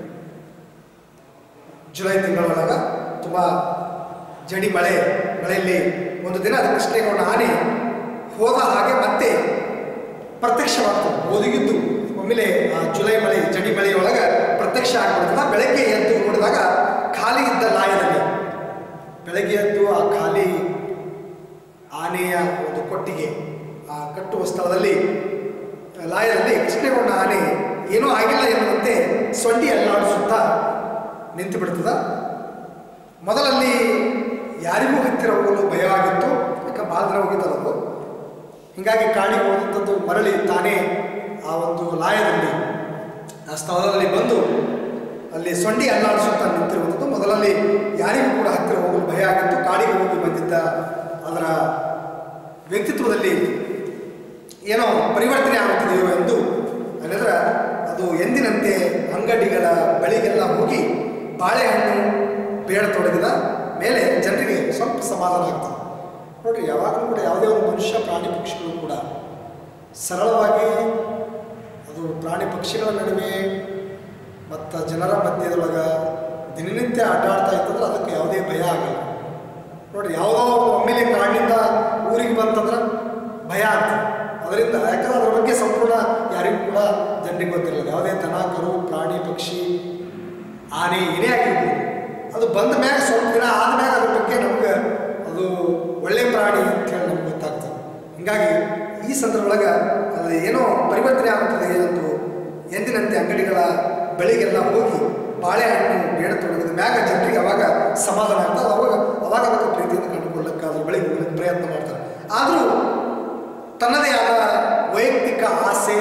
A: ಜುಲೈ ತಿಂಗಳೊಳಗ ತುಂಬ ಜಡಿ ಮಳೆ ಮಳೆಯಲ್ಲಿ ಒಂದು ದಿನ ಅದು ಕೃಷ್ಣೇಗೌಡ ಆನೆ ಹೋದ ಹಾಗೆ ಮತ್ತೆ ಪ್ರತ್ಯಕ್ಷವಾಗ್ತದೆ ಒದಗಿದ್ದು ಒಮ್ಮೆಲೆ ಆ ಜುಲೈ ಮಳೆ ಜಡಿ ಮಳೆಯೊಳಗೆ ಪ್ರತ್ಯಕ್ಷ ಆಗ್ಬಿಡ್ತದ ಬೆಳಗ್ಗೆ ಎದ್ದು ನೋಡಿದಾಗ ಖಾಲಿ ಇದ್ದ ಲಾಯದಲ್ಲಿ ಬೆಳಗ್ಗೆ ಎದ್ದು ಆ ಖಾಲಿ ಆನೆಯ ಒಂದು ಕೊಟ್ಟಿಗೆ ಆ ಕಟ್ಟುವ ಸ್ಥಳದಲ್ಲಿ ಲಾಯದಲ್ಲಿ ಕೃಷ್ಣೇಗೌಡ ಆನೆ ಏನೂ ಆಗಿಲ್ಲ ಎನ್ನುವಂತೆ ಸೊಂಡಿ ಅಲ್ಲಾಡಿಸುತ್ತಾ ನಿಂತು ಬಿಡ್ತದ ಮೊದಲಲ್ಲಿ ಯಾರಿಗೂ ಹತ್ತಿರ ಹೋಗಲು ಭಯವಾಗಿತ್ತು ಯಾಕೆ ಭಾಳ ದಿನ ಹೋಗಿದ್ದಲ್ಲ ಅದು ಹೀಗಾಗಿ ಕಾಡಿಗೆ ಹೋದಂಥದ್ದು ಮರಳಿ ತಾನೇ ಆ ಒಂದು ಲಾಯದಲ್ಲಿ ಆ ಸ್ಥಳದಲ್ಲಿ ಬಂದು ಅಲ್ಲಿ ಸೊಂಡಿ ಅಲ್ಲಾಡಿಸುತ್ತಾ ನಿಂತಿರುವಂಥದ್ದು ಮೊದಲಲ್ಲಿ ಯಾರಿಗೂ ಕೂಡ ಹತ್ತಿರ ಹೋಗಲು ಭಯ ಆಗಿತ್ತು ಕಾಡಿಗೆ ಹೋಗಿ ಬಂದಿದ್ದ ಅದರ ವ್ಯಕ್ತಿತ್ವದಲ್ಲಿ ಏನೋ ಪರಿವರ್ತನೆ ಆಗುತ್ತಿದೆಯೋ ಎಂದು ಅಂದರೆ ಅದು ಎಂದಿನಂತೆ ಅಂಗಡಿಗಳ ಬಳಿಗೆಲ್ಲ ಹೋಗಿ ಬಾಳೆಹಣ್ಣು ಬೇಡತೊಡಗಿದ ಮೇಲೆ ಜನರಿಗೆ ಸ್ವಲ್ಪ ಸಮಾಧಾನ ಆಗ್ತದೆ ನೋಡ್ರಿ ಯಾವಾಗಲೂ ಕೂಡ ಯಾವುದೇ ಒಂದು ಮನುಷ್ಯ ಪ್ರಾಣಿ ಪಕ್ಷಿಗಳು ಕೂಡ ಸರಳವಾಗಿ ಅದು ಪ್ರಾಣಿ ಪಕ್ಷಿಗಳ ನಡುವೆ ಮತ್ತು ಜನರ ಮಧ್ಯದೊಳಗೆ ದಿನನಿತ್ಯ ಆಟ ಆಡ್ತಾ ಇತ್ತಂದ್ರೆ ಅದಕ್ಕೆ ಯಾವುದೇ ಭಯ ಆಗಲ್ಲ ನೋಡ್ರಿ ಯಾವುದೋ ಒಂದು ಒಮ್ಮೆಲೆ ಕಾಡಿನಿಂದ ಊರಿಗೆ ಬಂತಂದ್ರೆ ಭಯ ಆಗ್ತದೆ ಅದರಿಂದ ಯಾಕಂದ್ರೆ ಅದ್ರ ಬಗ್ಗೆ ಸಂಪೂರ್ಣ ಯಾರಿಗೂ ಕೂಡ ಜನರಿಗೆ ಗೊತ್ತಿರಲ್ಲ ಯಾವುದೇ ದನ ಕರು ಪ್ರಾಣಿ ಪಕ್ಷಿ ಆನೆ ಏನೇ ಆಗಿರ್ಬೋದು ಅದು ಬಂದ ಮ್ಯಾಗ ಸ್ವಲ್ಪ ದಿನ ಆದ್ಮ್ಯಾಗ ಅದ್ರ ಬಗ್ಗೆ ನಮ್ಗೆ ಅದು ಒಳ್ಳೆ ಪ್ರಾಣಿ ಅಂತ ಹೇಳಿ ನಮ್ಗೆ ಗೊತ್ತಾಗ್ತದೆ ಹೀಗಾಗಿ ಈ ಸಂದರ್ಭದೊಳಗೆ ಅದು ಏನೋ ಪರಿವರ್ತನೆ ಆಗುತ್ತದೆ ಎಂದು ಎಂದಿನಂತೆ ಅಂಗಡಿಗಳ ಬಳಿಗೆಲ್ಲ ಹೋಗಿ ಬಾಳೆಹಣ್ಣು ಬೇಡತೊಡಗಿದ ಮ್ಯಾಗ ಜನರಿಗೆ ಅವಾಗ ಸಮಾಧಾನ ಆಗ್ತದೆ ಅವಾಗ ಅವಾಗ ಅದಕ್ಕೆ ಪ್ರೀತಿಯಿಂದ ಕಂಡುಕೊಳ್ಳಕ್ಕೆ ಅದ್ರ ಬಳಿ ಹೋಗ್ಲಿಕ್ಕೆ ಪ್ರಯತ್ನ ಮಾಡ್ತಾರೆ ಆದರೂ ತನ್ನದೇ ಆದ ವೈಯಕ್ತಿಕ ಆಸೆ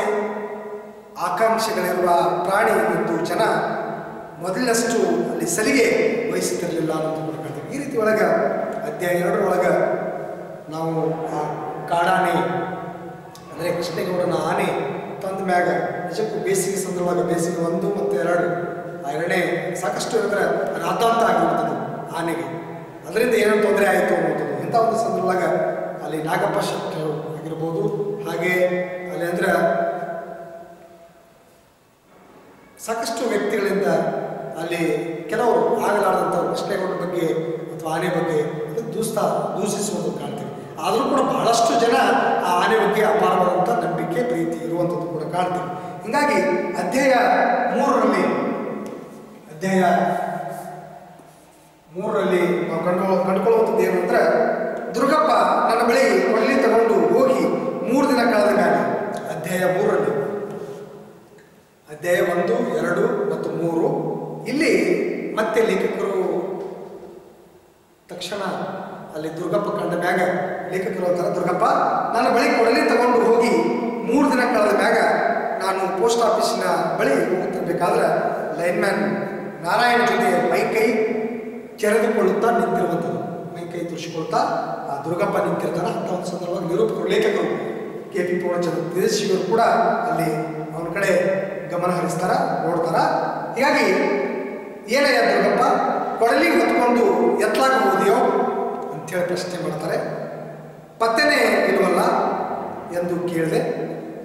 A: ಆಕಾಂಕ್ಷೆಗಳಿರುವ ಪ್ರಾಣಿ ಎಂದು ಜನ ಮೊದಲಿನಷ್ಟು ಅಲ್ಲಿ ಸಲಿಗೆ ವಹಿಸುತ್ತಿರಲಿಲ್ಲ ಅನ್ನೋದು ಕೂಡ ಕಾಣ್ತೀವಿ ಈ ರೀತಿ ಒಳಗೆ ಅಧ್ಯಾಯ ಎರಡರೊಳಗೆ ನಾವು ಆ ಕಾಡಾನೆ ಅಂದರೆ ಕೃಷ್ಣೇಗೌಡನ ಆನೆ ತಂದ ಮ್ಯಾಗ ನಿಜಕ್ಕೂ ಬೇಸಿಗೆ ಸಂದರ್ಭದಾಗ ಬೇಸಿಗೆ ಒಂದು ಮತ್ತು ಎರಡು ಆ ಎರಡನೇ ಸಾಕಷ್ಟು ಹೇಳಿದ್ರೆ ರಾತಾಂತ ಆಗಿರುತ್ತದೆ ಆನೆಗೆ ಅದರಿಂದ ಏನೋ ತೊಂದರೆ ಆಯಿತು ಅನ್ನೋದು ಇಂಥ ಒಂದು ಸಂದರ್ಭದಾಗ ಅಲ್ಲಿ ನಾಗಪ್ಪ ಶೆಟ್ಟರು ಆಗಿರ್ಬೋದು ಹಾಗೆ ಅಲ್ಲಿ ಅಂದ್ರೆ ಸಾಕಷ್ಟು ವ್ಯಕ್ತಿಗಳಿಂದ ಅಲ್ಲಿ ಕೆಲವರು ಆಗಲಾರದಂಥ ಕೃಷ್ಣೇಗೌಡ ಬಗ್ಗೆ ಅಥವಾ ಆನೆ ಬಗ್ಗೆ ಅದಕ್ಕೆ ದೂಸ್ತಾ ದೂಷಿಸುವುದು ಕಾಣ್ತೀವಿ ಆದರೂ ಕೂಡ ಬಹಳಷ್ಟು ಜನ ಆ ಆನೆ ಬಗ್ಗೆ ಅಪಾರವಾದಂಥ ನಂಬಿಕೆ ಪ್ರೀತಿ ಇರುವಂಥದ್ದು ಕೂಡ ಕಾಣ್ತೀವಿ ಹೀಗಾಗಿ ಅಧ್ಯಾಯ ಮೂರರಲ್ಲಿ ಅಧ್ಯಾಯ ಮೂರರಲ್ಲಿ ನಾವು ಕಂಡು ಕಂಡುಕೊಳ್ಳುವಂಥದ್ದು ಏನು ಅಂದರೆ ದುರ್ಗಪ್ಪ ನನ್ನ ಬಳಿ ಕೊಡಲಿ ತಗೊಂಡು ಹೋಗಿ ಮೂರು ದಿನ ಕಳೆದ ಮೇಲೆ ಅಧ್ಯಾಯ ಮೂರರಲ್ಲಿ ಅಧ್ಯಾಯ ಒಂದು ಎರಡು ಮತ್ತು ಮೂರು ಇಲ್ಲಿ ಮತ್ತೆ ಲೇಖಕರು ತಕ್ಷಣ ಅಲ್ಲಿ ದುರ್ಗಪ್ಪ ಕಂಡ ಮ್ಯಾಗ ಲೇಖಕರು ಅಂತಾರೆ ದುರ್ಗಪ್ಪ ನನ್ನ ಬಳಿ ಕೊಡಲಿ ತಗೊಂಡು ಹೋಗಿ ಮೂರು ದಿನ ಕಳೆದ ಮ್ಯಾಗ ನಾನು ಪೋಸ್ಟ್ ಆಫೀಸಿನ ಬಳಿ ಹೋಗುತ್ತಿರ್ಬೇಕಾದ್ರೆ ಲೈನ್ಮ್ಯಾನ್ ನಾರಾಯಣ ಜೊತೆ ಮೈ ಕೈ ಕೆರೆದುಕೊಳ್ಳುತ್ತಾ ನಿಂತಿರುವಂಥದ್ದು ಮೈ ಕೈ ತುಳಿಸಿಕೊಳ್ತಾ ಆ ದುರ್ಗಪ್ಪ ನಿಂತಿರ್ತಾನೆ ಅಂತ ಒಂದು ಸಂದರ್ಭವಾಗಿ ನಿರೂಪಕರು ಲೇಖಕರು ಕೆ ಪಿ ಪೂರ್ಣಚಂದ್ರ ದೇಶಿಯವರು ಕೂಡ ಅಲ್ಲಿ ಅವನ ಕಡೆ ಗಮನ ಹರಿಸ್ತಾರ ನೋಡ್ತಾರ ಹೀಗಾಗಿ ಏನಯ್ಯ ದುರ್ಗಪ್ಪ ಕೊಡಲಿ ಹೊತ್ಕೊಂಡು ಎತ್ತಲಾಗ ಹೋದೆಯೋ ಅಂಥೇಳಿ ಪ್ರಶ್ನೆ ಮಾಡ್ತಾರೆ ಪತ್ತೆನೇ ಇಲ್ವಲ್ಲ ಎಂದು ಕೇಳಿದೆ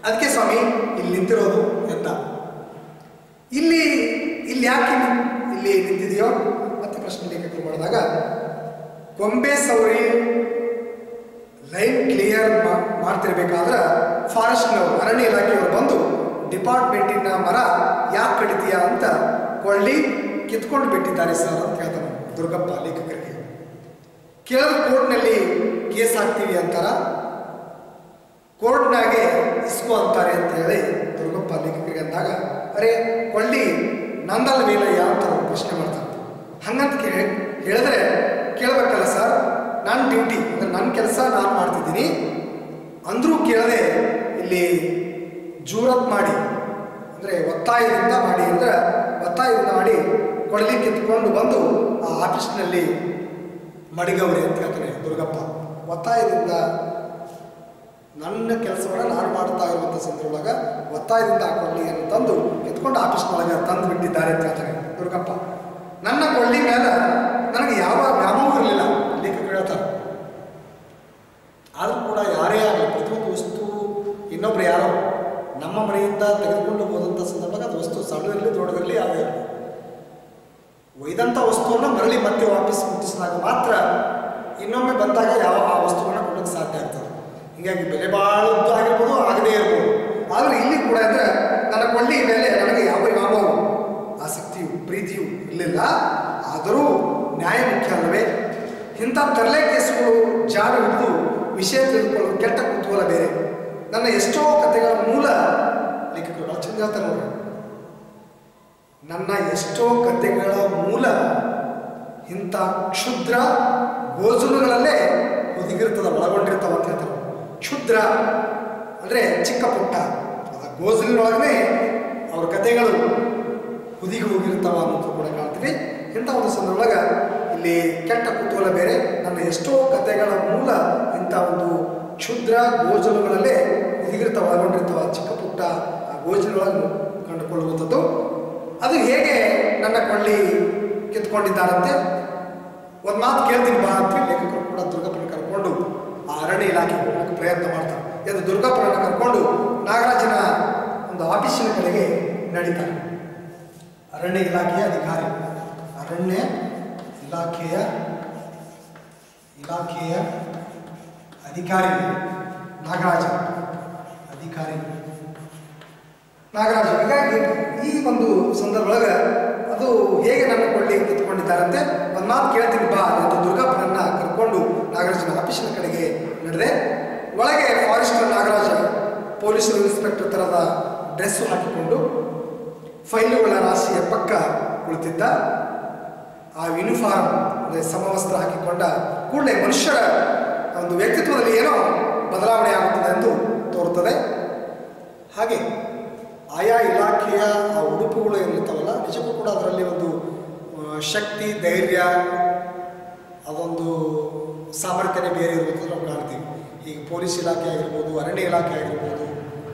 A: ಅದಕ್ಕೆ ಸ್ವಾಮಿ ಇಲ್ಲಿ ನಿಂತಿರೋದು ಎಂದ ಇಲ್ಲಿ ಇಲ್ಲಿ ಯಾಕೆ ನಿ- ಇಲ್ಲಿ ನಿಂತಿದೆಯೋ ಮತ್ತೆ ಪ್ರಶ್ನೆ ಲೇಖಕರು ಮಾಡಿದಾಗ ಗೊಂಬೆ ಸೌರಿ ಲೈನ್ ಕ್ಲಿಯರ್ ಮಾಡ್ತಿರ್ಬೇಕಾದ್ರೆ ಫಾರೆಸ್ಟ್ನವರು ಅರಣ್ಯ ಇಲಾಖೆಯವರು ಬಂದು ಡಿಪಾರ್ಟ್ಮೆಂಟಿನ ಮರ ಯಾಕೆ ಕಡಿತೀಯಾ ಅಂತ ಕೊಳ್ಳಿ ಕಿತ್ಕೊಂಡು ಬಿಟ್ಟಿದ್ದಾರೆ ಸರ್ ಅಂತ ಹೇಳ್ತಾನೆ ದುರ್ಗಪ್ಪ ಲೇಖಕರಿಗೆ ಕೇಳಿದ ಕೋರ್ಟ್ನಲ್ಲಿ ಕೇಸ್ ಹಾಕ್ತೀವಿ ಅಂತಾರ ಕೋರ್ಟ್ನಾಗೆ ಇಸ್ಕೋ ಅಂತಾರೆ ಅಂತ ಹೇಳಿ ದುರ್ಗಪ್ಪ ಲೇಖಕರಿಗೆ ಅಂದಾಗ ಅರೆ ಕೊಳ್ಳಿ ನಂದಲ್ಲ ಮೇಲಯ್ಯ ಅಂತ ಅವ್ರು ಪ್ರಶ್ನೆ ಮಾಡ್ತಾರೆ ಹಂಗಂತ ಕೇಳಿ ಹೇಳಿದ್ರೆ ಕೇಳಬೇಕಲ್ಲ ಸರ್ ನನ್ನ ಡ್ಯೂಟಿ ಅಂದರೆ ನನ್ನ ಕೆಲಸ ನಾನು ಮಾಡ್ತಿದ್ದೀನಿ ಅಂದರೂ ಕೇಳದೆ ಇಲ್ಲಿ ಜೂರತ್ ಮಾಡಿ ಅಂದರೆ ಒತ್ತಾಯದಿಂದ ಮಾಡಿ ಅಂದರೆ ಒತ್ತಾಯದಿಂದ ಮಾಡಿ ಕೊಡಲಿ ಕಿತ್ಕೊಂಡು ಬಂದು ಆ ಆಫೀಸ್ನಲ್ಲಿ ಮಡಿಗವ್ರಿ ಅಂತ ಹೇಳ್ತಾನೆ ದುರ್ಗಪ್ಪ ಒತ್ತಾಯದಿಂದ ನನ್ನ ಕೆಲಸವನ್ನು ನಾನು ಮಾಡ್ತಾ ಇರುವಂಥ ಸಂದರ್ಭದೊಳಗ ಒತ್ತಾಯದಿಂದ ಆ ಕೊಳ್ಳಿಯನ್ನು ತಂದು ಎತ್ಕೊಂಡು ಆಫೀಸ್ನೊಳಗೆ ತಂದು ಬಿಟ್ಟಿದ್ದಾರೆ ಅಂತ ಹೇಳ್ತಾನೆ ದುರ್ಗಪ್ಪ ನನ್ನ ಕೊಳ್ಳಿ ಮೇಲೆ ನನಗೆ ಯಾವ ವ್ಯಾಮೋಹ ಇರಲಿಲ್ಲ ಲೇಖಕರು ಹೇಳ್ತಾರೆ ಆದರೂ ಕೂಡ ಯಾರೇ ಆಗಲಿ ಪ್ರತಿಯೊಂದು ವಸ್ತು ಇನ್ನೊಬ್ರು ಯಾರೋ ನಮ್ಮ ಮನೆಯಿಂದ ತೆಗೆದುಕೊಂಡು ಹೋದಂಥ ಸಂದರ್ಭದಾಗ ಅದು ವಸ್ತು ಸಣ್ಣದಿರಲಿ ದೊಡ್ಡದಿರಲಿ ಯಾವುದೇ ಇರಲಿ ಒಯ್ದಂಥ ವಸ್ತುವನ್ನು ಮರಳಿ ಮತ್ತೆ ವಾಪಸ್ ಮುಟ್ಟಿಸಿದಾಗ ಮಾತ್ರ ಇನ್ನೊಮ್ಮೆ ಬಂದಾಗ ಯಾವ ಆ ವಸ್ತುವನ್ನು ಕೊಡೋಕ್ಕೆ ಸಾಧ್ಯ ಆಗ್ತದೆ ಹೀಗಾಗಿ ಬೆಲೆ ಬಾಳದ್ದು ಆಗಿರ್ಬೋದು ಆಗದೇ ಇರ್ಬೋದು ಆದರೆ ಇಲ್ಲಿ ಕೂಡ ಅಂದರೆ ನನ್ನ ಕೊಳ್ಳಿ ಮೇಲೆ ನನಗೆ ಯಾವ ಯಾವ ಆಸಕ್ತಿಯು ಪ್ರೀತಿಯು ಇರಲಿಲ್ಲ ಆದರೂ ನ್ಯಾಯ ಮುಖ್ಯ ಅಲ್ಲವೇ ಇಂಥ ತರಲೆ ಕೇಸುಗಳು ಜಾರು ಹಿಡಿದು ವಿಷಯ ತಿಳಿದುಕೊಳ್ಳಲು ಕೆಟ್ಟ ಕುತೂಹಲ ಬೇರೆ ನನ್ನ ಎಷ್ಟೋ ಕಥೆಗಳ ಮೂಲ ಲೇಖಕರು ಭಾಳ ಚಂದ ಹೇಳ್ತಾರೆ ನೋಡಿ ನನ್ನ ಎಷ್ಟೋ ಕಥೆಗಳ ಮೂಲ ಇಂಥ ಕ್ಷುದ್ರ ಗೋಜುಲುಗಳಲ್ಲೇ ಒದಗಿರ್ತದ ಒಳಗೊಂಡಿರ್ತಾವ ಅಂತ ಹೇಳ್ತಾರೆ ಕ್ಷುದ್ರ ಅಂದರೆ ಚಿಕ್ಕ ಪುಟ್ಟ ಆ ಗೋಜುಲಿನೊಳಗನೆ ಅವ್ರ ಕಥೆಗಳು ಹುದಿಗೆ ಹೋಗಿರ್ತಾವ ಅನ್ನೋದು ಕೂಡ ಕಾಣ್ತೀವಿ ಇಂಥ ಒಂದು ಸಂದರ್ಭದಾಗ ಇಲ್ಲಿ ಕೆಟ್ಟ ಕುತೂಹಲ ಬೇರೆ ನನ್ನ ಎಷ್ಟೋ ಕಥೆಗಳ ಮೂಲ ಇಂಥ ಒಂದು ಕ್ಷುದ್ರ ಗೋಜಲುಗಳಲ್ಲೇ ಹುದಿಗಿರ್ತಾವ ಒಳಗೊಂಡಿರ್ತಾವ ಚಿಕ್ಕ ಪುಟ್ಟ ಆ ಗೋಜಲುಗಳನ್ನು ಕಂಡುಕೊಳ್ಳುವಂಥದ್ದು ಅದು ಹೇಗೆ ನನ್ನ ಕೊಳ್ಳಿ ಕಿತ್ಕೊಂಡಿದ್ದಾರಂತೆ ಒಂದು ಮಾತು ಕೇಳ್ತೀನಿ ಬಾ ಅಂತ ಲೇಖಕರು ಕೂಡ ದುರ್ಗಪ್ಪನ ಕರ್ಕೊಂಡು ಆ ಅರಣ್ಯ ಇಲಾಖೆ ಹೋಗಕ್ಕೆ ಪ್ರಯತ್ನ ಮಾಡ್ತಾರೆ ಎಂದು ದುರ್ಗಪ್ಪನನ್ನು ಕರ್ಕೊಂಡು ನಾಗರಾಜನ ಒಂದು ಆಫೀಸಿನ ಕಡೆಗೆ ನಡೀತಾರೆ ಅರಣ್ಯ ಇಲಾಖೆಯ ಅಧಿಕಾರಿ ಅರಣ್ಯ ಇಲಾಖೆಯ ಇಲಾಖೆಯ ಅಧಿಕಾರಿ ನಾಗರಾಜ ಅಧಿಕಾರಿ ನಾಗರಾಜ ಹೀಗಾಗಿ ಈ ಒಂದು ಸಂದರ್ಭದೊಳಗೆ ಅದು ಹೇಗೆ ನನ್ನ ಕೊಳ್ಳಿ ಕಿತ್ಕೊಂಡಿದ್ದಾರಂತೆ ಒಂದು ಮಾತು ಕೇಳ್ತೀನಿ ಬಾ ಎಂದು ದುರ್ಗಪ್ಪನನ್ನ ಕರ್ಕೊಂಡು ನಾಗರಾಜನ ಆಫೀಸಿನ ಕಡೆಗೆ ನಡೆದೆ ಒಳಗೆ ಫಾರೆಸ್ಟರ್ ನಾಗರಾಜ ಪೊಲೀಸ್ ಇನ್ಸ್ಪೆಕ್ಟರ್ ಥರದ ಡ್ರೆಸ್ಸು ಹಾಕಿಕೊಂಡು ಫೈಲುಗಳ ರಾಶಿಯ ಪಕ್ಕ ಕುಳಿತಿದ್ದ ಆ ಯೂನಿಫಾರ್ಮ್ ಅಂದರೆ ಸಮವಸ್ತ್ರ ಹಾಕಿಕೊಂಡ ಕೂಡಲೇ ಮನುಷ್ಯರ ಒಂದು ವ್ಯಕ್ತಿತ್ವದಲ್ಲಿ ಏನೋ ಬದಲಾವಣೆ ಆಗುತ್ತದೆ ಎಂದು ತೋರುತ್ತದೆ ಹಾಗೆ ಆಯಾ ಇಲಾಖೆಯ ಆ ಉಡುಪುಗಳು ಏನಿರ್ತಾವಲ್ಲ ನಿಜಕ್ಕೂ ಕೂಡ ಅದರಲ್ಲಿ ಒಂದು ಆ, ಶಕ್ತಿ ಧೈರ್ಯ ಅದೊಂದು ಸಾಮರ್ಥ್ಯನೇ ಬೇರೆ ಇರುವಂಥದ್ದು ನಾವು ಕಾಣ್ತೀವಿ ಈಗ ಪೊಲೀಸ್ ಇಲಾಖೆ ಆಗಿರ್ಬೋದು ಅರಣ್ಯ ಇಲಾಖೆ ಆಗಿರ್ಬೋದು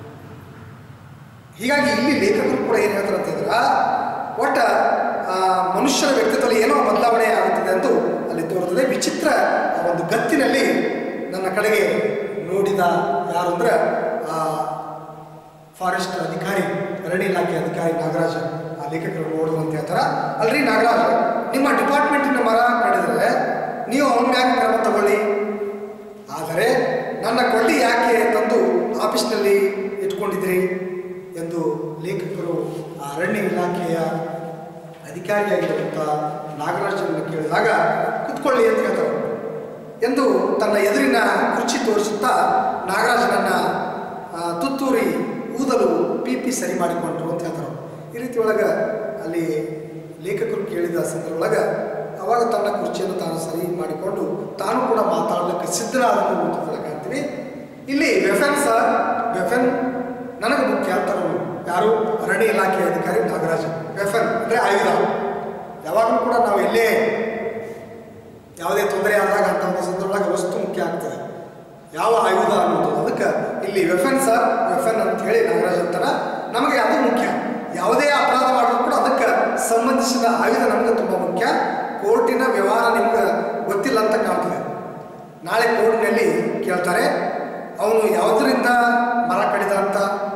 A: ಹೀಗಾಗಿ ಇಲ್ಲಿ ಲೇಖಕರು ಕೂಡ ಏನು ಹೇಳ್ತಾರೆ ಅಂತಂದ್ರೆ ಒಟ್ಟ ಆ, ಮನುಷ್ಯರ ವ್ಯಕ್ತಿತ್ವದಲ್ಲಿ ಏನೋ ಬದಲಾವಣೆ ಆಗುತ್ತದೆ ಎಂದು ಅಲ್ಲಿ ತೋರುತ್ತದೆ ವಿಚಿತ್ರ ಆ ಒಂದು ಗತ್ತಿನಲ್ಲಿ ನನ್ನ ಕಡೆಗೆ ನೋಡಿದ ಯಾರು ಅಂದ್ರೆ ಆ ಫಾರೆಸ್ಟ್ ಅಧಿಕಾರಿ ಅರಣ್ಯ ಇಲಾಖೆ ಅಧಿಕಾರಿ ನಾಗರಾಜ ಆ ಲೇಖಕರು ನೋಡಿದ್ರು ಅಂತ ಹೇಳ್ತಾರ ಅಲ್ರಿ ನಾಗರಾಜ್ ನಿಮ್ಮ ಡಿಪಾರ್ಟ್ಮೆಂಟಿನ ಮರ ಕಡಿದ್ರೆ ನೀವು ಅವನ ಮ್ಯಾಗ ಕ್ರಮ ತಗೊಳ್ಳಿ ಆದರೆ ನನ್ನ ಕೊಳ್ಳಿ ಯಾಕೆ ತಂದು ಆಫೀಸ್ನಲ್ಲಿ ಇಟ್ಕೊಂಡಿದ್ರಿ ಎಂದು ಲೇಖಕರು ಆ ಅರಣ್ಯ ಇಲಾಖೆಯ ಅಧಿಕಾರಿಯಾಗಿರುವಂಥ ನಾಗರಾಜನನ್ನು ಕೇಳಿದಾಗ ಕುತ್ಕೊಳ್ಳಿ ಅಂತ ಹೇಳ್ತಾರೆ ಎಂದು ತನ್ನ ಎದುರಿನ ಕುರ್ಚಿ ತೋರಿಸುತ್ತಾ ನಾಗರಾಜನನ್ನ ಆ, ತುತ್ತೂರಿ ಊದಲು ಪಿ ಪಿ ಸರಿ ಮಾಡಿಕೊಂಡ್ರು ಅಂತ ಹೇಳ್ತಾರೆ ಈ ರೀತಿ ಒಳಗೆ ಅಲ್ಲಿ ಲೇಖಕರು ಕೇಳಿದ ಸಂದರ್ಭದೊಳಗೆ ಅವಾಗ ತನ್ನ ಕುರ್ಚಿಯನ್ನು ತಾನು ಸರಿ ಮಾಡಿಕೊಂಡು ತಾನು ಕೂಡ ಮಾತಾಡಲಿಕ್ಕೆ ಸಿದ್ಧನಾದನು ಅಂತ ಕಾಣ್ತೀವಿ ಇಲ್ಲಿ ವೆಫೆನ್ ಸರ್ ವೆಫೆನ್ ನನಗೆ ಮುಖ್ಯ ಅಂತಾರೆ ಯಾರು ಅರಣ್ಯ ಇಲಾಖೆ ಅಧಿಕಾರಿ ನಾಗರಾಜ ವೆಫೆನ್ ಅಂದರೆ ಆಯುಧ ಯಾವಾಗಲೂ ಕೂಡ ನಾವು ಎಲ್ಲೇ ಯಾವುದೇ ತೊಂದರೆ ಆದಾಗ ಅಂತ ಒಂದು ಸಂದರ್ಭದಾಗ ವಸ್ತು ಮುಖ್ಯ ಆಗ್ತದೆ ಯಾವ ಆಯುಧ ಅನ್ನೋದು ಅದಕ್ಕೆ ಇಲ್ಲಿ ವೆಫನ್ ಸರ್ ವೆಫನ್ ಅಂತ ಹೇಳಿ ನಾಗರಾಜ್ ಅಂತಾರ ನಮಗೆ ಅದು ಮುಖ್ಯ ಯಾವುದೇ ಅಪರಾಧ ಮಾಡಿದ್ರು ಕೂಡ ಅದಕ್ಕೆ ಸಂಬಂಧಿಸಿದ ಆಯುಧ ನಮಗೆ ತುಂಬ ಮುಖ್ಯ ಕೋರ್ಟಿನ ವ್ಯವಹಾರ ನಿಮ್ಗೆ ಗೊತ್ತಿಲ್ಲ ಅಂತ ಕಾಣ್ತದೆ ನಾಳೆ ಕೋರ್ಟ್ನಲ್ಲಿ ಕೇಳ್ತಾರೆ ಅವನು ಯಾವುದರಿಂದ ಮರ ಕಡಿದ ಅಂತ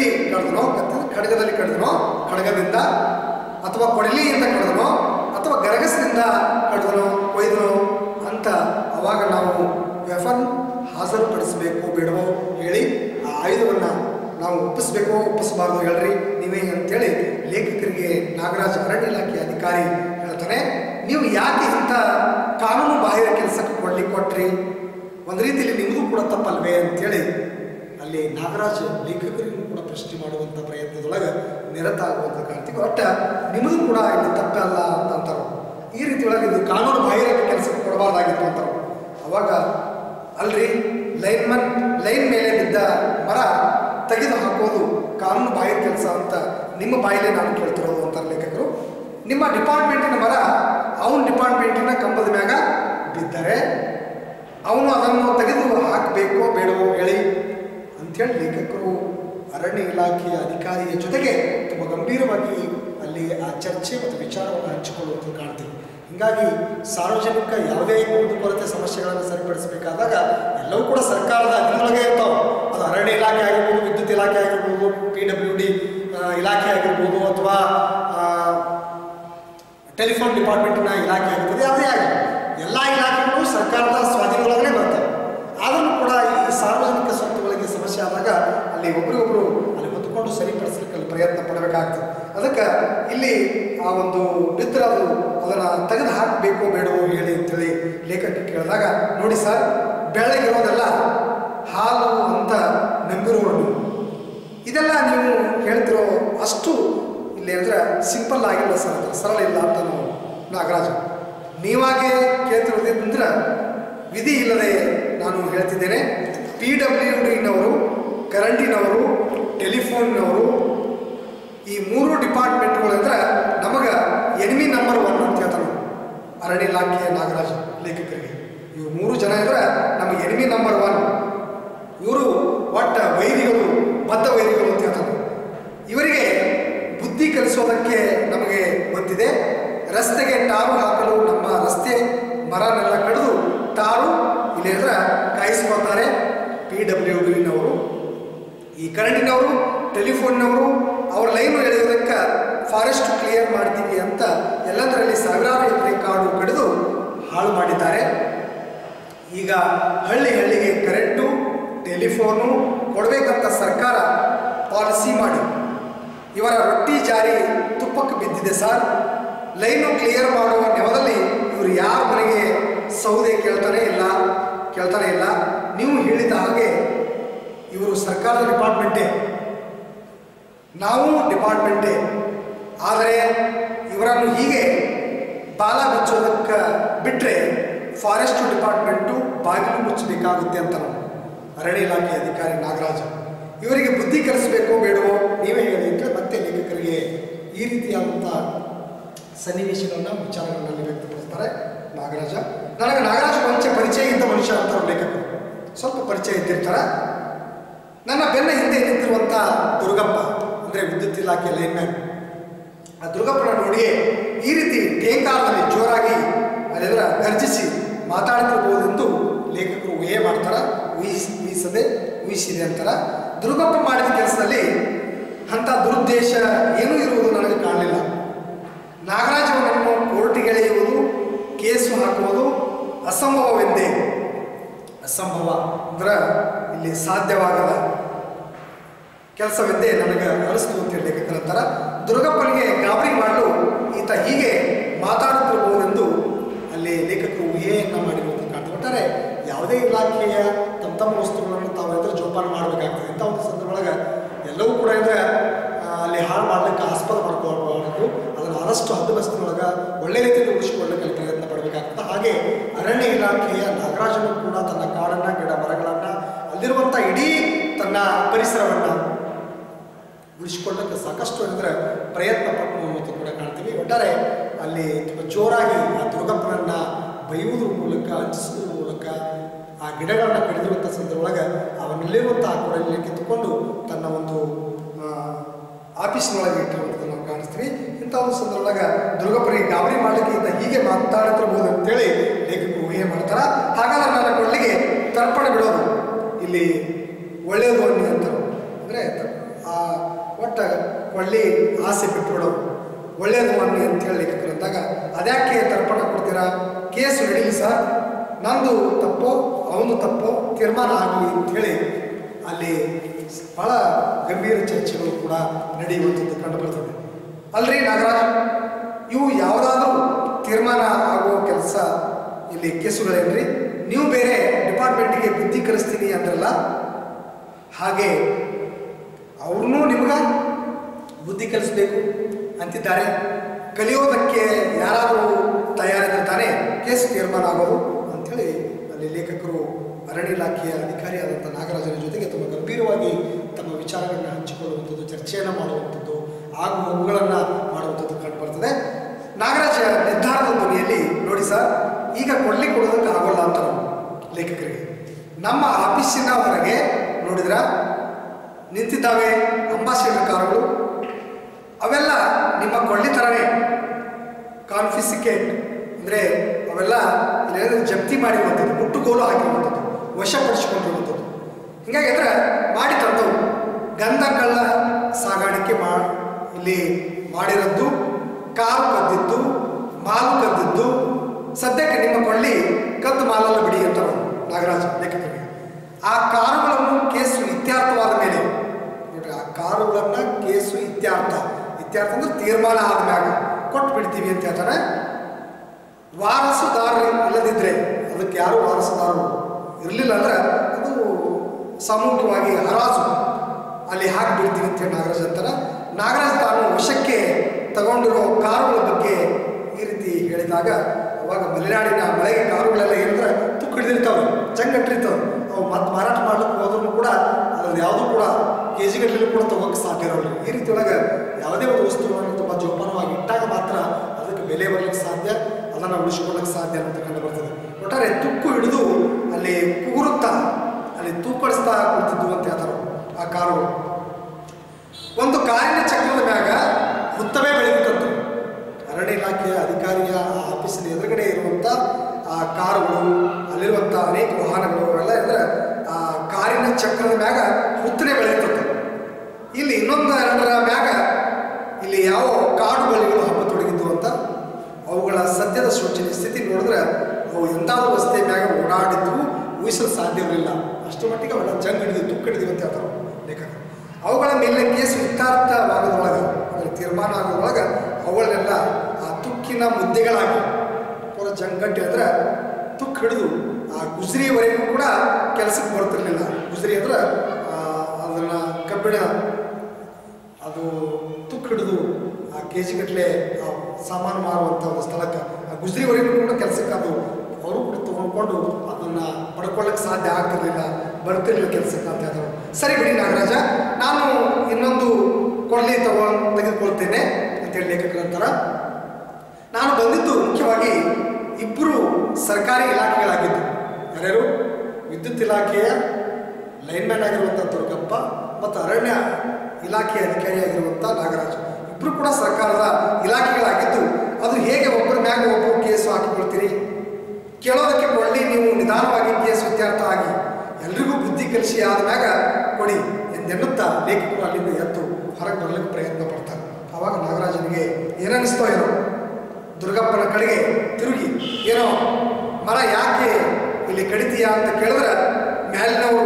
A: ಕತ್ತಿಯಲ್ಲಿ ಕಡಿದನೋ ಕತ್ತಿ ಖಡ್ಗದಲ್ಲಿ ಕಡಿದನೋ ಖಡ್ಗದಿಂದ ಅಥವಾ ಕೊಡಲಿಯಿಂದ ಕಡಿದನೋ ಅಥವಾ ಗರಗಸದಿಂದ ಕಡಿದನೋ ಕೊಯ್ದನೋ ಅಂತ ಅವಾಗ ನಾವು ವೆಫನ್ ಹಾಜರುಪಡಿಸಬೇಕು ಬೇಡವೋ ಹೇಳಿ ಆ ಆಯುಧವನ್ನು ನಾವು ಒಪ್ಪಿಸ್ಬೇಕೋ ಒಪ್ಪಿಸಬಾರ್ದು ಹೇಳ್ರಿ ನೀವೇ ಅಂತೇಳಿ ಲೇಖಕರಿಗೆ ನಾಗರಾಜ್ ಅರಣ್ಯ ಇಲಾಖೆ ಅಧಿಕಾರಿ ಹೇಳ್ತಾನೆ ನೀವು ಯಾಕೆ ಇಂಥ ಕಾನೂನು ಬಾಹಿರ ಕೆಲಸಕ್ಕೆ ಕೊಡ್ಲಿಕ್ಕೆ ಕೊಟ್ರಿ ಒಂದು ರೀತಿಯಲ್ಲಿ ನಿಮಗೂ ಕೂಡ ತಪ್ಪಲ್ವೇ ಅಂತೇಳಿ ಅಲ್ಲಿ ನಾಗರಾಜ್ ಲೇಖಕರಿಗೂ ಕೂಡ ಪ್ರಶ್ನೆ ಮಾಡುವಂಥ ಪ್ರಯತ್ನದೊಳಗೆ ನಿರತ ಆಗುವಂಥ ಕಾಣ್ತೀವಿ ಒಟ್ಟ ನಿಮ್ಮದು ಕೂಡ ಇಲ್ಲಿ ತಪ್ಪಲ್ಲ ಅಂತ ಅಂತಾರೆ ಈ ರೀತಿ ಒಳಗೆ ಇದು ಕಾನೂನು ಬಾಹಿರ ಕೆಲಸಕ್ಕೆ ಕೊಡಬಾರ್ದಾಗಿತ್ತು ಅಂತಾರೆ ಅವಾಗ ಅಲ್ರಿ ಲೈನ್ಮನ್ ಲೈನ್ ಮೇಲೆ ಬಿದ್ದ ಮರ ತೆಗೆದು ಹಾಕೋದು ಕಾನೂನು ಬಾಹಿರ ಕೆಲಸ ಅಂತ ನಿಮ್ಮ ಬಾಯಿಲೆ ನಾನು ಕೇಳ್ತಿರೋದು ಅಂತಾರೆ ಲೇಖಕರು ನಿಮ್ಮ ಡಿಪಾರ್ಟ್ಮೆಂಟಿನ ಮರ ಅವನ ಡಿಪಾರ್ಟ್ಮೆಂಟಿನ ಕಂಬದ ಮ್ಯಾಗ ಬಿದ್ದರೆ ಅವನು ಅದನ್ನು ತೆಗೆದು ಹಾಕಬೇಕೋ ಬೇಡವೋ ಹೇಳಿ ಅಂಥೇಳಿ ಲೇಖಕರು ಅರಣ್ಯ ಇಲಾಖೆಯ ಅಧಿಕಾರಿಯ ಜೊತೆಗೆ ತುಂಬ ಗಂಭೀರವಾಗಿ ಅಲ್ಲಿ ಆ ಚರ್ಚೆ ಮತ್ತು ವಿಚಾರವನ್ನು ಹಂಚಿಕೊಳ್ಳುವಂಥದ್ದು ಕಾಣ್ತೀವಿ ಹೀಗಾಗಿ ಸಾರ್ವಜನಿಕ ಯಾವುದೇ ಕುಂದುಕೊರತೆ ಸಮಸ್ಯೆಗಳನ್ನು ಸರಿಪಡಿಸಬೇಕಾದಾಗ ಎಲ್ಲವೂ ಕೂಡ ಸರ್ಕಾರದ ಅಧೀನೊಳಗೆ ಇರ್ತಾವೆ ಅದು ಅರಣ್ಯ ಇಲಾಖೆ ಆಗಿರ್ಬೋದು ವಿದ್ಯುತ್ ಇಲಾಖೆ ಆಗಿರ್ಬೋದು ಪಿ ಡಬ್ಲ್ಯೂ ಡಿ ಇಲಾಖೆ ಆಗಿರ್ಬೋದು ಅಥವಾ ಆ, ಟೆಲಿಫೋನ್ ಡಿಪಾರ್ಟ್ಮೆಂಟಿನ ಇಲಾಖೆ ಆಗಿರ್ತದೆ ಯಾವುದೇ ಆಗಲಿ ಎಲ್ಲ ಇಲಾಖೆಗಳು ಸರ್ಕಾರದ ಸ್ವಾಧೀನದೊಳಗನೆ ಬರ್ತವೆ ಆದರೂ ಕೂಡ ಈ ಸಾರ್ವಜನಿಕ ಸ್ವತ್ತುಗಳಿಗೆ ಸಮಸ್ಯೆ ಆದಾಗ ಅಲ್ಲಿ ಒಬ್ರಿಗೊಬ್ರು ಅಲ್ಲಿ ಹೊತ್ಕೊಂಡು ಸರಿಪಡಿಸ್ಲಿಕ್ಕೆ ಅಲ್ಲಿ ಪ್ರಯತ್ನ ಪಡಬೇಕಾಗ್ತದೆ ಅದಕ್ಕೆ ಇಲ್ಲಿ ಆ ಒಂದು ಬಿದ್ದರೆ ಅದು ಅದನ್ನು ತೆಗೆದು ಹಾಕಬೇಕು ಬೇಡವೋ ಹೇಳಿ ಅಂತೇಳಿ ಲೇಖಕ ಕೇಳಿದಾಗ ನೋಡಿ ಸರ್ ಬೆಳಗಿರೋದೆಲ್ಲ ಹಾಲು ಅಂತ ನಂಬಿರೋರು ನೀವು ಇದೆಲ್ಲ ನೀವು ಹೇಳ್ತಿರೋ ಅಷ್ಟು ಇಲ್ಲಿ ಅಂದರೆ ಸಿಂಪಲ್ ಆಗಿಲ್ಲ ಸರ್ ಅದು ಸರಳ ಇಲ್ಲ ಅಂತ ನಾವು ನಾಗರಾಜ ನೀವಾಗೆ ಕೇಳ್ತಿರೋದ್ರಿಂದ ವಿಧಿ ಇಲ್ಲದೆ ನಾನು ಹೇಳ್ತಿದ್ದೇನೆ ಪಿ ಡಬ್ಲ್ಯೂ ಡಿನವರು ಕರೆಂಟಿನವರು ಟೆಲಿಫೋನ್ನವರು ಈ ಮೂರು ಡಿಪಾರ್ಟ್ಮೆಂಟ್ಗಳು ಅಂದ್ರೆ ನಮಗೆ ಎನಿಮಿ ನಂಬರ್ ಒನ್ ಅಂತ ಹೇಳ್ತಾರೆ ಅರಣ್ಯ ಇಲಾಖೆಯ ನಾಗರಾಜ್ ಲೇಖಕರಿಗೆ ಇವು ಮೂರು ಜನ ಇದ್ರೆ ನಮಗೆ ಎನಿಮಿ ನಂಬರ್ ಒನ್ ಇವರು ಒಟ್ಟ ವೈರಿಗಳು ಬದ್ಧ ವೈರಿಗಳು ಅಂತ ಹೇಳ್ತಾರೆ ಇವರಿಗೆ ಬುದ್ಧಿ ಕಲಿಸೋದಕ್ಕೆ ನಮಗೆ ಗೊತ್ತಿದೆ ರಸ್ತೆಗೆ ಟಾರು ಹಾಕಲು ನಮ್ಮ ರಸ್ತೆ ಮರನೆಲ್ಲ ಕಡಿದು ಟಾರು ಇಲ್ಲಿದ್ರೆ ಕಾಯಿಸ್ಕೊಳ್ತಾರೆ ಪಿ ಡಬ್ಲ್ಯೂ ಡಿನವರು ಈ ಕರೆಂಟಿನವರು ಟೆಲಿಫೋನ್ನವರು ಅವ್ರ ಲೈನ್ ಎಳೆಯೋದಕ್ಕೆ ಫಾರೆಸ್ಟ್ ಕ್ಲಿಯರ್ ಮಾಡ್ತೀವಿ ಅಂತ ಎಲ್ಲದರಲ್ಲಿ ಸಾವಿರಾರು ಎಕರೆ ಕಾಡು ಕಡಿದು ಹಾಳು ಮಾಡಿದ್ದಾರೆ ಈಗ ಹಳ್ಳಿ ಹಳ್ಳಿಗೆ ಕರೆಂಟು ಟೆಲಿಫೋನು ಕೊಡಬೇಕಂತ ಸರ್ಕಾರ ಪಾಲಿಸಿ ಮಾಡಿ ಇವರ ರೊಟ್ಟಿ ಜಾರಿ ತುಪ್ಪಕ್ಕೆ ಬಿದ್ದಿದೆ ಸರ್ ಲೈನು ಕ್ಲಿಯರ್ ಮಾಡುವ ನೆವದಲ್ಲಿ ಇವರು ಯಾರ ಮನೆಗೆ ಸೌದೆ ಕೇಳ್ತಾನೆ ಇಲ್ಲ ಕೇಳ್ತಾನೆ ಇಲ್ಲ ನೀವು ಹೇಳಿದ ಹಾಗೆ ಇವರು ಸರ್ಕಾರದ ಡಿಪಾರ್ಟ್ಮೆಂಟೇ ನಾವು ಡಿಪಾರ್ಟ್ಮೆಂಟೇ ಆದರೆ ಇವರನ್ನು ಹೀಗೆ ಬಾಲ ಬಿಚ್ಚೋದಕ್ಕೆ ಬಿಟ್ಟರೆ ಫಾರೆಸ್ಟ್ ಡಿಪಾರ್ಟ್ಮೆಂಟು ಬಾಗಿಲು ಮುಚ್ಚಬೇಕಾಗುತ್ತೆ ಅಂತ ನಾವು ಅರಣ್ಯ ಇಲಾಖೆ ಅಧಿಕಾರಿ ನಾಗರಾಜ ಇವರಿಗೆ ಬುದ್ಧಿ ಕಲಿಸಬೇಕೋ ಬೇಡವೋ ನೀವೇ ಹೇಳಿ ಅಂತ ಮತ್ತೆ ಲೇಖಕರಿಗೆ ಈ ರೀತಿಯಾದಂಥ ಸನ್ನಿವೇಶಗಳನ್ನ ವಿಚಾರಗಳಲ್ಲಿ ವ್ಯಕ್ತಪಡಿಸ್ತಾರೆ ನಾಗರಾಜ ನನಗೆ ನಾಗರಾಜ ಕೊಂಚ ಪರಿಚಯ ಇದ್ದ ಮನುಷ್ಯ ಅಂತ ಅವ್ರು ಲೇಖಕರು ಸ್ವಲ್ಪ ಪರಿಚಯ ಇದ್ದಿರ್ತಾರೆ ನನ್ನ ಬೆನ್ನ ಹಿಂದೆ ನಿಂತಿರುವಂಥ ದುರ್ಗಪ್ಪ ಅಂದರೆ ವಿದ್ಯುತ್ ಇಲಾಖೆ ಲೈನ್ಮ್ಯಾನ್ ಆ ದುರ್ಗಪ್ಪನ ನೋಡಿಯೇ ಈ ರೀತಿ ಟೇಂಕಾರದಲ್ಲಿ ಜೋರಾಗಿ ಅಲ್ಲೆಲ್ಲ ಗರ್ಜಿಸಿ ಮಾತಾಡ್ತಿರ್ಬೋದೆಂದು ಲೇಖಕರು ಊಹೆ ಮಾಡ್ತಾರ ಊಹಿಸಿ ಊಹಿಸದೆ ಊಹಿಸಿದೆ ಅಂತಾರ ದುರ್ಗಪ್ಪ ಮಾಡಿದ ಕೆಲಸದಲ್ಲಿ ಅಂಥ ದುರುದ್ದೇಶ ಏನೂ ಇರುವುದು ನನಗೆ ಕಾಣಲಿಲ್ಲ ನಾಗರಾಜನನ್ನು ಕೋರ್ಟಿಗೆ ಎಳೆಯುವುದು ಕೇಸು ಹಾಕುವುದು ಅಸಂಭವವೆಂದೇ ಅಸಂಭವ ಅಂದ್ರೆ ಇಲ್ಲಿ ಸಾಧ್ಯವಾಗದ ಕೆಲಸವೆಂದೇ ನನಗೆ ಅನಿಸ್ತು ಅಂತ ಹೇಳಿ ಲೇಖಕರ ಅಂತಾರ ದುರ್ಗಪ್ಪನಿಗೆ ಗಾಬರಿ ಮಾಡಲು ಈತ ಹೀಗೆ ಮಾತಾಡುತ್ತಿರಬಹುದೆಂದು ಅಲ್ಲಿ ಲೇಖಕರು ಊಹೆಯನ್ನು ಮಾಡಿರುವಂಥ ಕಾಣ್ತಾರೆ ಒಟ್ಟಾರೆ ಯಾವುದೇ ಇಲಾಖೆಯ ತಮ್ಮ ತಮ್ಮ ವಸ್ತುಗಳನ್ನು ತಾವು ಎದುರು ಜೋಪಾನ ಮಾಡಬೇಕಾಗ್ತದೆ ಇಂಥ ಒಂದು ಸಂದರ್ಭದೊಳಗೆ ಎಲ್ಲವೂ ಕೂಡ ಇದ್ರೆ ಆ, ಅಲ್ಲಿ ಹಾಳು ಮಾಡಲಿಕ್ಕೆ ಆಸ್ಪದ ಮಾಡ್ಕೊಳ್ಬಾರ್ದು ಅದನ್ನು ಆದಷ್ಟು ಹದ್ದುಬಸ್ತಿನೊಳಗೆ ಒಳ್ಳೆ ರೀತಿಯಲ್ಲಿ ಉಳಿಸಿಕೊಳ್ಳಲಿಕ್ಕೆ ಅಲ್ಲಿ ಪ್ರಯತ್ನ ಪಡಬೇಕಾಗ್ತದೆ ಹಾಗೆ ಅರಣ್ಯ ಇಲಾಖೆಯ ನಾಗರಾಜನು ಕೂಡ ತನ್ನ ಕಾಡನ್ನು ಗಿಡ ಮರಗಳನ್ನು ಅಲ್ಲಿರುವಂಥ ಇಡೀ ತನ್ನ ಪರಿಸರವನ್ನು ಉಳಿಸಿಕೊಳ್ಳಕ್ಕೆ ಸಾಕಷ್ಟು ಅಂದರೆ ಪ್ರಯತ್ನ ಪಟ್ಟು ಅನ್ನೋದು ಕೂಡ ಕಾಣ್ತೀವಿ ಒಟ್ಟಾರೆ ಅಲ್ಲಿ ತುಂಬ ಜೋರಾಗಿ ಆ ದುರ್ಗಪ್ಪನನ್ನು ಬೈಯುವುದ್ರ ಮೂಲಕ ಹಂಚಿಸೋದ್ರ ಮೂಲಕ ಆ ಗಿಡಗಳನ್ನ ಕಡಿದಿರುವಂಥ ಸಂದರ್ಭದೊಳಗೆ ಅವನಲ್ಲಿರುವಂಥ ಆ ಕೊಡಲಿನ ಕಿತ್ತುಕೊಂಡು ತನ್ನ ಒಂದು ಆ, ಆಫೀಸ್ನೊಳಗೆ ಇಟ್ಟಿರುವಂಥದ್ದು ನಾವು ಕಾಣಿಸ್ತೀವಿ ಇಂಥ ಒಂದು ಸಂದರ್ಭದೊಳಗೆ ದುರ್ಗಪ್ಪನಿಗೆ ಗಾಬರಿ ಮಾಡಲಿಕ್ಕೆ ಈತ ಹೀಗೆ ಮಾತಾಡ್ತಿರ್ಬೋದು ಅಂತೇಳಿ ಲೇಖಕರು ಊಹೆ ಮಾಡ್ತಾರೆ ಹಾಗಾದ್ರೆ ನನ್ನ ಕೊಳ್ಳಿಗೆ ತರ್ಪಣ ಬಿಡೋದು ಇಲ್ಲಿ ಒಳ್ಳೆಯದು ಅನ್ನಿ ಅಂತಾರೆ ಅಂದರೆ ಆ ಒಟ್ಟ ಒಳ್ಳೆ ಆಸೆ ಬಿಟ್ಬಿಡೋರು ಒಳ್ಳೇದು ಅನ್ನಿ ಅಂತ ಹೇಳಿ ಲೇಖಕರು ಅಂದಾಗ ಅದ್ಯಾಕೆ ತರ್ಪಣ ಕೊಡ್ತೀರಾ ಕೇಸು ನಡೀಲಿ ಸರ್ ನಂದು ತಪ್ಪೋ ಅವನು ತಪ್ಪೋ ತೀರ್ಮಾನ ಆಗಲಿ ಅಂತ ಹೇಳಿ ಅಲ್ಲಿ ಬಹಳ ಗಂಭೀರ ಚರ್ಚೆಗಳು ಕೂಡ ನಡೆಯುವಂಥದ್ದು ಕಂಡು ಬರ್ತದೆ ಅಲ್ರಿ ನಾಗರಾಜ್ ಇವು ಯಾವುದಾದ್ರೂ ತೀರ್ಮಾನ ಆಗುವ ಕೆಲಸ ಇಲ್ಲಿ ಕೇಸುಗಳೇನ್ರಿ ನೀವು ಬೇರೆ ಡಿಪಾರ್ಟ್ಮೆಂಟಿಗೆ ಬುದ್ಧಿ ಕಲಿಸ್ತೀನಿ ಅಂದ್ರಲ್ಲ ಹಾಗೆ ಅವ್ರನ್ನೂ ನಿಮ್ಗೆ ಬುದ್ಧಿ ಕಲಿಸ್ಬೇಕು ಅಂತಿದ್ದಾರೆ ಕಲಿಯೋದಕ್ಕೆ ಯಾರಾದರೂ ತಯಾರಿದ್ರೆ ತಾನೇ ಕೇಸ್ ತೀರ್ಮಾನ ಆಗೋದು ಅಂಥೇಳಿ ಅಲ್ಲಿ ಲೇಖಕರು ಅರಣ್ಯ ಇಲಾಖೆಯ ಅಧಿಕಾರಿಯಾದಂಥ ನಾಗರಾಜನ ಜೊತೆಗೆ ತುಂಬ ಗಂಭೀರವಾಗಿ ತಮ್ಮ ವಿಚಾರಗಳನ್ನ ಹಂಚಿಕೊಳ್ಳುವಂಥದ್ದು ಚರ್ಚೆಯನ್ನು ಮಾಡುವಂಥದ್ದು ಆಗು ಹೋಗುಗಳನ್ನು ಮಾಡುವಂಥದ್ದು ಕಂಡು ಬರ್ತದೆ ನಾಗರಾಜ ನಿರ್ಧಾರದ ಧ್ವನಿಯಲ್ಲಿ ನೋಡಿ ಸರ್ ಈಗ ಕೊಡ್ಲಿ ಕೊಡೋದಕ್ಕೆ ಆಗೋಲ್ಲ ಅಂತ ನಾವು ಲೇಖಕರಿಗೆ ನಮ್ಮ ಆಫೀಸಿನ ಹೊರಗೆ ನೋಡಿದ್ರ ನಿಂತಿದ್ದಾವೆ ಅಂಬಾಸಿಡರ್ ಕಾರುಗಳು ಅವೆಲ್ಲ ನಿಮ್ಮ ಕೊಳ್ಳಿ ಥರವೇ ಕಾನ್ಫಿಸಿಕೇಟ್ ಅಂದರೆ ಅವೆಲ್ಲ ಇಲ್ಲೇನಾದ್ರೂ ಜಪ್ತಿ ಮಾಡಿರುವಂಥದ್ದು ಮುಟ್ಟುಗೋಲು ಹಾಕಿರುವಂಥದ್ದು ವಶಪಡಿಸಿಕೊಂಡಿರುವಂಥದ್ದು ಹೀಗಾಗಿ ಅಂದ್ರೆ ಮಾಡಿ ತಂದವು ಗಂಧ ಕಳ್ಳ ಸಾಗಾಣಿಕೆ ಮಾ ಇಲ್ಲಿ ಮಾಡಿರೋದು ಕಾರು ಕದ್ದಿದ್ದು ಮಾಲು ಕದ್ದಿದ್ದು ಸದ್ಯಕ್ಕೆ ನಿಮ್ಮ ಕೊಳ್ಳಿ ಕದ್ದು ಮಾಲಲ್ಲ ಬಿಡಿ ಅಂತ ನಾಗರಾಜ್ ಲೇಖಕರಿಗೆ ಆ ಕಾರುಗಳನ್ನು ಕೇಸು ಇತ್ಯರ್ಥವಾದ ಮೇಲೆ ನೋಡ್ರಿ ಆ ಕಾರುಗಳನ್ನ ಕೇಸು ಇತ್ಯರ್ಥ ಇತ್ಯರ್ಥ ಅಂದ್ರೆ ತೀರ್ಮಾನ ಆದ್ಮ್ಯಾಗ ಕೊಟ್ಟು ಬಿಡ್ತೀವಿ ಅಂತ ಹೇಳ್ತಾರೆ ವಾರಸುದಾರರು ಇಲ್ಲದಿದ್ರೆ ಅದಕ್ಕೆ ಯಾರು ವಾರಸುದಾರರು ಇರಲಿಲ್ಲ ಅಂದ್ರೆ ಅದು ಸಾಮೂಹಿಕವಾಗಿ ಹರಾಜು ಅಲ್ಲಿ ಹಾಕಿ ಬಿಡ್ತೀವಿ ಅಂತ ಹೇಳಿ ನಾಗರಾಜ್ ಅಂತಾರೆ ನಾಗರಾಜ್ ತಾನು ವಶಕ್ಕೆ ತಗೊಂಡಿರೋ ಕಾರುಗಳ ಬಗ್ಗೆ ಈ ರೀತಿ ಹೇಳಿದಾಗ ಅವಾಗ ಮಲೆನಾಡಿನ ಮಳೆಗೆ ಕಾರುಗಳೆಲ್ಲ ಏನಂದ್ರೆ ತುಕ್ಕು ಹಿಡಿದಿರ್ತಾವೆ ಚಂಗಟ್ಟಿರ್ತಾವೆ ಅವು ಮತ್ತೆ ಮಾರಾಟ ಮಾಡ್ಲಿಕ್ಕೆ ಹೋದ್ರೂ ಕೂಡ ಅದ್ರದ್ದು ಯಾವುದೂ ಕೂಡ ಕೆ ಜಿಗಟ್ಟಲೆ ಕೂಡ ತಗೋಕ್ಕೆ ಸಾಧ್ಯ ಇರೋಲ್ಲ ಈ ರೀತಿ ಒಳಗೆ ಯಾವುದೇ ಒಂದು ವಸ್ತುಗಳನ್ನು ತುಂಬ ಜೋಪಾನವಾಗಿ ಇಟ್ಟಾಗ ಮಾತ್ರ ಅದಕ್ಕೆ ಬೆಲೆ ಬರಲಿಕ್ಕೆ ಸಾಧ್ಯ ಅದನ್ನು ಉಳಿಸ್ಕೊಳ್ಳೋಕೆ ಸಾಧ್ಯ ಅಂತ ಕಂಡು ಬರ್ತದೆ ಒಟ್ಟಾರೆ ತುಕ್ಕು ಹಿಡಿದು ಅಲ್ಲಿ ಕೂರುತ್ತಾ ಅಲ್ಲಿ ತೂಕಡಿಸ್ತಾ ಕುಳಿತಿದ್ವು ಅಂತ ಹೇಳ್ತಾರೆ ಆ ಕಾರುಗಳು ಒಂದು ಕಾರಿನ ಚಕ್ರದ ಮ್ಯಾಗ ಹುತ್ತವೇ ಬೆಳೀಬೇಕಂತ ಅರಣ್ಯ ಇಲಾಖೆಯ ಅಧಿಕಾರಿಯ ಆ ಆಫೀಸಿನ ಎದುರುಗಡೆ ಇರುವಂಥ ಆ ಕಾರುಗಳು ಅಲ್ಲಿರುವಂಥ ಅನೇಕ ವಾಹನಗಳು ಅವೆಲ್ಲ ಇದ್ರೆ ಆ ಕಾರಿನ ಚಕ್ರದ ಮ್ಯಾಗ ಹುತ್ತನೆ ಬೆಳೆಯುತ್ತಂತೆ ಇಲ್ಲಿ ಇನ್ನೊಂದು ಎರಡರ ಮ್ಯಾಗ ಇಲ್ಲಿ ಯಾವ ಕಾಡು ಬಲಿಗಳು ಹಬ್ಬ ತೊಡಗಿದ್ದು ಅಂತ ಅವುಗಳ ಸದ್ಯದ ಸೂಚನೆ ಸ್ಥಿತಿ ನೋಡಿದ್ರೆ ಅವು ಎಂಥಾದ್ರೂ ರಸ್ತೆ ಮ್ಯಾಗ ಓಡಾಡಿದ್ದು ಊಹಿಸಲು ಸಾಧ್ಯವಿರಲಿಲ್ಲ ಅಷ್ಟು ಮಟ್ಟಿಗೆ ಅವೆಲ್ಲ ಜಂಗ್ ಹಿಡಿದು ತುಕ್ಕು ಹಿಡಿದಿವೆ ಅಂತ ಹೇಳ್ತಾರೆ ಲೇಖಕರು ಅವುಗಳ ಮೇಲೆ ಕೇಸು ಇತ್ಯಾರ್ಥವಾಗೋದ್ರೊಳಗೆ ಅಂದರೆ ತೀರ್ಮಾನ ಆಗೋದ್ರೊಳಗೆ ಅವುಗಳನ್ನೆಲ್ಲ ಆ ತುಕ್ಕಿನ ಮುದ್ದೆಗಳಾಗಿ ಪೂರ ಜಂಗಟ್ಟಿ ಅಂದ್ರೆ ತುಕ್ಕು ಹಿಡಿದು ಆ ಗುಜರಿಯವರೆಗೂ ಕೂಡ ಕೆಲಸಕ್ಕೆ ಬರ್ತಿರ್ಲಿಲ್ಲ ಗುಜರಿ ಅಂದ್ರೆ ಆ, ಅದನ್ನ ಕಬ್ಬಿಣ ಅದು ತುಕ್ಕು ಹಿಡಿದು ಆ ಕೆ ಜಿ ಗಟ್ಟಲೆ ಆ ಸಾಮಾನು ಮಾರುವಂಥ ಒಂದು ಸ್ಥಳಕ್ಕೆ ಆ ಗುಜರಿವರೆಗೂ ಕೂಡ ಕೆಲಸಕ್ಕೆ ಅದು ಅವರು ಕೂಡ ತಗೊಂಡ್ಕೊಂಡು ಅದನ್ನು ಪಡ್ಕೊಳ್ಳೋಕ್ಕೆ ಸಾಧ್ಯ ಆಗ್ತಿರ್ಲಿಲ್ಲ ಬರ್ತಿರ್ಲಿಲ್ಲ ಕೆಲಸಕ್ಕೆ ಅಂತ ಹೇಳಿದ್ರು ಸರಿ ಬಿಡಿ ನಾಗರಾಜ ನಾನು ಇನ್ನೊಂದು ಕೊಳ್ಳಿ ತಗೊಂಡು ತೆಗೆದುಕೊಳ್ತೇನೆ ಅಂತೇಳಿ ಲೇಖಕರು ಅಂತಾರ ನಾನು ಬಂದಿದ್ದು ಮುಖ್ಯವಾಗಿ ಇಬ್ಬರು ಸರ್ಕಾರಿ ಇಲಾಖೆಗಳಾಗಿದ್ದು ಯಾರ್ಯಾರು ವಿದ್ಯುತ್ ಇಲಾಖೆಯ ಲೈನ್ಮ್ಯಾನ್ ಆಗಿರುವಂಥ ದುರ್ಗಪ್ಪ ಮತ್ತು ಅರಣ್ಯ ಇಲಾಖೆಯ ಅಧಿಕಾರಿಯಾಗಿರುವಂಥ ನಾಗರಾಜ್ ಇಬ್ಬರು ಕೂಡ ಸರ್ಕಾರದ ಇಲಾಖೆಗಳಾಗಿದ್ದು ಅದು ಹೇಗೆ ಒಬ್ಬರ ಮ್ಯಾಗ ಒಬ್ಬರು ಕೇಸು ಹಾಕಿಕೊಳ್ತೀರಿ ಕೇಳೋದಕ್ಕೆ ಕೊಳ್ಳಿ ನೀವು ನಿಧಾನವಾಗಿ ಕೇಸು ಇತ್ಯರ್ಥ ಆಗಿ ಎಲ್ರಿಗೂ ಬುದ್ಧಿ ಕಲಿಸಿ ಆದ್ಮ್ಯಾಗ ಕೊಡಿ ಎಂದೆನ್ನುತ್ತಾ ಲೇಖಕರು ಅಲ್ಲಿಂದ ಎದ್ದು ಹೊರಗೆ ಬರಲಿಕ್ಕೆ ಪ್ರಯತ್ನ ಪಡ್ತಾರೆ ಆವಾಗ ನಾಗರಾಜನಿಗೆ ಏನನ್ನಿಸ್ತೋ ಏನೋ ದುರ್ಗಪ್ಪನ ಕಡೆಗೆ ತಿರುಗಿ ಏನೋ ಮರ ಯಾಕೆ ಇಲ್ಲಿ ಕಡಿತೀಯಾ ಅಂತ ಕೇಳಿದ್ರೆ ಮೇಲಿನವರು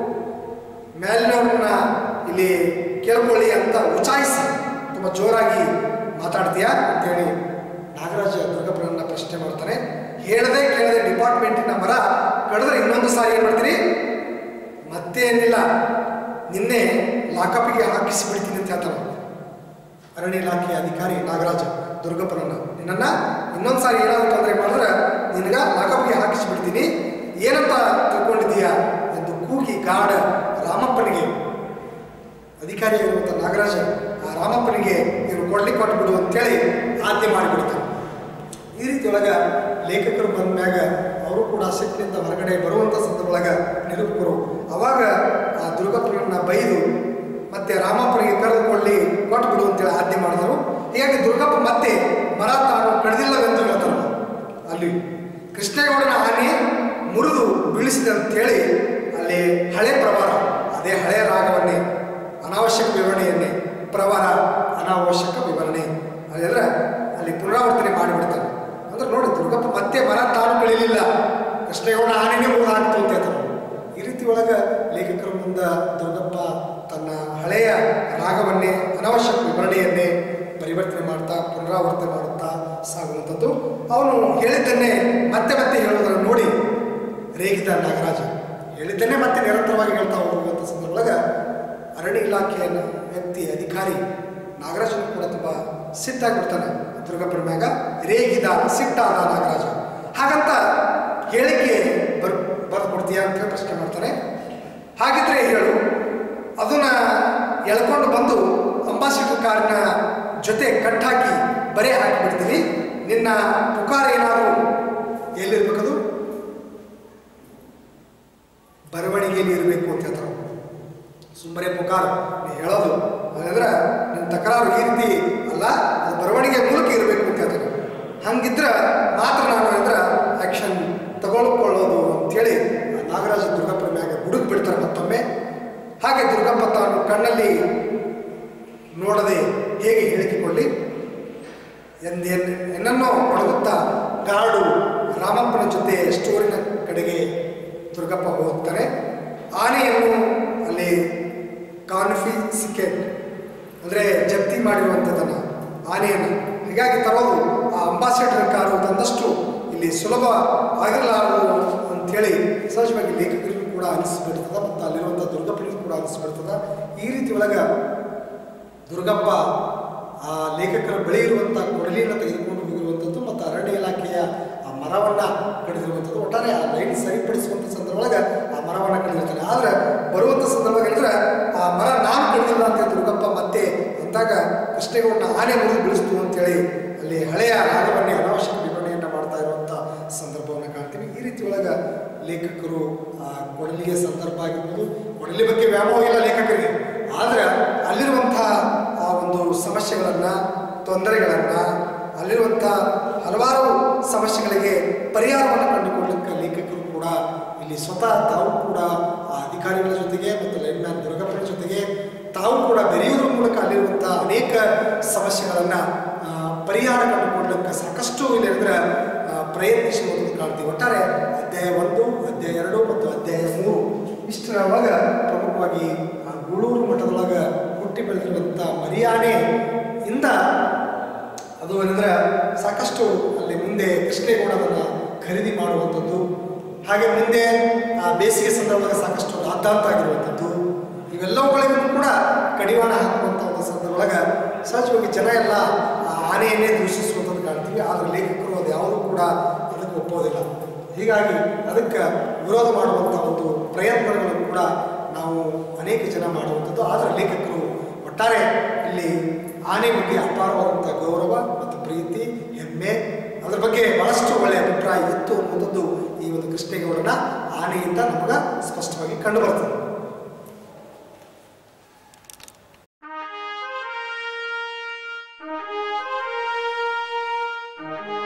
A: ಮೇಲಿನವ್ರನ್ನ ಇಲ್ಲಿ ಕೇಳ್ಕೊಳ್ಳಿ ಅಂತ ಉಚಾಯಿಸಿ ತುಂಬ ಜೋರಾಗಿ ಮಾತಾಡ್ತೀಯಾ ಅಂತೇಳಿ ನಾಗರಾಜ ದುರ್ಗಪ್ಪನನ್ನ ಪ್ರಶ್ನೆ ಮಾಡ್ತಾನೆ ಹೇಳದೆ ಕೇಳದೆ ಡಿಪಾರ್ಟ್ಮೆಂಟಿನ ಮರ ಕಡಿದ್ರೆ ಇನ್ನೊಂದು ಸಾರಿ ಏನು ಮಾಡ್ತೀರಿ ಮತ್ತೇನಿಲ್ಲ ನಿನ್ನೆ ಲಾಕಪ್ಪಿಗೆ ಹಾಕಿಸಿ ಬಿಡ್ತೀನಿ ಅಂತ ಹೇಳ್ತಾನೆ ಅರಣ್ಯ ಇಲಾಖೆಯ ಅಧಿಕಾರಿ ನಾಗರಾಜ ದುರ್ಗಪ್ಪನನ್ನ ನಿನ್ನನ್ನ ಇನ್ನೊಂದು ಸಾರಿ ಏನಾದ್ರು ತೊಂದರೆ ಮಾಡಿದ್ರೆ ನಿನಗ ಲಾಕಪ್ಪಿಗೆ ಹಾಕಿಸಿ ಬಿಡ್ತೀನಿ ಏನಂತ ತಿಳ್ಕೊಂಡಿದ್ದೀಯಾ ಎಂದು ಕೂಗಿ ಗಾಢ ರಾಮಪ್ಪನಿಗೆ ಅಧಿಕಾರಿಯಾಗಿರುವಂಥ ನಾಗರಾಜ ಆ ರಾಮಪ್ಪನಿಗೆ ಇವರು ಕೊಡ್ಲಿ ಕೊಟ್ಟು ಬಿಡು ಅಂತೇಳಿ ಆಜ್ಞೆ ಮಾಡಿಬಿಡ್ತಾನೆ ಈ ರೀತಿ ಒಳಗ ಲೇಖಕರು ಬಂದ ಮ್ಯಾಗ ಅವರು ಕೂಡ ಸಿಟ್ಟಿನಿಂದ ಹೊರಗಡೆ ಬರುವಂಥ ಸಂದರ್ಭದೊಳಗ ನಿರೂಪಕರು ಅವಾಗ ಆ ದುರ್ಗಪ್ಪನನ್ನ ಬೈದು ಮತ್ತೆ ರಾಮಪ್ಪನಿಗೆ ಕರೆದುಕೊಳ್ಳಿ ಕೊಟ್ಟು ಬಿಡು ಅಂತೇಳಿ ಆಜ್ಞೆ ಮಾಡಿದರು ಹೀಗಾಗಿ ದುರ್ಗಪ್ಪ ಮತ್ತೆ ಮರ ತಾನು ಕಳೆದಿಲ್ಲವೆಂದು ಹೇಳ್ತಾರೆ ಅಲ್ಲಿ ಕೃಷ್ಣೇಗೌಡನ ಆನೆ ಮುರಿದು ಬೀಳಿಸಿದೆ ಅಂತೇಳಿ ಅಲ್ಲಿ ಹಳೆ ಪ್ರಮಾಣ ಅದೇ ಹಳೆ ರಾಗವನ್ನೇ ಅನಾವಶ್ಯಕ ವಿವರ ರೀತಿ ಒಳಗೆ ಲೇಖಕರ ಮುಂದೆ ದುರ್ಗಪ್ಪ ತನ್ನ ಹಳೆಯ ರಾಗವನ್ನೇ ಅನವಶ್ಯಕ ವಿವರಣೆಯನ್ನೇ ಪರಿವರ್ತನೆ ಮಾಡ್ತಾ ಪುನರಾವರ್ತನೆ ಮಾಡುತ್ತಾ ಸಾಗುವಂಥದ್ದು ಅವನು ಹೇಳಿದ್ದನ್ನೇ ಮತ್ತೆ ಮತ್ತೆ ಹೇಳುವುದನ್ನು ನೋಡಿ ರೇಗಿದ ನಾಗರಾಜ ಹೇಳಿದ್ದನ್ನೇ ಮತ್ತೆ ನಿರಂತರವಾಗಿ ಹೇಳ್ತಾ ಹೋಗುವಂಥ ಸಂದರ್ಭದೊಳಗೆ ಅರಣ್ಯ ಇಲಾಖೆಯ ವ್ಯಕ್ತಿ ಅಧಿಕಾರಿ ನಾಗರಾಜನು ಕೂಡ ತುಂಬ ಸಿಟ್ಟಾಗ್ಬಿಡ್ತಾನೆ ದುರ್ಗಪ್ಪನ ಮ್ಯಾಗ ರೇಗಿದ ಸಿಟ್ಟಾದ ನಾಗರಾಜ ಹಾಗಂತ ಹೇಳಿಕೆ ಬರ್ ಬರ್ದು ಕೊಡ್ತೀಯಾ ಅಂತ ಹೇಳಿ ಪ್ರಶ್ನೆ ಮಾಡ್ತಾನೆ ಹಾಗಿದ್ರೆ ಹೇಳು ಅದನ್ನ ಎಳ್ಕೊಂಡು ಬಂದು ಅಂಬಾಸಿಡರ್ ಕಾರಿನ ಜೊತೆ ಕಟ್ಟಾಕಿ ಬರೆ ಹಾಕಿಬಿಡ್ತೀವಿ ನಿನ್ನ ಪುಕಾರ ಏನಾದರೂ ಎಲ್ಲಿರ್ಬೇಕದು ಬರವಣಿಗೆಯಲ್ಲಿ ಇರಬೇಕು ಅಂತ ಹೇಳ್ತಾರೆ ಸುಮ್ಮನೆ ಪುಕಾರ ನೀ ಹೇಳೋದು ಹಾಗಂದ್ರೆ ನಿನ್ನ ತಕರಾರು ಈ ರೀತಿ ಅಲ್ಲ ಅದು ಬರವಣಿಗೆ ಮೂಲಕ ಇರಬೇಕು ಅಂತ ಹೇಳ್ತಾರೆ ಹಂಗಿದ್ರೆ ಮಾತ್ರ ನಾನು ಅಂದ್ರೆ ಆ್ಯಕ್ಷನ್ ತಗೊಳ್ಕೊಳ್ಳೋದು ಅಂತೇಳಿ ಆ ನಾಗರಾಜ ದುರ್ಗಪ್ಪನ ಮ್ಯಾಗ ಹುಡುಕ್ ಬಿಡ್ತಾರೆ ಮತ್ತೊಮ್ಮೆ ಹಾಗೆ ದುರ್ಗಪ್ಪ ತಾನು ಕಣ್ಣಲ್ಲಿ ನೋಡದೆ ಹೇಗೆ ಹೇಳಿಕೆ ಕೊಡಲಿ ಎಂದೇನ್ ಏನನ್ನೋ ಒಳಗುತ್ತಾ ಗಾರ್ಡು ರಾಮಪ್ಪನ ಜೊತೆ ಸ್ಟೋರಿನ ಕಡೆಗೆ ದುರ್ಗಪ್ಪ ಹೋಗ್ತಾನೆ ಆನೆಯನ್ನು ಅಲ್ಲಿ ಕಾನ್ಫಿಸಿಕೇಟ್ ಅಂದರೆ ಜಪ್ತಿ ಮಾಡಿರುವಂಥದ್ದನ್ನು ಆನೆಯನ್ನು ಹೀಗಾಗಿ ತರೋದು ಆ ಅಂಬಾಸಿಡರ್ ಕಾರು ತಂದಷ್ಟು ಇಲ್ಲಿ ಸುಲಭ ಆಗಿರಲಾರದು ಅಂಥೇಳಿ ಸಹಜವಾಗಿ ಲೇಖಕರಿಗೂ ಕೂಡ ಅನಿಸ್ಬಿಡ್ತದ ಮತ್ತು ಅಲ್ಲಿರುವಂಥ ದುರ್ಗಪ್ಪನಿಗೂ ಕೂಡ ಅನಿಸ್ಬಿಡ್ತದ ಈ ರೀತಿ ಒಳಗೆ ದುರ್ಗಪ್ಪ ಆ ಲೇಖಕರ ಬಳಿ ಇರುವಂಥ ಕೊಡಲಿಯನ್ನು ತೆಗೆದುಕೊಂಡು ಹೋಗಿರುವಂಥದ್ದು ಮತ್ತು ಅರಣ್ಯ ಇಲಾಖೆಯ ಆ ಮರವನ್ನು ಕಡಿದಿರುವಂಥದ್ದು ಒಟ್ಟಾರೆ ಆ ಲೈನ್ ಸರಿಪಡಿಸುವಂಥ ಸಂದರ್ಭದೊಳಗೆ ಆ ಮರವನ್ನು ಕಡಿದಿರ್ತಾನೆ ಆದರೆ ಬರುವಂಥ ಸಂದರ್ಭ ಹೇಳಿದ್ರೆ ಆ ಮರ ನಾನು ಕಡಿದಿಲ್ಲ ಅಂತ ದುರ್ಗಪ್ಪ ಮತ್ತೆ ಅಂದಾಗ ಕೃಷ್ಣೇಗೌಡನ ಆನೆ ಮುರಿದು ಬೀಳಿಸ್ತು ಅಂತೇಳಿ ಅಲ್ಲಿ ಹಳೆಯ ರಾಗವನ್ನೇ ಅನಾವಶ್ಯಕ ವಿವರಣೆಯನ್ನು ಮಾಡ್ತಾ ಇರುವಂಥ ಸಂದರ್ಭವನ್ನು ಕಾಣ್ತೀವಿ ಈ ರೀತಿ ಒಳಗೆ ಲೇಖಕರು ಆ ಕೊಡಲಿಗೆ ಸಂದರ್ಭ ಆಗಿರ್ಬೋದು ಕೊಡಲಿ ಬಗ್ಗೆ ವ್ಯಾಮೋಹ ಇಲ್ಲ ಲೇಖಕರಿಗೆ ಆದರೆ ಅಲ್ಲಿರುವಂಥ ಆ ಒಂದು ಸಮಸ್ಯೆಗಳನ್ನು ತೊಂದರೆಗಳನ್ನು ಅಲ್ಲಿರುವಂಥ ಹಲವಾರು ಸಮಸ್ಯೆಗಳಿಗೆ ಪರಿಹಾರವನ್ನು ಕಂಡುಕೊಳ್ಳಲಿಕ್ಕೆ ಲೇಖಕರು ಕೂಡ ಇಲ್ಲಿ ಸ್ವತಃ ತಾವು ಕೂಡ ಆ ಅಧಿಕಾರಿಗಳ ಜೊತೆಗೆ ಮತ್ತು ಲೈನ್ಮ್ಯಾನ್ ದುರ್ಗಪ್ಪನ ಜೊತೆಗೆ ತಾವು ಕೂಡ ಬೆರೆಯುವುದರ ಮೂಲಕ ಅಲ್ಲಿರುವಂಥ ಅನೇಕ ಸಮಸ್ಯೆಗಳನ್ನು ಪರಿಹಾರ ಕಂಡುಕೊಳ್ಳಲಿಕ್ಕೆ ಸಾಕಷ್ಟು ಇಲ್ಲಿ ಹೇಳಿದ್ರೆ ಪ್ರಯತ್ನಿಸುವುದನ್ನು ಕಾಣ್ತೀವಿ ಒಟ್ಟಾರೆ ಅಧ್ಯಾಯ ಒಂದು ಅಧ್ಯಾಯ ಎರಡು ಮತ್ತು ಅಧ್ಯಾಯ ಮೂರು ಇಷ್ಟರೊಳಗ ಪ್ರಮುಖವಾಗಿ ಆ ಗೂಳೂರು ಮಠದೊಳಗೆ ಹುಟ್ಟಿ ಬೆಳೆದಿರುವಂಥ ಮರಿಯಾನೆ ಇಂದ ಅದು ಏನಂದ್ರೆ ಸಾಕಷ್ಟು ಅಲ್ಲಿ ಮುಂದೆ ಕೃಷ್ಣೇಗೌಡ ಅದನ್ನು ಖರೀದಿ ಮಾಡುವಂಥದ್ದು ಹಾಗೆ ಮುಂದೆ ಆ ಬೇಸಿಗೆ ಸಂದರ್ಭದಾಗ ಸಾಕಷ್ಟು ರಾದ್ದಾಂತ ಆಗಿರುವಂಥದ್ದು ಇವೆಲ್ಲವುಗಳಿಗೂ ಕೂಡ ಕಡಿವಾಣ ಹಾಕುವಂಥ ಒಂದು ಸಂದರ್ಭದೊಳಗೆ ಸಹಜವಾಗಿ ಜನ ಎಲ್ಲ ಆ ಆನೆಯನ್ನೇ ದೂಷಿಸುವಂಥದ್ದು ಕಾಣ್ತೀವಿ ಆದರೆ ಲೇಖಕರು ಅದು ಯಾವುದೂ ಕೂಡ ಅದಕ್ಕೆ ಒಪ್ಪೋದಿಲ್ಲ ಹೀಗಾಗಿ ಅದಕ್ಕೆ ವಿರೋಧ ಮಾಡುವಂಥ ಒಂದು ಪ್ರಯತ್ನಗಳನ್ನು ಕೂಡ ನಾವು ಅನೇಕ ಜನ ಮಾಡುವಂಥದ್ದು ಆದರೆ ಲೇಖಕರು ಒಟ್ಟಾರೆ ಇಲ್ಲಿ ಆನೆ ಬಗ್ಗೆ ಅಪಾರವಾದಂಥ ಗೌರವ ಮತ್ತು ಪ್ರೀತಿ ಹೆಮ್ಮೆ ಅದ್ರ ಬಗ್ಗೆ ಬಹಳಷ್ಟು ಒಳ್ಳೆಯ ಅಭಿಪ್ರಾಯ ಇತ್ತು ಅನ್ನುವಂಥದ್ದು ಈ ಒಂದು ಕೃಷ್ಣೇಗೌಡನ ಆನೆಯಿಂದ ನಮಗೆ ಸ್ಪಷ್ಟವಾಗಿ ಕಂಡುಬರ್ತದೆ
B: Thank you.